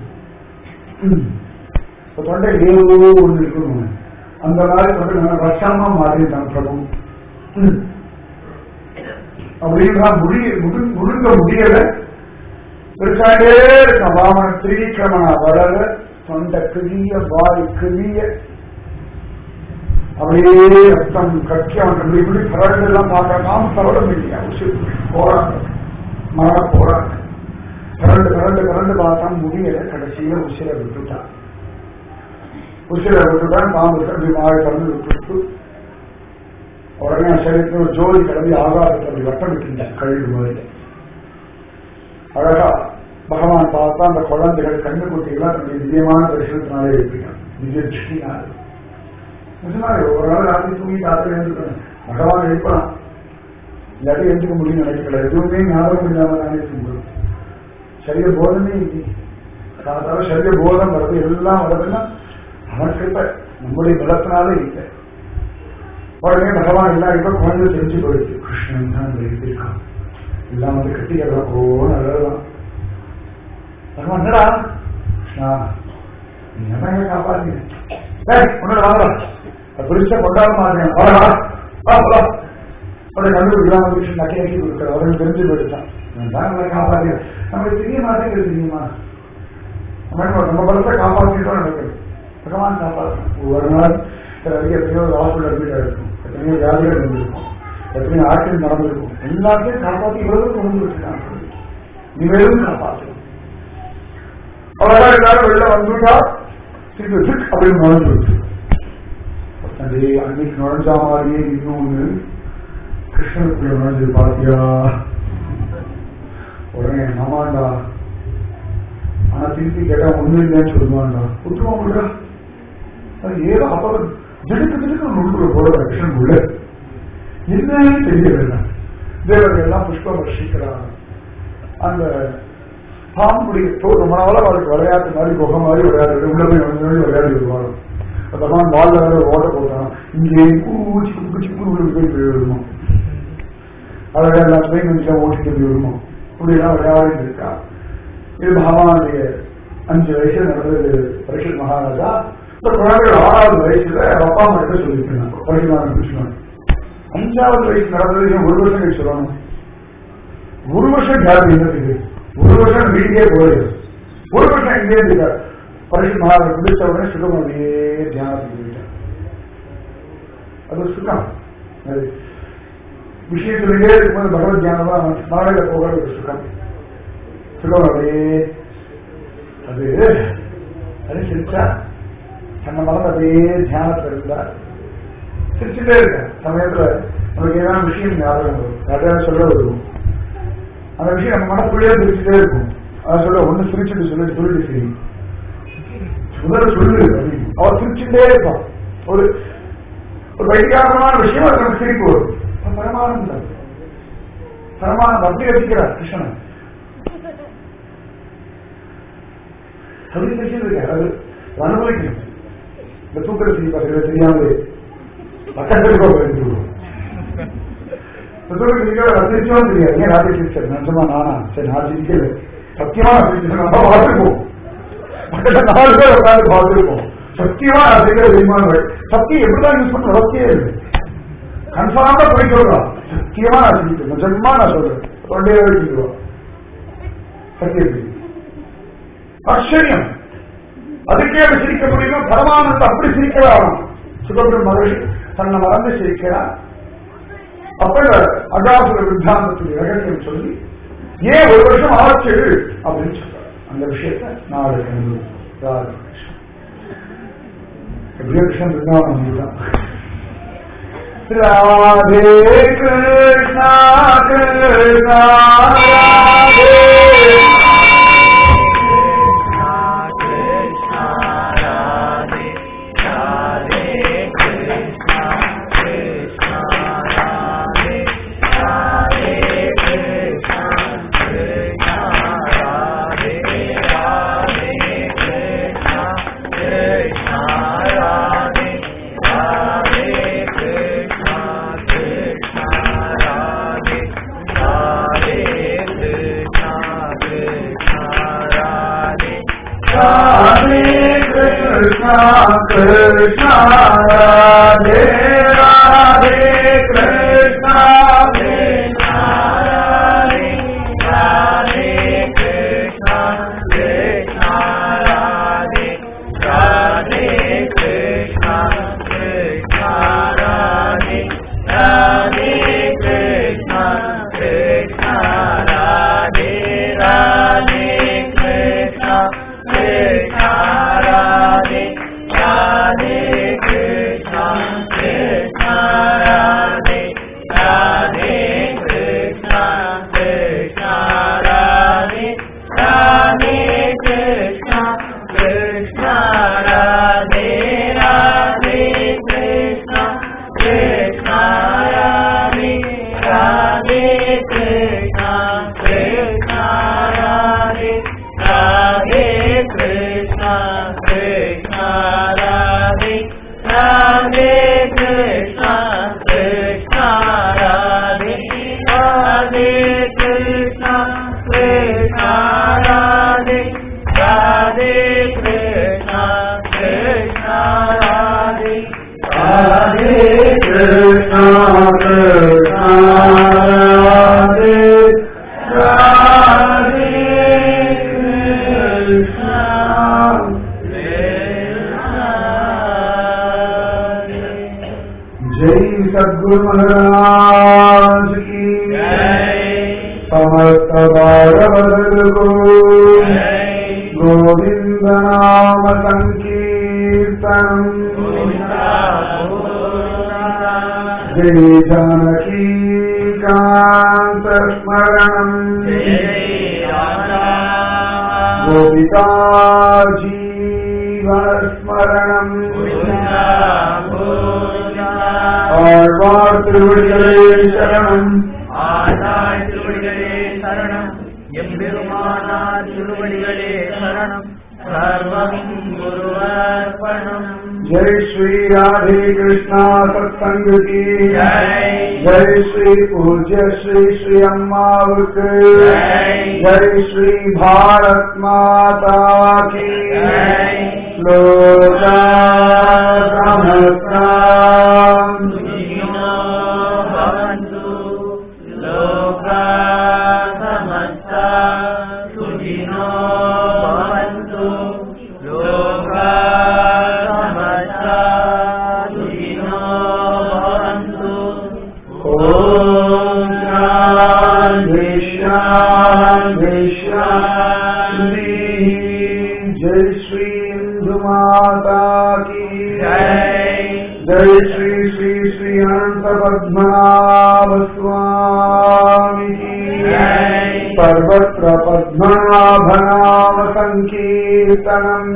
இப்ப தொண்டை ஏதோ ஒன்று இருக்கணும் அந்த மாதிரி தொண்டை நான் ரசமா மாறிட்டான் பிரபு ம். அப்படின்னா முடிய முழு- முழுங்க முடியல பெருசாண்டே இருக்கான் வாமன திரிக்கிரமணா வளர தொண்டை கிளிய வாய் கிளிய அப்படியே ரத்தம் கட்டி அவன் இப்படி இப்படி பரவல் எல்லாம் பார்க்க நாம் பரவலும் இல்லையா உசிர் போராட்டம் மரண போராட்டம் பரண்டு பரண்டு பரண்டு பார்த்தா முடியல கடைசியில உசிரை விட்டுட்டான் உசிரை விட்டுட்டான் பாம்பு அப்படி மாறி திறந்து விட்டுட்டு உடனே சரீரத்தில் ஒரு ஜோதி கிளம்பி ஆகாரத்தை அப்படி வட்டம் விட்டுட்டான் கழுகு மாதிரி அழகா பகவான் பார்த்தா அந்த குழந்தைகள் கண்ணுக்குட்டிகளாம் தன்னுடைய திவ்யமான தரிசனத்தினாலே இருப்பிட்டான் திவ்ய திருஷ்டினாலே நிஜமாவே ஒரு நாள் ராத்திரி தூங்கி ராத்திரி எழுந்துக்கணும் பகவான் எழுப்பலாம் இல்லாட்டி எழுந்துக்க முடியும்னு நினைக்கல எதுவுமே ஞாபகம் இல்லாம தானே தூங்குறது சரீர போதமே இல்லை சாதாரண சரீர போதம் வருது எல்லாம் வருதுன்னா அவன் கிருப்ப நம்முடைய பலத்தினாலே இல்லை உடனே பகவான் எல்லா இப்ப குழந்தை தெரிஞ்சு போயிடுச்சு கிருஷ்ணன் தான் இந்த இருக்கான் எல்லாம் வந்து கட்டிக்கிறதா ஓ நல்லதுதான் பகவான் என்னடா கிருஷ்ணா நீ என்ன காப்பாத்தீங்க உன்னோட வாங்க பெருசா கொண்டாட மாட்டேன் வரா வா அவருடைய கண்டுபிடிக்கலாம் கிருஷ்ணன் நக்கி நக்கி கொடுக்குற அவருக்கு தெரிஞ்சு போயிடுச்சான் நான் தான் நம்மளை காப்பாத்தேன் நம்மளுக்கு தெரிய மாட்டேங்கிறது தெரியுமா நம்ம நம்ம பலத்தை காப்பாற்றிட்டோம் நினைக்கிறேன் பகவான் காப்பாற்றணும் ஒரு நாள் நிறைய எத்தனையோ ஹாஸ்பிட்டல் அட்மிட் ஆயிருக்கும் எத்தனையோ வியாதிகள் இருந்திருக்கும் எத்தனையோ ஆக்சிடென்ட் நடந்திருக்கும் எல்லாத்தையும் காப்பாற்றி இவ்வளவு கொண்டு வச்சிருக்காங்க நீ வெறும் காப்பாற்றணும் அவ்வளவுதான் எல்லாரும் வெளில வந்துட்டா திருப்பி சிக் அப்படின்னு நுழைஞ்சிருச்சு அதே அன்னைக்கு நுழைஞ்சா மாதிரியே இன்னொன்னு கிருஷ்ணனுக்குள்ள நுழைஞ்சு பாத்தியா உடனே ஆமாண்டா ஆனா திருப்பி கேட்டா ஒண்ணு இல்லைன்னு சொல்லுவாண்டா விட்டுருவாங்கடா அது ஏதோ அப்ப திடுக்கு திடுக்கு நுண்ணுற போட கிருஷ்ணன் உள்ள என்னன்னு தெரியல தேவர்கள் எல்லாம் புஷ்பம் வர்ஷிக்கிறாங்க அந்த பாம்புடைய தோல் ரொம்ப நாளாக அவருக்கு விளையாட்டு மாதிரி குகை மாதிரி விளையாடு உள்ள போய் வந்து வந்து விளையாடி வருவாங்க அப்பதான் வாழ்ல வேற ஓட்ட போட்டான் இங்கே கூச்சி குச்சி உள்ள போய் போய் வருவோம் அழகா எல்லாம் போய் நிமிஷம் ஓட்டிட்டு போய் வருவோம் இப்படி எல்லாம் விளையாடிட்டு இருக்கா இது பகவானுடைய அஞ்சு வயசுல நடந்தது பரிஷத் மகாராஜா இந்த குழந்தைகள் ஆறாவது வயசுல அப்பா அம்மா கிட்ட சொல்லியிருக்கேன் பரிசுமான கிருஷ்ணன் அஞ்சாவது வயசு நடந்தது ஏன் ஒரு வருஷம் கழிச்சு சொல்லணும் ஒரு வருஷம் கேப் என்னதுக்கு ஒரு வருஷம் வீட்டுக்கே போயிடுது ஒரு வருஷம் இங்கே இருக்கார் பரிசு மகாராஜ் முடிச்ச உடனே சுகம் அப்படியே தியானத்துக்கு போயிட்டார் அது ஒரு சுகம் அது விஷயம் சொல்லிட்டே இருக்கும்போது பகவத் தியானம் தான் மகளிர போகிற ஒரு சுகம் சுகம் அப்படியே அது அது சிரிச்சா தன்னை மறந்து அப்படியே தியானத்தில் இருந்தார் சிரிச்சுட்டே இருக்க சமயத்துல நமக்கு ஏதாவது விஷயம் ஞாபகம் வரும் யாரையாவது சொல்ல வருவோம் அந்த விஷயம் நம்ம மனசுக்குள்ளேயே சிரிச்சுட்டே இருக்கும் அதை சொல்ல ஒண்ணு சிரிச்சுட்டு சொல்லி சொல்லிட்டு சரி முதல்ல சொல்லு அப்படின்னு அவர் சிரிச்சுட்டே இருப்பான் ஒரு ஒரு வைத்தியாரமான விஷயம் அது நமக்கு சிரிப்பு வரும் அது பரமானந்தம் பரமானந்தம் அப்படி வச்சுக்கிறார் கிருஷ்ணன் அப்படி வச்சிருக்காரு அது அனுபவிக்கணும் இந்த தூக்கத்தை செய்ய பார்க்கறது தெரியாமலே பக்கத்தில் போயிருக்கோம் சிரிச்சோம் தெரியாது ஏன் ராத்திரி சிரிச்சது நிஜமா நானா சரி நான் சிரிக்கல சத்தியமா நான் சிரிச்சேன் நம்ம பார்த்துருப்போம் பக்கத்துல நாலு பேர் உட்காந்து பார்த்துருப்போம் சத்தியமா நான் செய்கிற விமானங்கள் சத்தியம் எப்படிதான் யூஸ் பண்ண வளர்த்தியே இல்லை கன்ஃபார்மா போய் சொல்றான் சத்தியமா நான் சிரிக்கிறேன் நிஜமா நான் சொல்றேன் தொண்டையே வச்சுருவான் சத்தியம் ஆச்சரியம் அதுக்கே அப்படி சிரிக்க முடியும் பரமானந்த அப்படி சிரிக்கலாம் சுதந்திர மகிழ்ச்சி தன்னை மறந்து சிரிக்கிறார் அப்ப அகாசுர வித்தாந்தத்துடைய ரகசியம் சொல்லி ஏன் ஒரு வருஷம் ஆச்சு அப்படின்னு சொல்றார் அந்த விஷயத்த நாளை ராதே எப்படியோ கிருஷ்ணன் விருந்தாவனம் தான் Radhe Krishna Krishna Radhe Radhe Krishna Krishna Radhe Radhe Krishna Krishna Radhe Radhe Krishna Krishna Radhe Radhe Krishna Krishna Radhe Radhe Krishna Krishna Radhe Radhe Krishna Krishna Radhe Radhe Krishna Krishna जय सद्गुरु महाराज की समस्त भागवत को गोविंद नाम संकीर्तन जय जानकी कांत स्मरण गोपिका जीवन स्मरण ஆழ்வார் திருவடிகளே சரணம் ஆனாய் திருவடிகளே சரணம் எம்பெருமானார் திருவடிகளே சரணம் சர்வம் குருவர்ப்பணம் जय श्री राधे कृष्णा सत्संग की जय। जय श्री पूज्य श्री श्री अम्मावक जय। जय श्री भारत माता की जय। लोका समस्ता सुखिनो भवन्तु लोका समस्ता सुखिनो भवन्तु लोका समस्ता सुखिनो भवन्तु ॐ शान्ति शान्ति शान्ति जय श्री हिन्दु माता की जय जय श्री श्री श्री अनंत पद्मनाभ स्वामी की जय। सर्वत्र पद्मनाभनाम संकीर्तनम्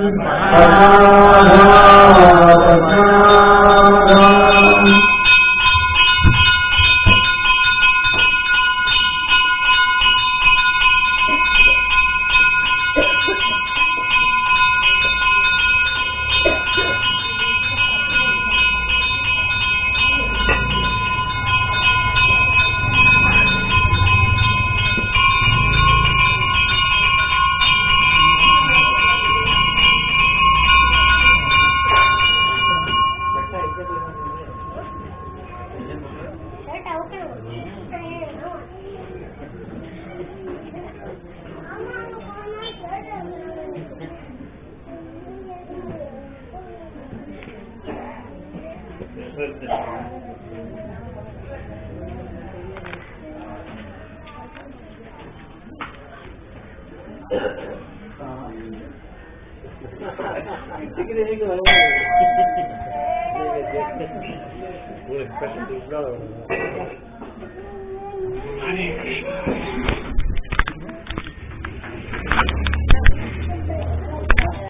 पद्मनाभ पद्मनाभ உங்களுக்கு ஸ்பெஷல்